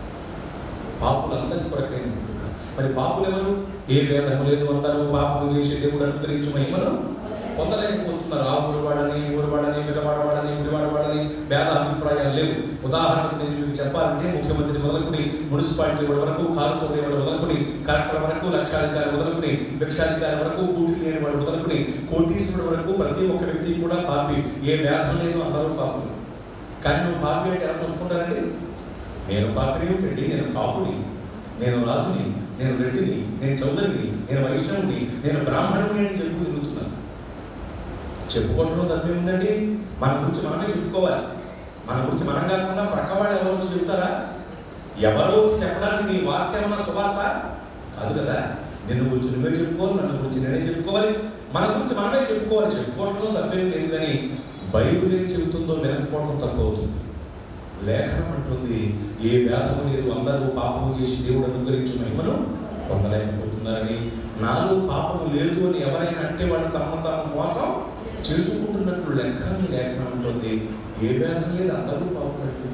పాపులందరి కొరకైన పుట్టుక మరి పాపులు ఎవరు ఏ భేదము లేదు అందరూ పాపము చేసే దేవుడు అనుగ్రహించు మహిమను పొందలేకపోతున్నారు ఆ ఊరు వాడని ఈ ఊరు వాడని విజయవాడ వాడని గుడివాడ వాడని భేద అభిప్రాయాలు లేవు ఉదాహరణకు నేను మీకు చెప్పాలంటే ముఖ్యమంత్రి మొదలుకొని మున్సిపాలిటీ వాడి వరకు కారు తోడేవాడు మొదలుకొని కలెక్టర్ వరకు లక్షాధికారి మొదలుకొని భిక్షాధికారి వరకు కూటి లేని వాడు మొదలుకొని కోటీశ్వరుడు వరకు ప్రతి ఒక్క వ్యక్తి కూడా పాపి ఏ భేదం లేదు అందరూ పాపులు కానీ నువ్వు పాపి అంటే ఎవరు ఒప్పుకుంటారండి నేను పాపిని ఏమిటండి నేను కాపుని నేను రాజుని నేను రెడ్డిని నేను చౌదరిని నేను వైష్ణవుని నేను బ్రాహ్మణుని అని చెప్పు తిరుగుతున్నాను చెప్పుకోవడంలో తప్పే ఉందండి మన గురించి మనమే చెప్పుకోవాలి మన గురించి మనం కాకుండా ప్రక్కవాడు ఎవరు వచ్చి చెప్తారా ఎవరో వచ్చి చెప్పడానికి నీ వార్త ఏమన్నా శుభార్త కాదు కదా నిన్ను గురించి నువ్వే చెప్పుకోవాలి నన్ను గురించి నేనే చెప్పుకోవాలి మన గురించి మనమే చెప్పుకోవాలి చెప్పుకోవడంలో తప్పేం లేదు కానీ బైబిల్ ఏం చెబుతుందో వినకపోవడం తప్పు అవుతుంది లేఖనం అంటుంది ఏ వేదము లేదు అందరూ పాపము చేసి దేవుడు అనుగ్రహించు మహిమను పొందలేకపోతున్నారని నాలో పాపము లేదు అని ఎవరైనా అంటే వాళ్ళు తమను తాము మోసం చేసుకుంటున్నట్లు లెక్క అని లేఖనం అంటుంది ఏ వేదం లేదు అందరూ పాపనట్టు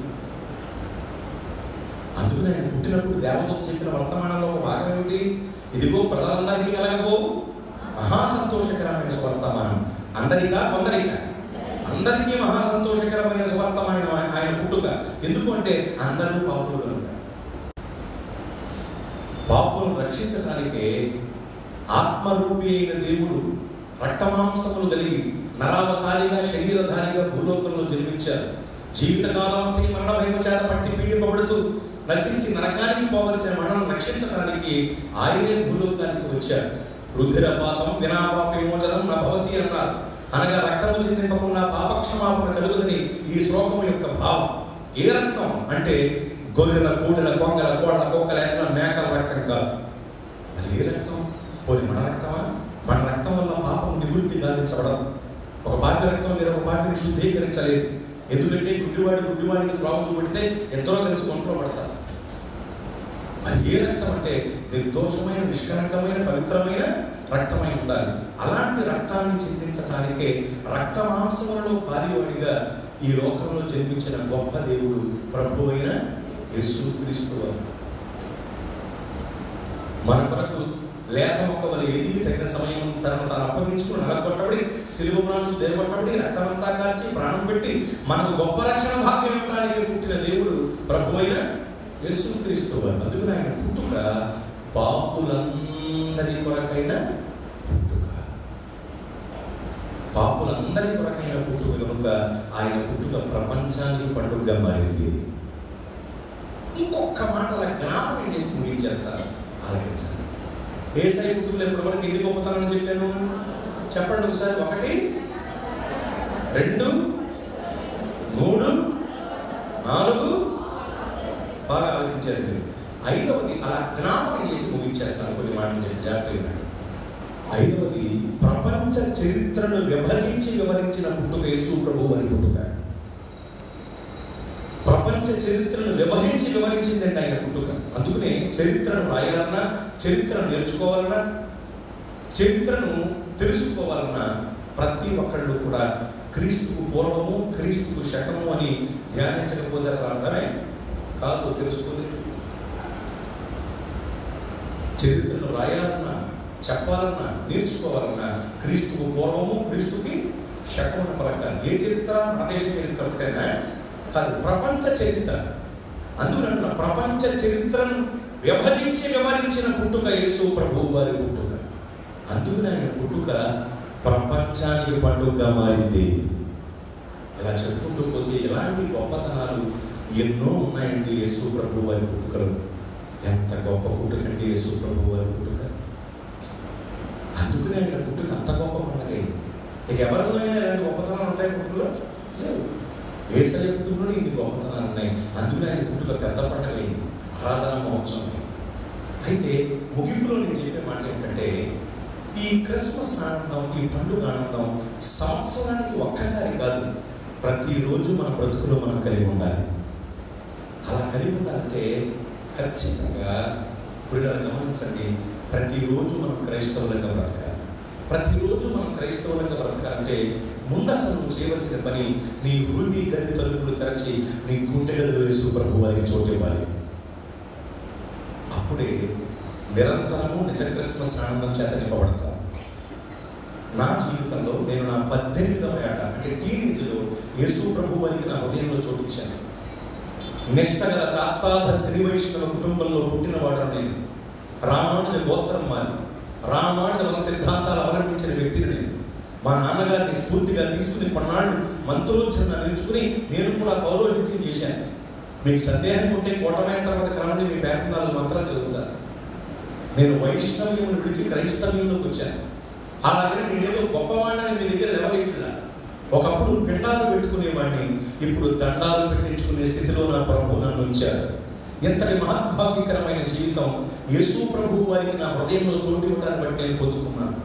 అందుకని ఆయన పుట్టినప్పుడు దేవతలు చెప్పిన వర్తమానంలో ఒక భాగం ఏమిటి ఇదిగో ప్రజలందరికీ కలగబో మహా సంతోషకరమైన స్వర్తమానం అందరికా కొందరికా అందరికీ మహా సంతోషకరమైన స్వర్తమైన ఆయన పుట్టుక ఎందుకు అంటే అందరూ పాపులు కనుక పాపులను రక్షించడానికే ఆత్మరూపి అయిన దేవుడు రక్తమాంసములు కలిగి నరావతారిగా శరీరధారిగా భూలోకంలో జన్మించారు జీవితకాలం అంతా ఈ మరణ భయం చేత పట్టి పీడింపబడుతూ నశించి నరకానికి పోవలసిన మనల్ని రక్షించడానికి ఆయనే భూలోకానికి వచ్చారు రుధిరపాతం వినాపాప విమోచనం నా భవతి అన్నారు అనగా రక్తము చిందింపకుండా పాపక్షమాపణ కలుగుదని ఈ శ్లోకం యొక్క భావం ఏ రక్తం అంటే గొర్రెల కోడెల కొంగల కోళ్ళ కుక్కల ఎట్ల మేకల రక్తం కాదు మరి ఏ రక్తం పోని మన రక్తమా మన రక్తం వల్ల పాపం నివృత్తి గావించబడదు ఒక పార్టీ రక్తం వేరే ఒక పార్టీని శుద్ధీకరించలేదు ఎందుకంటే గుడ్డివాడి గుడ్డివాడికి త్రోవ చూపెడితే ఎందరో కలిసి కొంట్లో పడతారు మరి ఏ రక్తం అంటే నిర్దోషమైన నిష్కలంకమైన పవిత్రమైన రక్తమై ఉండాలి అలాంటి రక్తాన్ని చిందించడానికే రక్త మాంసములలో పారివాడిగా ఈ లోకంలో జన్మించిన గొప్ప దేవుడు ప్రభు అయిన యేసుక్రీస్తు వారు మన కొరకు లేత మొక్క వల్ల ఎదిగి తగిన సమయం తనను తాను అప్పగించుకుని నలగొట్టబడి సిలువ ప్రాణులు దేవగొట్టబడి రక్తమంతా కాల్చి ప్రాణం పెట్టి మనకు గొప్ప రక్షణ భాగ్యం ఇవ్వడానికి పుట్టిన దేవుడు ప్రభు అయిన యేసుక్రీస్తు వారు అందుకని ఆయన పుట్టుక పాపులందరి కొరకైన పుట్టుక పాపులందరి కొరకైన పుట్టుక కనుక ఆయన పుట్టుక ప్రపంచానికి పండుగగా మారింది ఇంకొక మాట అలా జ్ఞాపకం చేసి ముగించేస్తారు ఆలకించాలి ఏసై పుట్టుకలు ఎప్పటి వరకు ఎన్ని గొప్పతనం చెప్పాను చెప్పండి ఒకసారి ఒకటి రెండు మూడు నాలుగు బాగా ఆలోచించారు మీరు ఐదవది అలా జ్ఞాపకం చేసి ముగించేస్తాను కొన్ని మాటలు చెప్పి జాగ్రత్తగా వినండి. ఐదవది ప్రపంచ చరిత్రను విభజించి వివరించిన పుట్టుక యేసు ప్రభు వారి పుట్టుక ప్రపంచ చరిత్రను విభజించి వివరించిందండి ఆయన పుట్టుక అందుకనే చరిత్రను రాయాలన్నా చరిత్రను నేర్చుకోవాలన్నా చరిత్రను తెలుసుకోవాలన్నా ప్రతి ఒక్కళ్ళు కూడా క్రీస్తుకు పూర్వము క్రీస్తుకు శకము అని ధ్యానించకపోతే అసలు అర్థమే కాదు తెలుసుకోలేదు చరిత్రను రాయాలన్నా చెప్పాలన్నా నేర్చుకోవాలన్నా క్రీస్తుకు పూర్వము క్రీస్తుకి శకమున పలకాలి ఏ చరిత్ర మన దేశ చరిత్ర ఒకటేనా కాదు ప్రపంచ చరిత్ర అందువలన ప్రపంచ చరిత్రను విభజించి వివరించిన పుట్టుక యేసు ప్రభు వారి పుట్టుక అందుకని ఆయన పుట్టుక ప్రపంచానికి పండుగగా మారింది ఇలా చెప్పుకుంటూ పోతే ఎలాంటి గొప్పతనాలు ఎన్నో ఉన్నాయండి యేసు ప్రభు వారి పుట్టుకలు ఎంత గొప్ప పుట్టుక అంటే యేసు ప్రభు వారి పుట్టుక అందుకనే ఆయన పుట్టుక అంత గొప్ప పండుగ అయింది ఇక ఎవరిలో అయినా ఇలాంటి గొప్పతనాలు ఉంటాయి పుట్టుకలో లేవు ఏసయ పుట్టుకలో ఇన్ని గొప్పతనాలు ఉన్నాయి అందుకనే ఆయన పుట్టుక పెద్ద పండుగ అయింది ఆరాధన మహోత్సవం అయింది. అయితే ముగింపులో నేను చెప్పే మాట ఏంటంటే ఈ క్రిస్మస్ ఆనందం ఈ పండుగ ఆనందం సంవత్సరానికి ఒక్కసారి కాదు ప్రతిరోజు మన బ్రతుకులో మనం కలిగి ఉండాలి అలా కలిగి ఉండాలంటే ఖచ్చితంగా పిల్లలు గమనించండి ప్రతిరోజు మనం క్రైస్తవులంగా బ్రతకాలి ప్రతిరోజు మనం క్రైస్తవులంగా బ్రతకాలంటే ముందు అసలు నువ్వు చేయవలసిన పని నీ హృదయ గది తలుపులు తెరచి నీ గుండె గది వేసు ప్రభు వారికి చోటు ఇవ్వాలి అప్పుడే నిరంతరము నిజ క్రిస్మస్ ఆనందం చేత నింపబడతాం నా జీవితంలో నేను నా పద్దెనిమిదవ ఏట అంటే టీనేజ్లో యేసు ప్రభు వారికి నా హృదయంలో చోటిచ్చాను నిష్ట గల చాత్తాధ శ్రీ వైష్ణవ కుటుంబంలో పుట్టినవాడను నేను రామానుజ గోత్రం మాది రామానుజ మన సిద్ధాంతాలు అవలంబించిన వ్యక్తిని నేను మా నాన్నగారిని స్ఫూర్తిగా తీసుకుని కొన్నాళ్ళు మంత్రోచ్చరణ నేర్చుకుని నేను కూడా పౌరోహిత్యం చేశాను మీకు సందేహం ఉంటే కోటమైన తర్వాత క్రమండి మీ బ్యాంకు నాలుగు మంత్రాలు చదువుతాను నేను వైష్ణవ్యం విడిచి క్రైస్తవ్యంలోకి వచ్చాను అలాగే నేనేదో గొప్పవాడిని మీ దగ్గర నిలవేయట్లా ఒకప్పుడు పిండాలు పెట్టుకునేవాడిని ఇప్పుడు దండాలు పెట్టించుకునే స్థితిలో నా ప్రభు నన్ను ఉంచారు ఎంతటి మహద్భాగ్యకరమైన జీవితం యేసు ప్రభు వారికి నా హృదయంలో చోటు ఇవ్వడాన్ని బట్టి నేను పొందుకున్నాను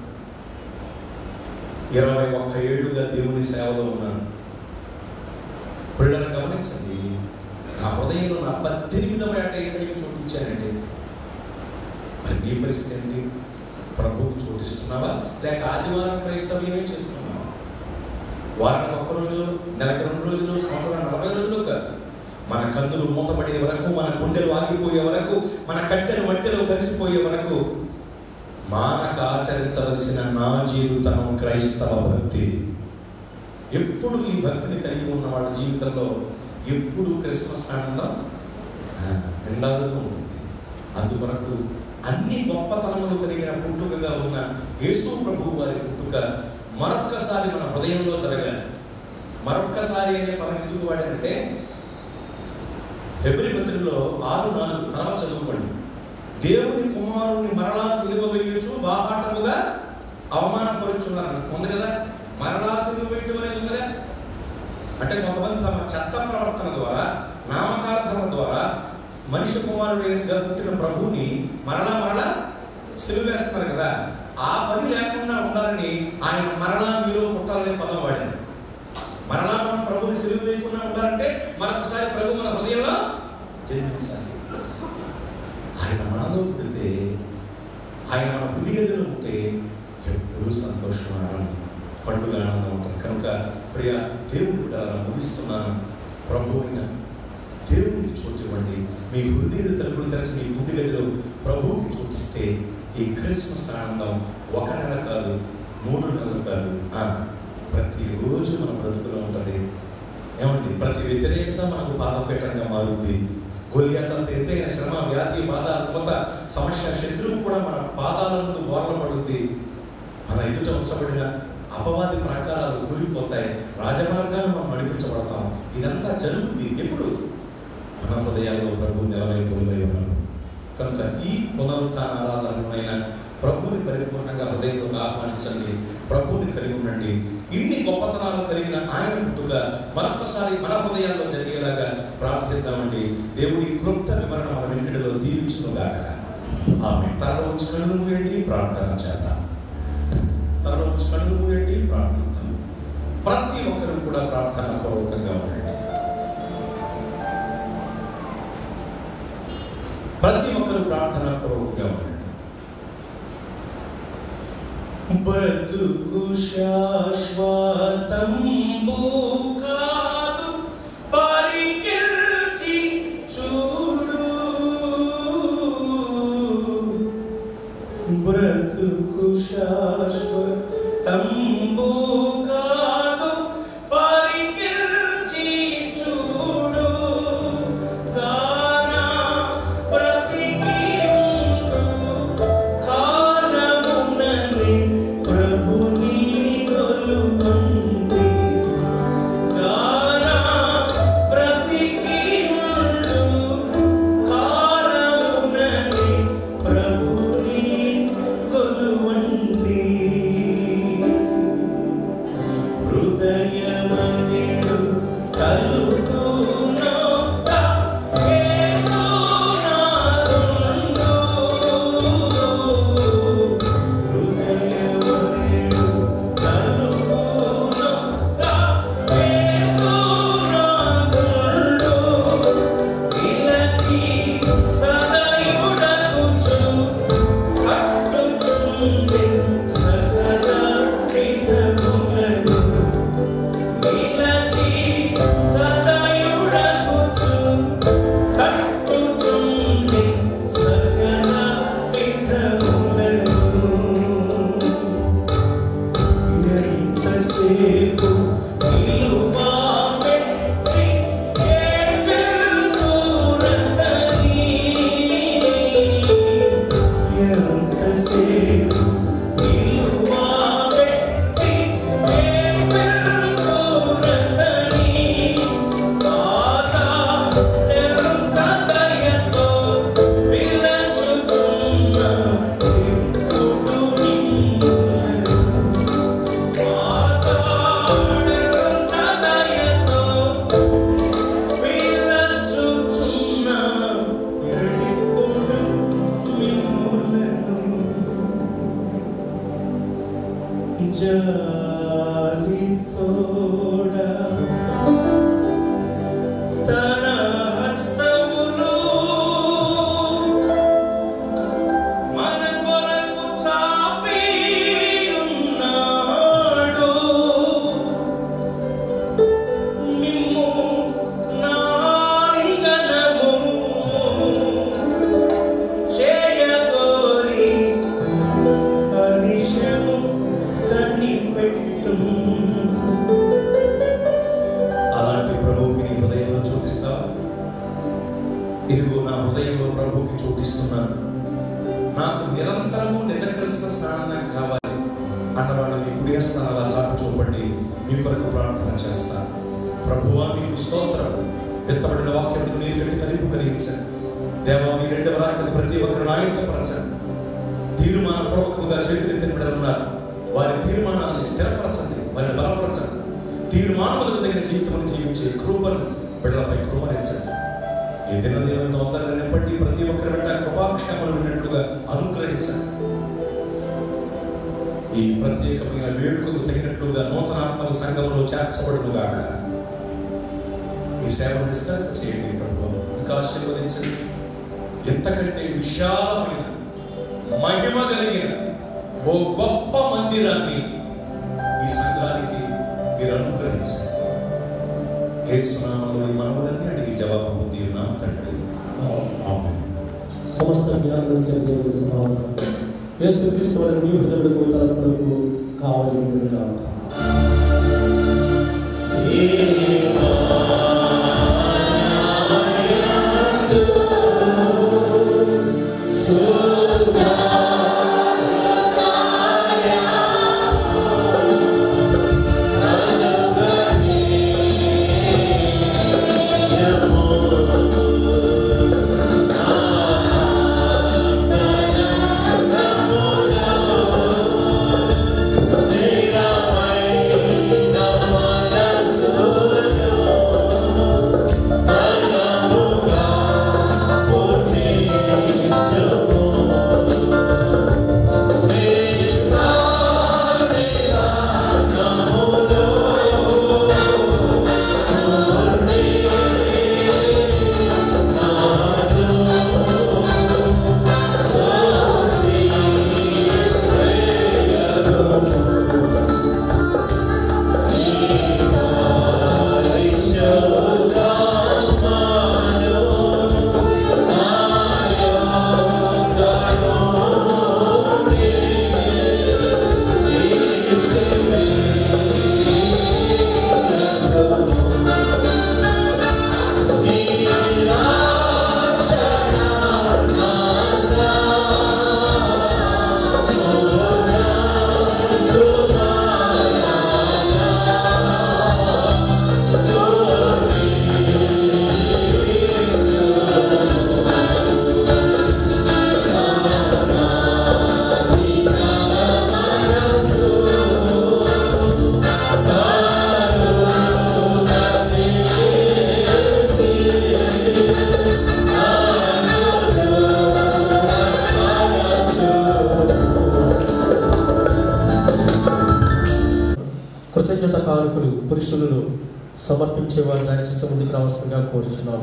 ఇరవై ఒక్క ఏళ్ళుగా దేవుని సేవలో ఉన్నాను పిల్లలను గమనించండి నా హృదయంలో నా పద్దెనిమిదవ ఏట ఏసైకి చోటిచ్చానండి మరి నీ పరిస్థితి ఏంటి ప్రభువుకు చోటిస్తున్నావా లేక ఆదివారం క్రైస్తవ్యమే చేస్తున్నావా వారానికి ఒక్క రోజు నెలకు రెండు రోజులు సంవత్సరం నలభై రోజులు కాదు మన కన్నులు మూతపడే వరకు మన గుండెలు ఆగిపోయే వరకు మన కట్టెలు మట్టెలో కలిసిపోయే వరకు మానక ఆచరించవలసిన నా జీవితం క్రైస్తవ భక్తి ఎప్పుడు ఈ భక్తిని కలిగి ఉన్న వాళ్ళ జీవితంలో ఎప్పుడు క్రిస్మస్ ఆనందం రెండాలుగా ఉంటుంది అందుకొరకు అన్ని గొప్పతనములు కలిగిన పుట్టుకగా ఉన్న యేసు ప్రభు వారి పుట్టుక మరొక్కసారి మన హృదయంలో జరగాలి మరొక్కసారి అనే పదం ఎందుకు వాడారంటే ఫిబ్రవరి పత్రికలో ఆరు నాలుగు తర్వాత చదువుకోండి దేవుని కుమారుని మరలా సిలువ వేయచ్చు బాహాటముగా అవమానపరుచున్నారు ఉంది కదా మరలా సిలువ వేయటం అనేది ఉంది కదా అంటే కొంతమంది తమ చెత్త ప్రవర్తన ద్వారా నామకార్థన ద్వారా మనిషి కుమారుడుగా పుట్టిన ప్రభువుని మరలా మరలా సిలువ వేస్తున్నారు కదా ఆ పని లేకుండా ఉండాలని ఆయన మరలా మీలో పుట్టాలనే పదం వాడారు మరలా మనం ప్రభుని సిలువ వేయకుండా ఉండాలంటే మరొకసారి ప్రభు మన హృదయంలో జన్మించాలి ఆయన మనలో పుడితే ఆయన మన హృదయగదిలో ఉంటే ఎప్పుడూ సంతోషం ఆనందం పండుగ ఆనందం ఉంటుంది కనుక ప్రియ దేవుడు కూడా అలా ముగిస్తున్నాను ప్రభు అయిన దేవునికి చోటు ఇవ్వండి మీ హృదయ తలుపులు తెరచి మీ గుండె గదిలో ప్రభువుకి చోటిస్తే ఈ క్రిస్మస్ ఆనందం ఒక నెల కాదు మూడు నెలలు కాదు ఆ, ప్రతిరోజు మన బ్రతుకులో ఉంటుంది ఏమండి ప్రతి వ్యతిరేకత మనకు బాధపేటంగా మారుద్ది గొలియాత అంత ఎత్తైన శ్రమ వ్యాధి బాధ అద్భుత సమస్య శత్రువు కూడా మన పాదాల ముందు బోర్ల పడుద్ది మన ఎదుట ఉంచబడిన అపవాది ప్రాకారాలు కూలిపోతాయి రాజమార్గాన్ని మనం నడిపించబడతాం ఇదంతా జరుగుద్ది ఎప్పుడు మన హృదయాల్లో ప్రభు నిలవై కొలువై ఉన్నాడు కనుక ఈ పునరుత్థాన ఆరాధనమైన ప్రభువుని పరిపూర్ణంగా హృదయంలో ఆహ్వానించండి ప్రభువుని కలిగి ఉండండి ఇన్ని గొప్పతనాలు కలిగిన ఆయన పుట్టుక మరొకసారి మన హృదయాల్లో జరిగేలాగా ప్రార్థిద్దామండి దేవుడి క్లుప్త వివరణ మన వెంకటిలో దీవించునుగాక ఆమె తనలో ఉంచుకళ్ళు మూయండి ప్రార్థన చేద్దాం తనలో ఉంచుకళ్ళు మూయండి ప్రార్థిద్దాం ప్రతి ఒక్కరూ కూడా ప్రార్థన పూర్వకంగా ఉండండి ప్రతి ఒక్కరూ ప్రార్థన పూర్వకంగా ఉండండి బ్రతుకు శాశ్వతంబు కాదు పరికిల్చి చూడు బ్రతుకు శాశ్వతంబు కాదు పరికిల్చి చూడు గానా బ్రతికియుండు కాలమునని ప్రభుని కొలువండి గానా బ్రతికియుండు కాలమునని ప్రభుని కొలువండి హృదయమనిడు కలుగునొక్క యేసునాథుండు. హృదయమనిడు కలుగునొక్క యేసునాథుండు. నిలచి సదయుడగుచు కట్టుచుండి సకల విధములను నిలచి సదయుడగుచు కట్టుచుండి సకల విధములను ఎంతసేపు నిలువబెట్టి ఏడ్చుతున్నదని ఎంతసేపు నిలువబెట్టి ఏడ్చుతున్నదని పాదాలెంత దయతో పిలచుచున్న ఇప్పుడు నిన్నులను పాదాలెంత దయతో పిలచుచున్న ఇప్పుడు నిన్నులను జాలితోడా తన హస్తములు మన కొరకు చాపి ఉన్నాడు మిమ్ము నారింగనము చేయగోరి అనిశము కనిపెట్టు అలాంటి ప్రభువుకి నీ హృదయంలో చూపిస్తావా ఇదిగో నా హృదయంలో ప్రభువుకి చూపిస్తున్నాను నాకు నిరంతరము నిజ క్రిస్మస్ ఆనందం కావాలి అన్నవాడు మీ కుడి హస్తాన్ని అలా చాటు చూపండి మీ కొరకు ప్రార్థన చేస్తా ప్రభువా మీకు స్తోత్రం ఎత్తబడిన వాక్యములకు నీరు కట్టి కలిపి కలిగించండి దేవా మీ రెండవ రాకడ ప్రతి ఒక్కరు ఆయుధపరచండి తీర్మానపూర్వకంగా చేతులు తినబడి ఉన్నారు వారి తీర్మానాన్ని స్థిరపరచండి వారిని బలపరచండి తీర్మానములకు తగిన జీవితం జీవించే కృపను బిడ్డలపై కృపణించండి ఈ దినదినంతో అందరిని నింపట్టి ప్రతి ఒక్కరి వెంట కృపాక్షేమలు విన్నట్లుగా అనుగ్రహించండి ఈ ప్రత్యేకమైన వేడుకకు తగినట్లుగా నూతనాత్మక సంఘంలో చేర్చబడునుగాక ఈ సేవను విస్తరణ చేయండి ప్రభు ఇంకా ఆశీర్వదించండి ఎంతకంటే విశాలమైన మహిమ కలిగిన ఓ గొప్ప మందిరాన్ని ఈ సంఘానికి మీరు అనుగ్రహించండి ఏసునామంలో ఈ మనవులన్నీ అడిగి జవాబు పొంది ఉన్నాం తండ్రి ఆమేన్ సమస్త జ్ఞానం తెలియజేస్తున్నాం యేసుక్రీస్తు వారి మీ హృదయులకు తలపులకు కావాలి కావాలి కృతజ్ఞత కానుకలు పురుషులను సమర్పించే వారి దయచేసి ముందుకు రావాల్సిందిగా కోరుచున్నాను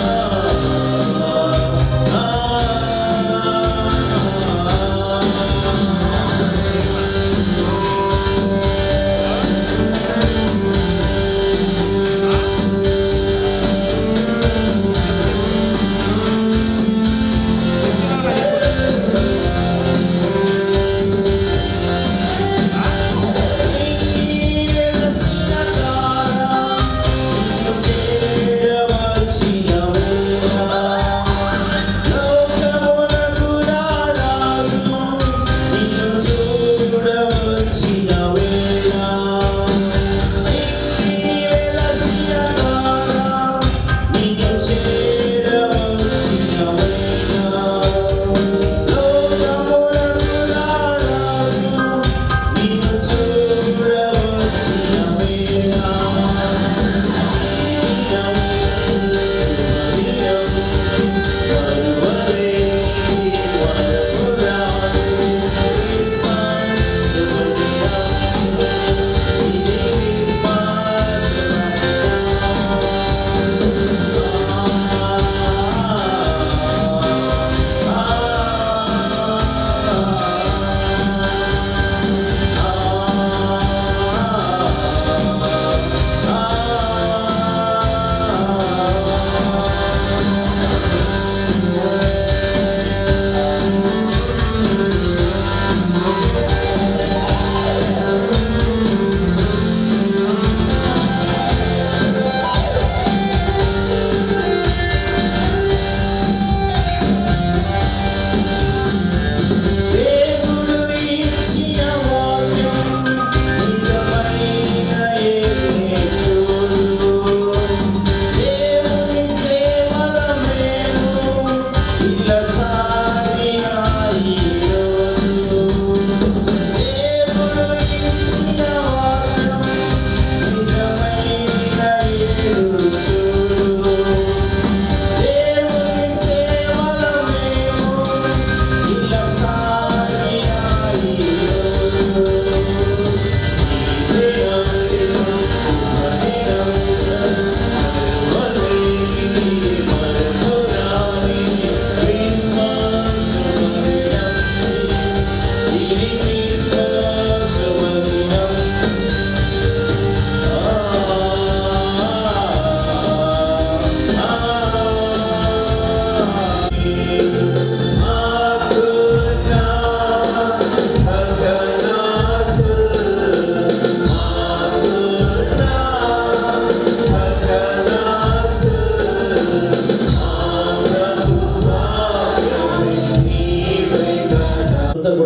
Ah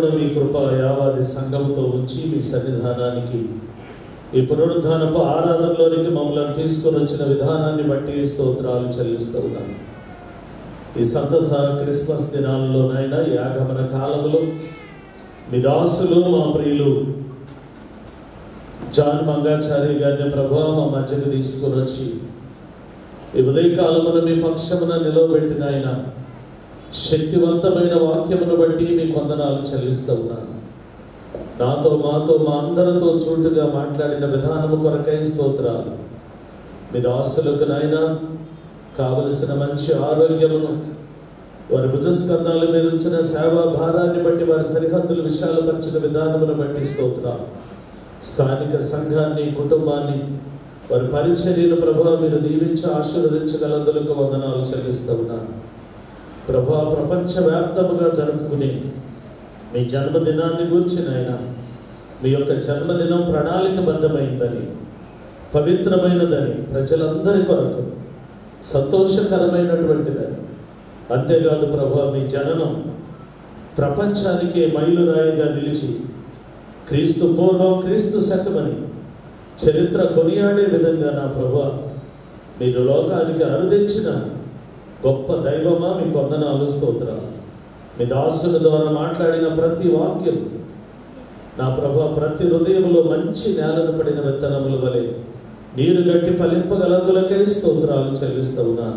కూడా మీ కృప యావాది సంఘంతో ఉంచి మీ సన్నిధానానికి ఈ పునరుద్ధానపు ఆరాధనలోనికి మమ్మల్ని తీసుకొని వచ్చిన విధానాన్ని బట్టి స్తోత్రాలు చెల్లిస్తూ ఉన్నాను ఈ సంతస క్రిస్మస్ దినాల్లోనైనా ఈ ఆగమన కాలంలో మీ దాసులు మా ప్రియులు జాన్ మంగాచారి గారిని ప్రభా మా మధ్యకు తీసుకొని వచ్చి ఈ ఉదయకాలమున మీ పక్షమున నిలవబెట్టిన ఆయన శక్తివంతమైన వాక్యమును బట్టి మీ వందనాలు చెల్లిస్తూ ఉన్నాను నాతో మాతో మా అందరితో చూటుగా మాట్లాడిన విధానము కొరకై స్తోత్రాలు మీ దాసులకు నాయన కావలసిన మంచి ఆరోగ్యమును వారి భుజస్కంధాల మీద ఉంచిన సేవా భారాన్ని బట్టి వారి సరిహద్దులు విశాలపరిచిన విధానమును బట్టి స్తోత్రాలు స్థానిక సంఘాన్ని కుటుంబాన్ని వారి పరిచర్యను ప్రభా మీరు దీవించి ఆశీర్వదించగలందులకు వందనాలు చెల్లిస్తూ ఉన్నాను ప్రభా ప్రపంచవ్యాప్తముగా జరుపుకునే మీ జన్మదినాన్ని గురించి నాయన మీ యొక్క జన్మదినం ప్రణాళికబద్ధమైందని పవిత్రమైనదని ప్రజలందరి కొరకు సంతోషకరమైనటువంటిదని అంతేకాదు ప్రభా మీ జననం ప్రపంచానికే మైలురాయిగా నిలిచి క్రీస్తు పూర్వం క్రీస్తు శకమని చరిత్ర కొనియాడే విధంగా నా ప్రభా మీరు లోకానికి అరుదించిన గొప్ప దైవమా మీ వందనాలు స్తోత్రాలు మీ దాసుల ద్వారా మాట్లాడిన ప్రతి వాక్యం నా ప్రభా ప్రతి హృదయంలో మంచి నేలను పడిన విత్తనముల వలె నీరు గట్టి ఫలింపగలందులకై స్తోత్రాలు చెల్లిస్తూ ఉన్నాను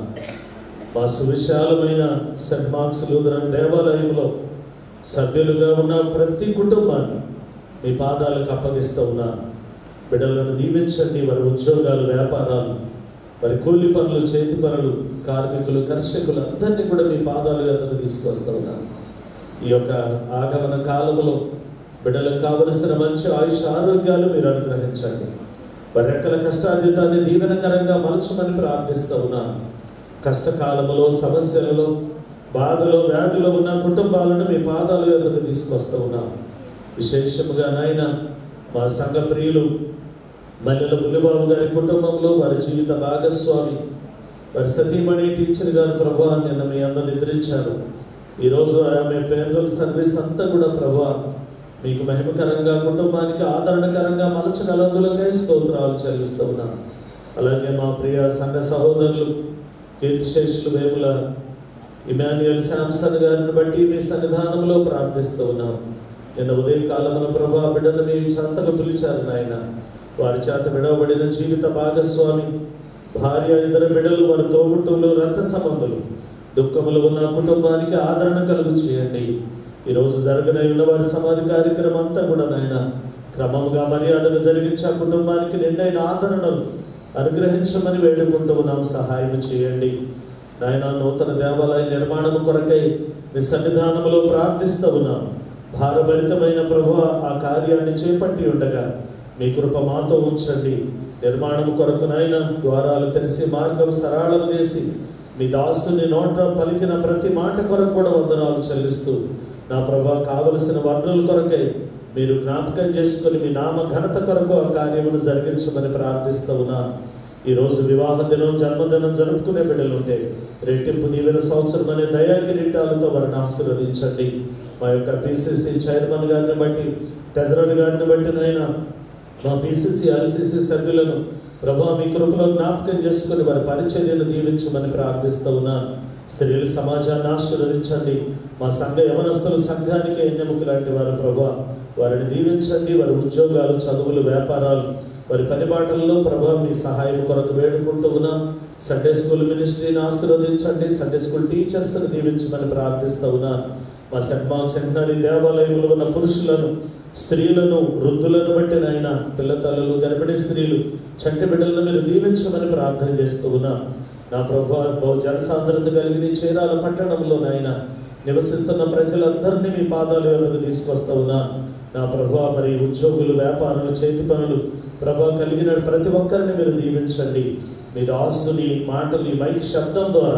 మా సువిశాలమైన సెంట్ మార్క్స్ లూథరన్ దేవాలయంలో సభ్యులుగా ఉన్న ప్రతి కుటుంబాన్ని మీ పాదాలకు అప్పగిస్తూ ఉన్నాను బిడ్డలను దీవించండి వారి ఉద్యోగాలు వ్యాపారాలు వారి కూలి పనులు చేతి పనులు కార్మికులు కర్షకులు అందరినీ కూడా మీ పాదాలు ఎద్దకు తీసుకొస్తూ ఉన్నాను ఈ యొక్క ఆగమన కాలంలో బిడ్డలకు కావలసిన మంచి ఆయుష్ ఆరోగ్యాలు మీరు అనుగ్రహించండి వారి రెక్కల కష్టార్జితాన్ని దీవెనకరంగా మలచమని ప్రార్థిస్తూ ఉన్నాను కష్టకాలంలో సమస్యలలో బాధలో వ్యాధిలో ఉన్న కుటుంబాలను మీ పాదాల యొక్కకు తీసుకొస్తూ ఉన్నాం విశేషముగా నాయన మా సంఘ ప్రియులు మల్లెల బుల్లిబాబు గారి కుటుంబంలో వారి జీవిత భాగస్వామి వారి సతీమణి టీచర్ గారు ప్రభా నిన్న మీ అందరు నిద్రించారు ఈరోజు ఆమె పేర్వల్ సర్వీస్ అంతా కూడా ప్రభా మీకు మహిమకరంగా కుటుంబానికి ఆదరణకరంగా మలచగలందులకై స్తోత్రాలు చెల్లిస్తూ ఉన్నాను అలాగే మా ప్రియ సంఘ సహోదరులు కీర్తిశేషులు వేముల ఇమాన్యుయల్ శాంసన్ గారిని బట్టి మీ సన్నిధానంలో ప్రార్థిస్తూ ఉన్నాం నిన్న ఉదయకాలమున ప్రభా బిడ్డను మీ సంతకు పిలిచారు నాయన వారి చేత విడవబడిన జీవిత భాగస్వామి భార్య ఇద్దరు బిడ్డలు వారి తోబుట్టులు రక్త సంబంధులు దుఃఖములు ఉన్న కుటుంబానికి ఆదరణ కలుగు చేయండి ఈరోజు జరగనైన వారి సమాధి కార్యక్రమం అంతా కూడా నాయన క్రమంగా మర్యాదగా జరిగించే ఆ కుటుంబానికి నిండైన ఆదరణలు అనుగ్రహించమని వేడుకుంటూ ఉన్నాం సహాయం చేయండి నాయన నూతన దేవాలయ నిర్మాణం కొరకై మీ సన్నిధానంలో ప్రార్థిస్తూ ఉన్నాం భారభరితమైన ప్రభు ఆ కార్యాన్ని చేపట్టి ఉండగా మీ కృప మాతో ఉంచండి నిర్మాణం కొరకు నాయన ద్వారాలు తెరిసి మార్గం సరళం చేసి మీ దాసుని నోట పలికిన ప్రతి మాట కొరకు కూడా వందనాలు చెల్లిస్తూ నా ప్రభా కావలసిన వనరుల కొరకై మీరు జ్ఞాపకం చేసుకుని మీ నామ ఘనత కొరకు ఆ కార్యమును జరిగించమని ప్రార్థిస్తూ ఉన్నాను ఈరోజు వివాహ దినం జన్మదినం జరుపుకునే బిడ్డలు ఉంటే రెట్టింపు దీవెన సంవత్సరం అనే దయా కిరీటాలతో వారిని ఆశీర్వదించండి మా యొక్క పిసిసి చైర్మన్ గారిని బట్టి ట్రెజరర్ గారిని బట్టి నైనా మా పిసిసి ఆర్సిసి సభ్యులను ప్రభా మీ కృపలో జ్ఞాపకం చేసుకుని వారి పరిచర్యను దీవించమని ప్రార్థిస్తూ ఉన్నాను స్త్రీల సమాజాన్ని ఆశీర్వదించండి మా సంఘ యవనస్తుల సంఘానికి ఎన్నెముక లాంటి వారు ప్రభా వారిని దీవించండి వారి ఉద్యోగాలు చదువులు వ్యాపారాలు వారి పని బాటల్లో ప్రభా మీ సహాయం కొరకు వేడుకుంటూ ఉన్నాం సండే స్కూల్ మినిస్ట్రీని ఆశీర్వదించండి సండే స్కూల్ టీచర్స్ని దీవించమని ప్రార్థిస్తూ ఉన్నాను మా సెంట్ మార్క్ సెంటనరీ దేవాలయంలో ఉన్న పురుషులను స్త్రీలను వృద్ధులను బట్టి నాయన పిల్లతల్లులు గర్భిణీ స్త్రీలు చంటి బిడ్డలను మీరు దీవించమని ప్రార్థన చేస్తూ ఉన్నా నా ప్రభా బహు జనసాంద్రత కలిగిన చీరాల పట్టణంలో నాయన నివసిస్తున్న ప్రజలందరినీ మీ పాదాల యొక్కకు తీసుకొస్తా ఉన్నా నా ప్రభా మరి ఉద్యోగులు వ్యాపారులు చేతి పనులు ప్రభా కలిగిన ప్రతి ఒక్కరిని మీరు దీవించండి మీ దాసుని మాటలు ఈ మైక్ శబ్దం ద్వారా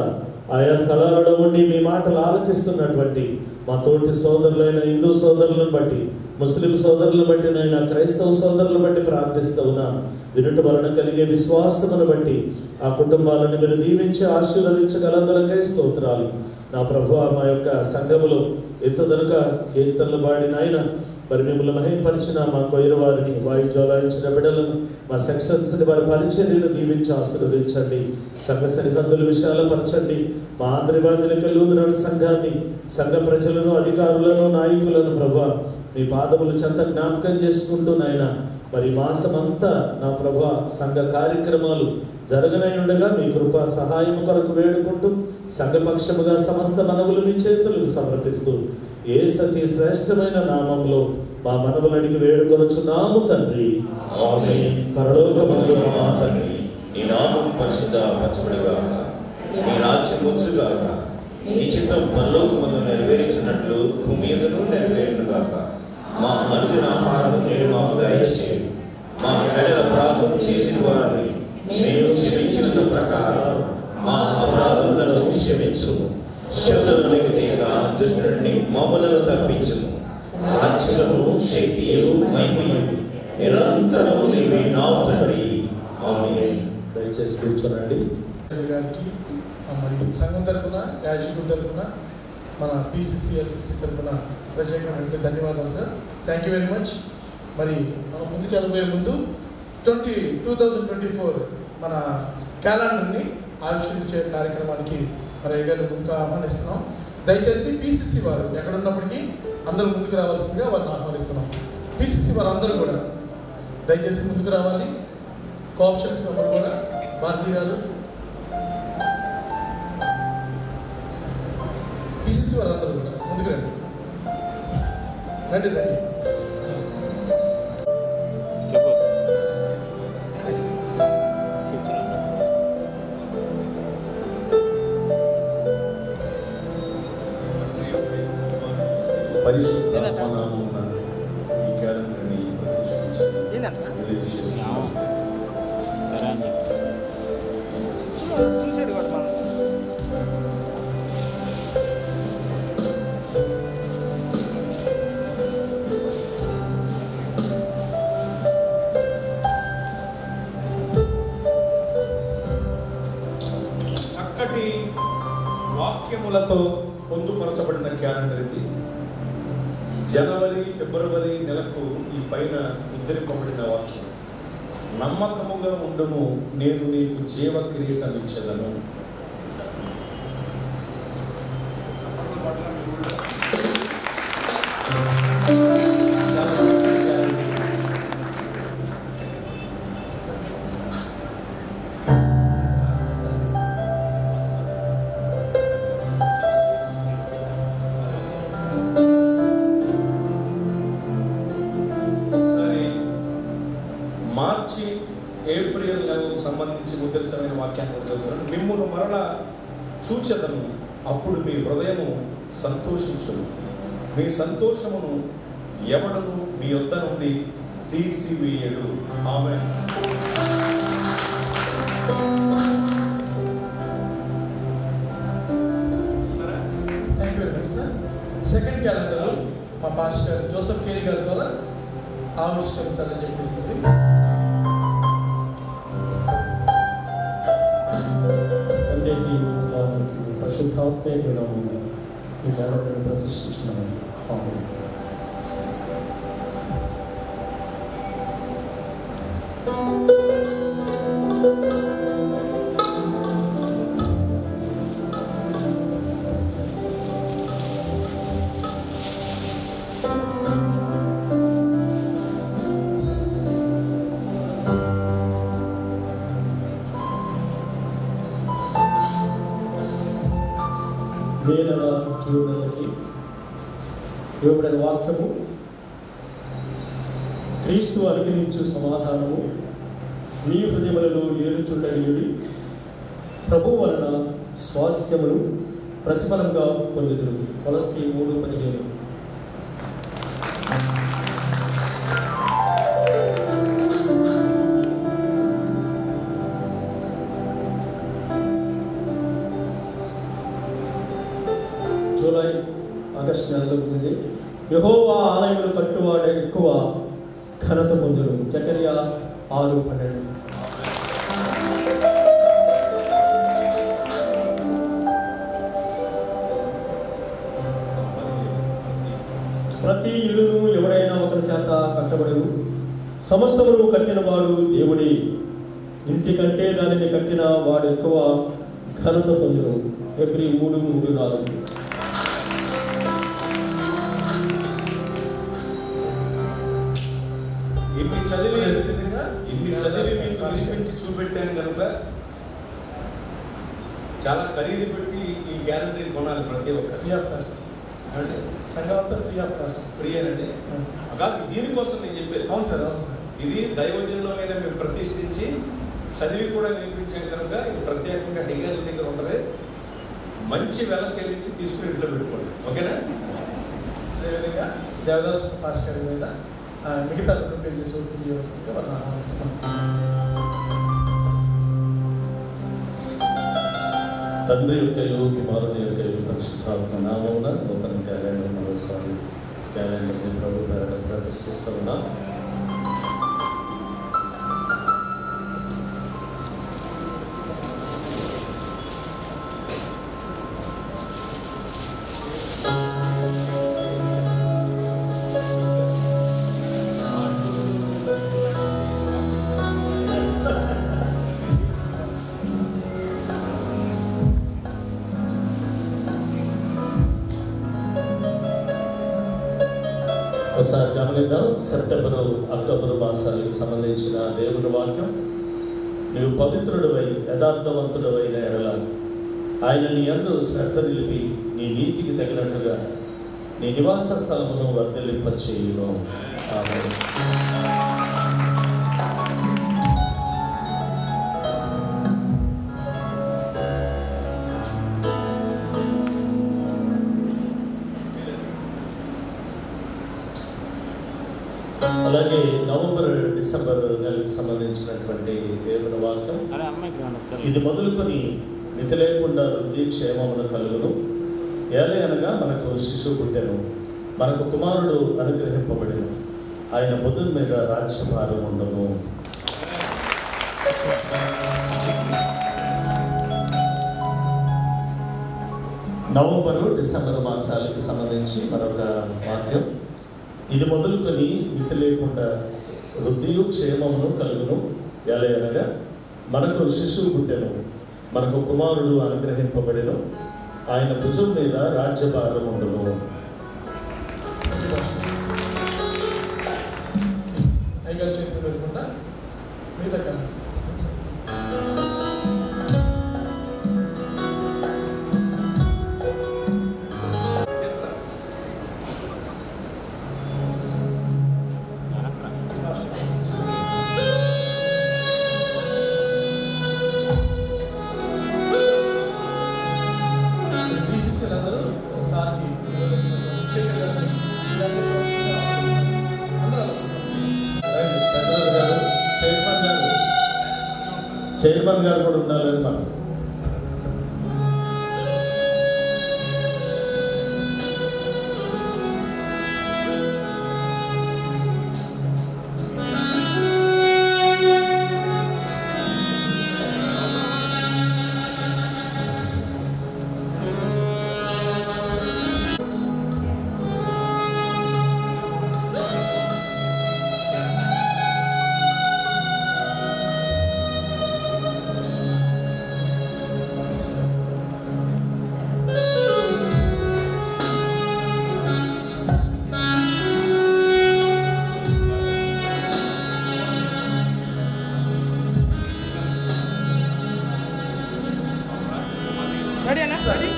ఆయా స్థలాలలో ఉండి మీ మాటలు ఆలకిస్తున్నటువంటి మా తోటి సోదరులైన హిందూ సోదరులను బట్టి ముస్లిం సోదరులను బట్టి నైనా క్రైస్తవ సోదరులను బట్టి ప్రార్థిస్తూ ఉన్నా వినుట వలన కలిగే విశ్వాసమును బట్టి ఆ కుటుంబాలను మీరు దీవించి ఆశీర్వదించగలందరికై స్తోత్రాలు నా ప్రభు మా యొక్క సంఘములో ఎంతదనక కీర్తనలు పాడిన ఆయన మరి మిమ్మల్ని మహింపరిచిన మా కొయ్యర వారిని వాయుజ్వలాయించిన బిడ్డలను మా సెక్షన్స్ని వారి పరిచర్యను దీవించి ఆశీర్వదించండి సంఘ సరిహద్దుల విశాలపరచండి మా ఆంధ్రవాంజలిక లూథరన్ సంఘాన్ని సంఘ ప్రజలను అధికారులను నాయకులను ప్రభా మీ పాదములు చెంత జ్ఞాపకం చేసుకుంటూ నాయన మరి మాసమంతా నా ప్రభా సంఘ కార్యక్రమాలు జరగనై ఉండగా మీ కృప సహాయం కొరకు వేడుకుంటూ సంఘపక్షముగా సమస్త మనవులు మీ చేతులకు సమర్పిస్తూ ఏ సతి శ్రేష్టమైన నామంలో మా మనవులు అడిగి వేడుకొనుచున్నాము తండ్రి ఆమేన్. పరలోకమందున్న మా తండ్రి నీ నామం పరిశుద్ధ పరచబడుగాక నీ రాజ్యం వచ్చుగాక నీ చిత్తం పరలోకమందు నెరవేర్చినట్లు భూమి మీదను నెరవేరునుగాక మా అనుదిన ఆహారం నేడు మాకు దయచేయి మా పెడల అపరాధం చేసిన వారిని మేము క్షమించిన ప్రకారం మా అపరాధములను క్షమించు శోధనలకు తీక దుష్టు నుండి మమ్మలను తప్పించుము రాజ్యము శక్తియు మహిమయు నిరంతరము నీవే నా తండ్రి ఆమేన్ దయచేసి కూర్చోనండి చంద్ర గారికి ఆ, మరి సంఘం తరపున యాజకుల తరపున మన పీసీసీఎల్సీసీ తరపున ప్రత్యేకమైన ధన్యవాదాలు sir thank you very much మరి మనం ముందుకు వెళ్ళబోయే ముందు twenty two thousand twenty four మన క్యాలెండర్ని ఆవిష్కరించే కార్యక్రమానికి మరి అయ్యగారు ముందుకు ఆహ్వానిస్తున్నాం దయచేసి పీసీసీ వారు ఎక్కడ ఉన్నప్పటికీ అందరూ ముందుకు రావాల్సిందిగా వారిని ఆహ్వానిస్తున్నాం పీసీసీ వారు అందరూ కూడా దయచేసి ముందుకు రావాలి కోఆప్షన్స్ మెంబర్ కూడా భారతి గారు పిసిసి వారందరూ కూడా ముందుకు రండి రండి రండి పరిశుద్ధ నామమున ఈ క్యాలెండర్ని ప్రతిష్ఠించి రిలీజ్ చేస్తున్నాము. చూసాడు కూడా మనం చక్కటి వాక్యములతో పొందుపరచబడిన క్యాలెండర్ ఇది జనవరి ఫిబ్రవరి నెలకు ఈ పైన ముద్రింపబడిన వాక్యం నమ్మకముగా ఉండము నేను నీకు జీవ కిరీటం ఇచ్చదను ఒకసారి మార్చి ఏప్రిల్ నెలకు సంబంధించి ముద్రితమైన వాక్యాన్ని కూడా చదువుతున్నాను మిమ్మును మరలా చూచెదను అప్పుడు మీ హృదయము సంతోషించును మీ సంతోషమును ఎవడను మీ యొద్ద నుండి తీసివేయడు ఆమె thank you very much sir second calendar మా పాస్టర్ జోసఫ్ కేరీ గారి ద్వారా ఆవిష్కరించాలని చెప్పేసి తండ్రికి పరిశుద్ధాత్మక నామమున ఈ మేడలను ప్రతిష్ఠించున్నాను ఆమేన్. మే నెల జూన్ నెలకి ఇవ్వబడిన వాక్యము క్రీస్తు అనుగ్రహించు సమాధానము మీ హృదయములలో ఏలుచుండనియుడి ప్రభు వలన స్వాస్థ్యమును ప్రతిఫలంగా పొందుతురు కొలసి మూడు పదిహేను జూలై ఆగస్టు నెలలో పూజ యహోవా ఆలయములు కట్టువాడే ఎక్కువ ఘనత పొందును జకర్యా ఆరు పన్నెండు ప్రతి ఇల్లును ఎవడైనా ఒకరి చేత కట్టబడదు సమస్తమును కట్టిన వాడు దేవుడి ఇంటి కంటే దానిని కట్టిన వాడు ఎక్కువ ఘనత పొందును ఎబ్రి మూడు మూడు నాలుగు ఇన్ని చదివి ఇన్ని చదివి మీకు వినిపించి చూపెట్టాను కనుక చాలా ఖరీదు పెట్టి ఈ క్యాలెండర్ కొనాలి ప్రతి ఒక్కరు ఫ్రీ ఆఫ్ కాస్ట్ అంటే సంఘం అంతా ఫ్రీ ఆఫ్ కాస్ట్ ఫ్రీ అనండి కాదు దీనికోసం నేను చెప్పేది అవును సార్ అవును సార్ ఇది దైవజనంలో మీద మేము ప్రతిష్ఠించి చదివి కూడా వినిపించాం కనుక ఇది ప్రత్యేకంగా హెగర్ల దగ్గర ఉండదు మంచి వెల చెల్లించి తీసుకుని ఇంట్లో పెట్టుకోండి ఓకేనా అదేవిధంగా దేవదాస్ భాస్కర్ మీద ఆ, మిగతా రెండు పేజెస్ ఓపెన్ చేయవలసిందిగా వారిని ఆహ్వానిస్తున్నాం తండ్రి యొక్క కుమారుని యొక్క పరిశుద్ధాత్మ నామమున నూతన క్యాలెండర్ మరోసారి క్యాలెండర్ని ప్రభు పేరట ప్రతిష్ఠిస్తూ ఉన్నాం ఒకసారి గమనిద్దాం సెప్టెంబరు అక్టోబరు మాసాలకు సంబంధించిన దేవుని వాక్యం నీవు పవిత్రుడవై యథార్థవంతుడవైన ఎడల ఆయన నీ అందు శ్రద్ధ నిలిపి నీ నీతికి తగినట్టుగా నీ నివాస స్థలమును వర్ధిల్లింపచేయును ఆమేన్. అలాగే నవంబర్ డిసెంబర్ నెలకు సంబంధించినటువంటి దేవుని వాక్యం ఇది మొదలుకొని మితి లేకుండా వృద్ధి క్షేమమును కలుగును ఏలే అనగా మనకు శిశువు పుట్టెను మనకు కుమారుడు అనుగ్రహింపబడిను ఆయన బుధుని మీద రాజ్యభారం ఉండను నవంబరు డిసెంబర్ మాసాలకి సంబంధించి మరొక వాక్యం ఇది మొదలుకొని మితి లేకుండా వృద్ధియు క్షేమమును కలుగును ఎలా అనగా మనకు శిశువు పుట్టెను మనకు కుమారుడు అనుగ్రహింపబడెను ఆయన భుజం మీద రాజ్యభారం ఉండను అయ్యగారు చేతులు పెట్టుకుంటా మిగతా కనిపిస్తుంది డీసీసీలు అందరూ సార్కి స్పీకర్ గారిని ఇలాంటి అందరూ చంద్రబాబు గారు చైర్మన్ గారు చైర్మన్ గారు కూడా ఉండాలని మనం రెడీ అన్న ready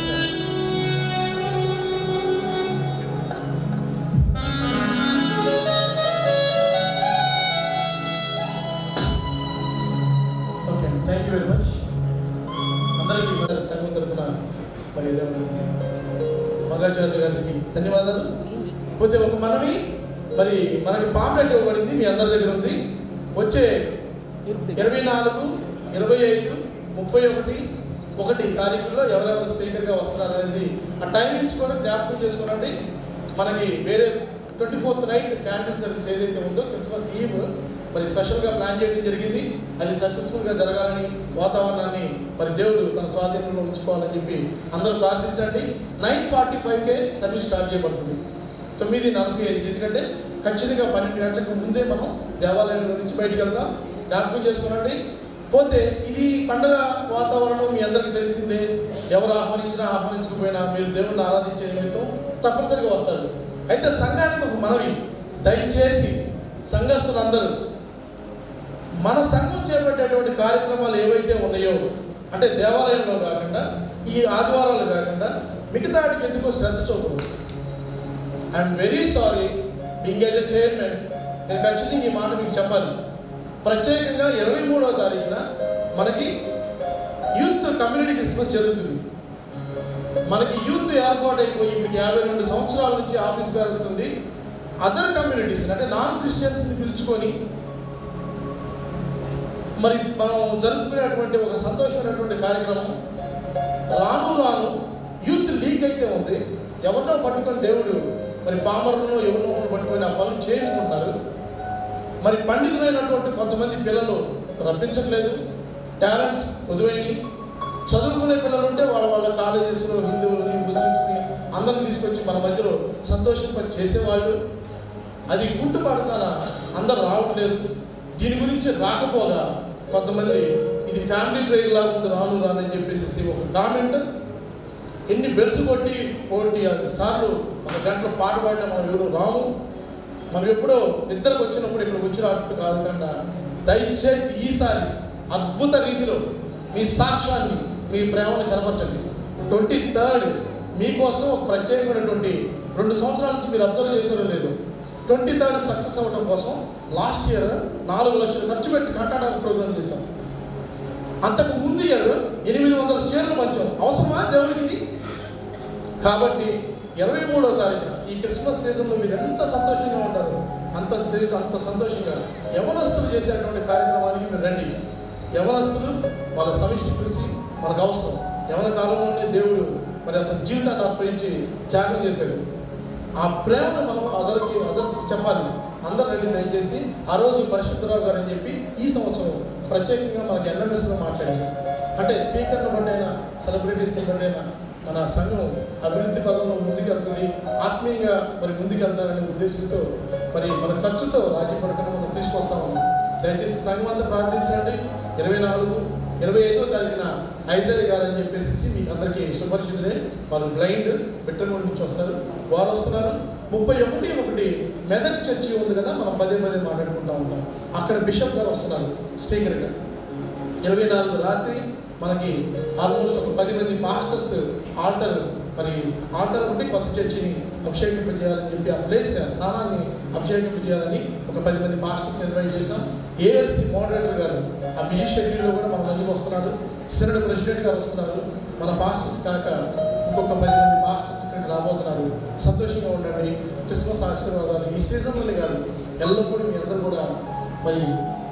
okay thank you very much అందరికీ మన సంఘం తరఫున మరి మగాచార్య గారికి ధన్యవాదాలు పోతే ఒక మనవి మరి మనకి పాంప్లెట్ ఇవ్వబడింది మీ అందరి దగ్గర ఉంది వచ్చే ఇరవై నాలుగు ఇరవై ఐదు ముప్పై ఒకటి ఒకటి తారీఖుల్లో ఎవరెవరు స్పీకర్గా వస్తున్నారు అనేది ఆ టైమింగ్స్ కూడా జ్ఞాపకం చేసుకోనండి మనకి వేరే twenty fourth night candle service ఏదైతే ఉందో క్రిస్మస్ ఈవ్ మరి స్పెషల్గా ప్లాన్ చేయడం జరిగింది అది సక్సెస్ఫుల్గా జరగాలని వాతావరణాన్ని మరి దేవుడు తన స్వాధీనంలో ఉంచుకోవాలని చెప్పి అందరూ ప్రార్థించండి నైన్ ఫార్టీ ఫైవ్కే సర్వీస్ స్టార్ట్ చేయబడుతుంది తొమ్మిది నలభై ఐదు ఎందుకంటే ఖచ్చితంగా పన్నెండు గంటలకు ముందే మనం దేవాలయంలో నుంచి బయటకు వెళ్తాం జ్ఞాపకం చేసుకోనండి పోతే ఇది పండగ వాతావరణం మీ అందరికీ తెలిసిందే ఎవరు ఆహ్వానించినా ఆహ్వానించకపోయినా మీరు దేవుణ్ణి ఆరాధించే నిమిత్తం తప్పనిసరిగా వస్తారు అయితే సంఘానికి ఒక మనవి దయచేసి సంఘస్థులందరూ మన సంఘం చేపట్టేటువంటి కార్యక్రమాలు ఏవైతే ఉన్నాయో అంటే దేవాలయంలో కాకుండా ఈ ఆదివారాలు కాకుండా మిగతాటికి ఎందుకో శ్రద్ధ చూపరు I'm very sorry being as a chairman నేను ఖచ్చితంగా ఈ మాట మీకు చెప్పాలి ప్రత్యేకంగా ఇరవై మూడవ తారీఖున మనకి యూత్ కమ్యూనిటీ క్రిస్మస్ జరుగుతుంది మనకి యూత్ ఏర్పాటు అయిపోయి ఇప్పుడు యాభై రెండు సంవత్సరాల నుంచి ఆఫీస్ బ్యాలెన్స్ ఉంది అదర్ కమ్యూనిటీస్ అంటే నాన్ క్రిస్టియన్స్ని పిలుచుకొని మరి మనం జరుపుకునేటువంటి ఒక సంతోషమైనటువంటి కార్యక్రమం రాను రాను యూత్ లీగ్ అయితే ఉంది ఎవరినో పట్టుకొని దేవుడు మరి పామరులను ఎవరినో ఒకరిని పట్టుకొని ఆ పనులు చేయించుకుంటున్నారు మరి పండితులైనటువంటి కొంతమంది పిల్లలు రప్పించట్లేదు టాలెంట్స్ పొదువైనవి చదువుకునే పిల్లలు ఉంటే వాళ్ళ వాళ్ళ కాలేజెస్లో హిందువులని ముస్లిమ్స్ని అందరిని తీసుకొచ్చి మన మధ్యలో సంతోషింప చేసేవాళ్ళు అది గుంటు పడతానా అందరు రావట్లేదు దీని గురించి రాకపోగా కొంతమంది ఇది ఫ్యామిలీ ప్రేయర్ లాగా ఉంది రాను రాను అని చెప్పేసి ఒక కామెంట్ ఎన్ని బెల్స్ కొట్టి కోటి సార్లు ఒక గంటలో పాట పాడినా మనం ఎవరు రాము మనం ఎప్పుడో నిద్రకు వచ్చినప్పుడు ఇక్కడికి వచ్చినట్టు కాదు కన్నా దయచేసి ఈసారి అద్భుత రీతిలో మీ సాక్ష్యాన్ని మీ ప్రేమను కనపరచండి ట్వంటీ థర్డ్ మీకోసం ఒక ప్రత్యేకమైనటువంటి రెండు సంవత్సరాల నుంచి మీరు అబ్జర్వ్ చేస్తారో లేదు ట్వంటీ థర్డ్ సక్సెస్ అవ్వడం కోసం లాస్ట్ ఇయర్ నాలుగు లక్షలు ఖర్చు పెట్టి కంటాటా ప్రోగ్రామ్ చేశాం అంతకు ముందు ఇయర్ ఎనిమిది వందల చీరలు పంచాం అవసరమా దేవునికి ఇది కాబట్టి ఇరవై మూడో తారీఖున ఈ క్రిస్మస్ సీజన్లో మీరు ఎంత సంతోషంగా ఉంటారో అంత సీజన్ అంత సంతోషంగా యవనస్తులు చేసేటువంటి కార్యక్రమానికి మీరు రండి యవనస్తులు వాళ్ళ సమిష్టి కృషి మనకు అవసరం యవన కాలంలోనే దేవుడు మరి అతని జీవితాన్ని అర్పించి త్యాగం చేశాడు ఆ ప్రేమను మనం అదరికి అదర్స్కి చెప్పాలి అందరూ రండి దయచేసి ఆ రోజు పరిశుద్ధరావు గారు అని చెప్పి ఈ సంవత్సరం ప్రత్యేకంగా మనకి ఎన్ఎంఎస్లో మాట్లాడారు అంటే స్పీకర్ని బట్టైనా సెలబ్రిటీస్ని బట్టైనా మన సంఘం అభివృద్ధి పదంలో ముందుకెళ్తుంది ఆత్మీయంగా మరి ముందుకెళ్తారనే ఉద్దేశంతో మరి మన ఖర్చుతో రాజీ పడకుండా మనం తీసుకొస్తా ఉన్నాం దయచేసి సంఘం అంతా ప్రార్థించండి ఇరవై నాలుగు ఇరవై ఐదో తారీఖున ఐజర్ గారు అని చెప్పేసి మీకు అందరికీ సుపరిచితులే వాళ్ళు బ్లైండ్ బిట్టనూరు నుంచి వస్తారు వారు వస్తున్నారు ముప్పై ఒకటి ఒకటి మెదక్ చర్చి ఉంది కదా మనం పదే పదే మాట్లాడుకుంటా ఉంటాం అక్కడ బిషప్ గారు వస్తున్నారు స్పీకర్గా ఇరవై నాలుగు రాత్రి మనకి ఆల్మోస్ట్ ఒక పది మంది మాస్టర్స్ ఆల్టర్ మరి ఆల్టర్ ఒకటి కొత్త చర్చిని అభిషేకింపజేయాలని చెప్పి ఆ ప్లేస్ ఆ స్థానాన్ని అభిషేకింపజేయాలని ఒక పది మంది మాస్టర్స్ ఇన్వైట్ చేశాం ఏఎల్సి మోడరేటర్ గారు ఆ బిజీ షెడ్యూల్లో కూడా మన మందికి వస్తున్నారు సినడ్ ప్రెసిడెంట్ గారు వస్తున్నారు మన మాస్టర్స్ కాక ఇంకొక పది మంది మాస్టర్స్ ఇక్కడికి రాబోతున్నారు సంతోషంగా ఉండండి క్రిస్మస్ ఆశీర్వాదాలు ఈ సీజన్లోనే కాదు ఎల్లప్పుడూ మీ అందరూ కూడా మరి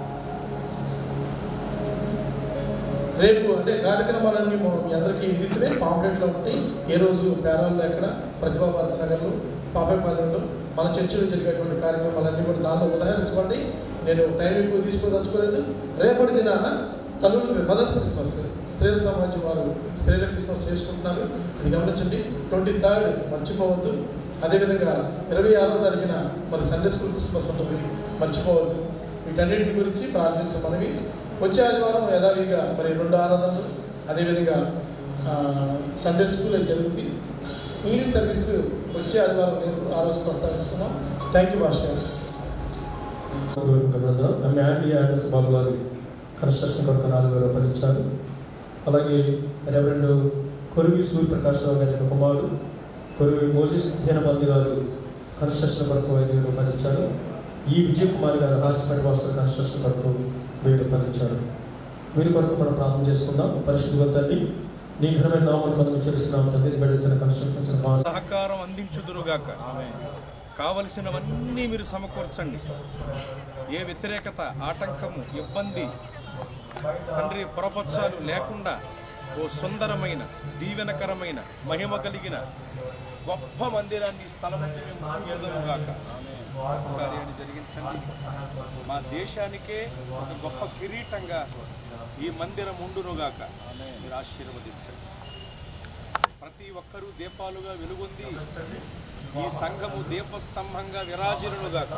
రేపు అంటే కార్యక్రమాలన్నీ మా- మీ అందరికీ విధితులే పాంప్లెట్లో ఉంటాయి ఏ రోజు పేరాల్లో ఎక్కడ ప్రతిభా భారత నగర్లో పాపేపాలెంలో మన చర్చిలో జరిగేటువంటి కార్యక్రమాలన్నీ కూడా దానిలో ఉదాహరించుకోండి నేను టైం ఎక్కువ తీసుకోదలుచుకోలేదు రేపటి దినాన తల్లులు మదర్స్ క్రిస్మస్ స్త్రీల సమాజం వారు స్త్రీల క్రిస్మస్ చేసుకుంటున్నారు అది గమనించండి ట్వంటీ థర్డ్ మర్చిపోవద్దు అదేవిధంగా ఇరవై ఆరో తారీఖున మరి సండే స్కూల్ క్రిస్మస్ ఉంటుంది మర్చిపోవద్దు వీటన్నిటిని గురించి ప్రార్థించమనివి వచ్చే ఆదివారం యథావిధిగా మరి రెండు ఆరాధనలు అదేవిధంగా ఆ, సండే స్కూల్ అది జరుగుతుంది ఇంగ్లీష్ సర్వీస్ వచ్చే ఆదివారం లేదు ఆ రోజు ప్రస్తావిస్తున్నాం థ్యాంక్ యూ భాష గారు గ్రంథం ఆమె యాంటీ ఆండర్స్ బాబు గారు కన్స్ట్రక్షన్ కొరకు నాలుగు వేల రూపాయలు ఇచ్చారు అలాగే రెవరెండ్ కొరివి సూర్యప్రకాశ్రావు గారి యొక్క కుమారుడు కొరివి మోజిస్ దీనబంధు గారు కన్స్ట్రక్షన్ కొరకు ఐదు వేల రూపాయలు ఇచ్చారు ఈ విజయ్ కుమార్ గారు హాస్పిటల్ వాస్తవ కన్స్ట్రక్షన్ కొరకు వెయ్యి రూపాయలు ఇచ్చారు వీరి కొరకు మనం ప్రార్థన చేసుకుందాం పరిశుద్ధి తండ్రి నీ ఘనమైన నామను మనం చేస్తున్నాం తండ్రి బిడ్డ కన్స్ట్రక్షన్ కావాలి సహకారం అందించుదురుగాక కావలసినవన్నీ మీరు సమకూర్చండి ఏ వ్యతిరేకత ఆటంకము ఇబ్బంది తండ్రి పొరపచ్చాలు లేకుండా ఓ సుందరమైన దీవెనకరమైన మహిమ కలిగిన గొప్ప మందిరాన్ని ఈ స్థలం నుండి మేము చూచుదముగాక కార్యాన్ని జరిగించండి మా దేశానికే ఒక గొప్ప కిరీటంగా ఈ మందిరం ఉండునుగాక మీరు ఆశీర్వదించండి ప్రతి ఒక్కరూ దీపాలుగా వెలుగొంది ఈ సంఘము దీపస్తంభంగా విరాజినుగాక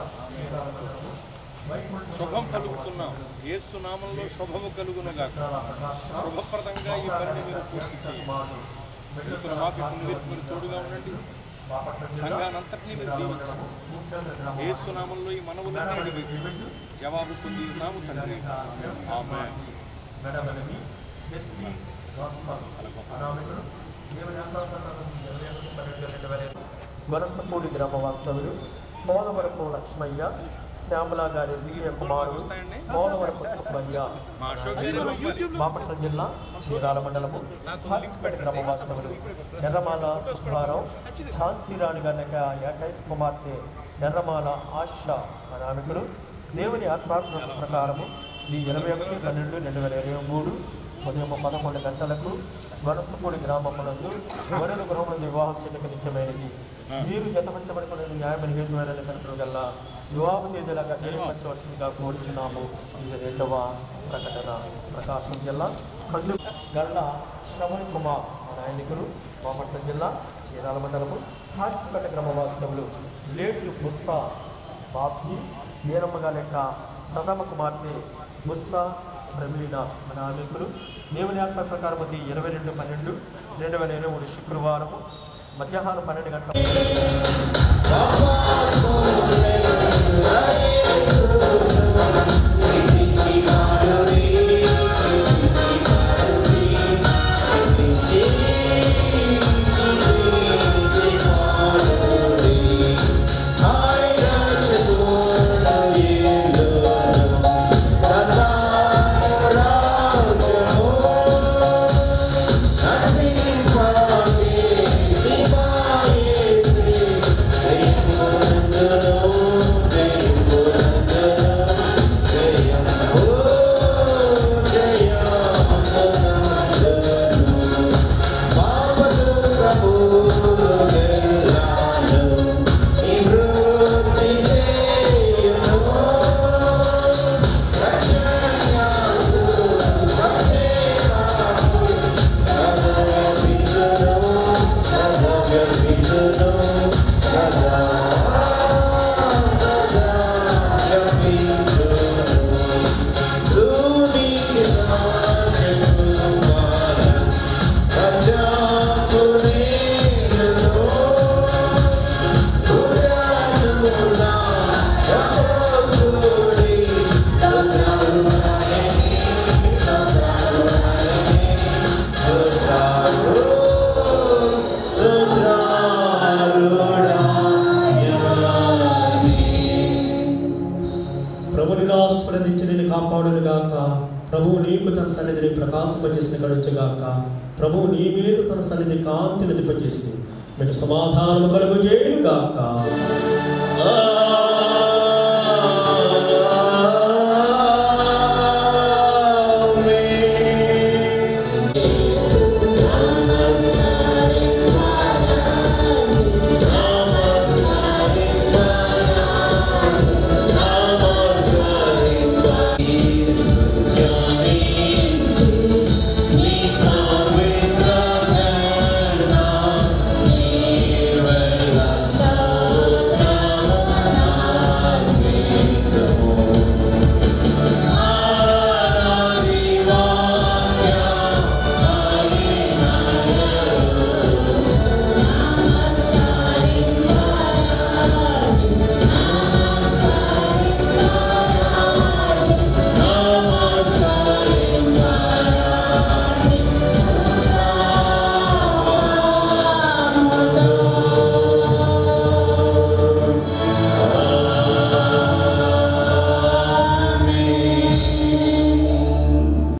శుభం కలుగుతున్నాం యేసు నామంలో శుభము కలుగునుగాక శుభప్రదంగా ఈ పనిని మీరు పూర్తి చేయండి ఇక్కడ మాకు ఇప్పుడు మీరు మీరు తోడుగా ఉండండి సంఘానంతటినీ మీరు దీవించండి యేసు నామంలో ఈ మనవులన్నీ అడిగి జవాబు పొంది నాము తండ్రి ఆమేన్. వరసపూడి గ్రామ వాస్తవులు పోలవరపు లక్ష్మయ్య శ్యామలా గారి దివ్య కుమారుడు పోలవరపు సుబ్బయ్య మా అశోక్ గారి పంపాలి. బాపట్ల జిల్లా చీరాల మండలము హాకిపేట గ్రామ వాస్తవులు ఎర్రమాల సుబ్బారావు ఝాన్సీరాణి గారి యొక్క ఏకైక కుమార్తె ఎర్రమాల ఆశ అనామికులు దేవుని ఆత్మాత్మ ప్రకారము ఈ ఇరవై ఒకటి పన్నెండు రెండు వేల ఇరవై మూడు ఉదయం పదకొండు గంటలకు వరసపూడి గ్రామమునందు వరుణ గృహంలో వివాహం చెందుకు నిత్యమైనది మీరు జతపరచబడుకున్న న్యాయమైన హేతుమైన కనుక గల్ల వివాహ తేదీలాగా నియమించవలసిందిగా కోరుచున్నాము ఇది రెండవ ప్రకటన ప్రకాశం జిల్లా కందు గల్ల శ్రవణ్ కుమార్ నాయకులు బాపట్ల జిల్లా చీరాల మండలము హాస్పిటల్ గ్రామవాసులు లేటు పుష్ప బాబీ వీరమ్మ లెక్క ప్రథమ కుమార్తె ముస్తా ప్రవీణ మన ఆమెకులు దేవుని ఆత్మ ప్రకారం అది ఇరవై రెండు పన్నెండు రెండు వేల ఇరవై మూడు శుక్రవారం మధ్యాహ్నం పన్నెండు గంటల ప్రభుని ఆస్వాదించి నేను కాపాడును గాక ప్రభువు నీకు తన సన్నిధిని ప్రకాశింపజేసిన గడుచుగాక ప్రభువు నీ మీద తన సన్నిధి కాంతిని దింపజేసి మీకు సమాధానము కలుగు గాక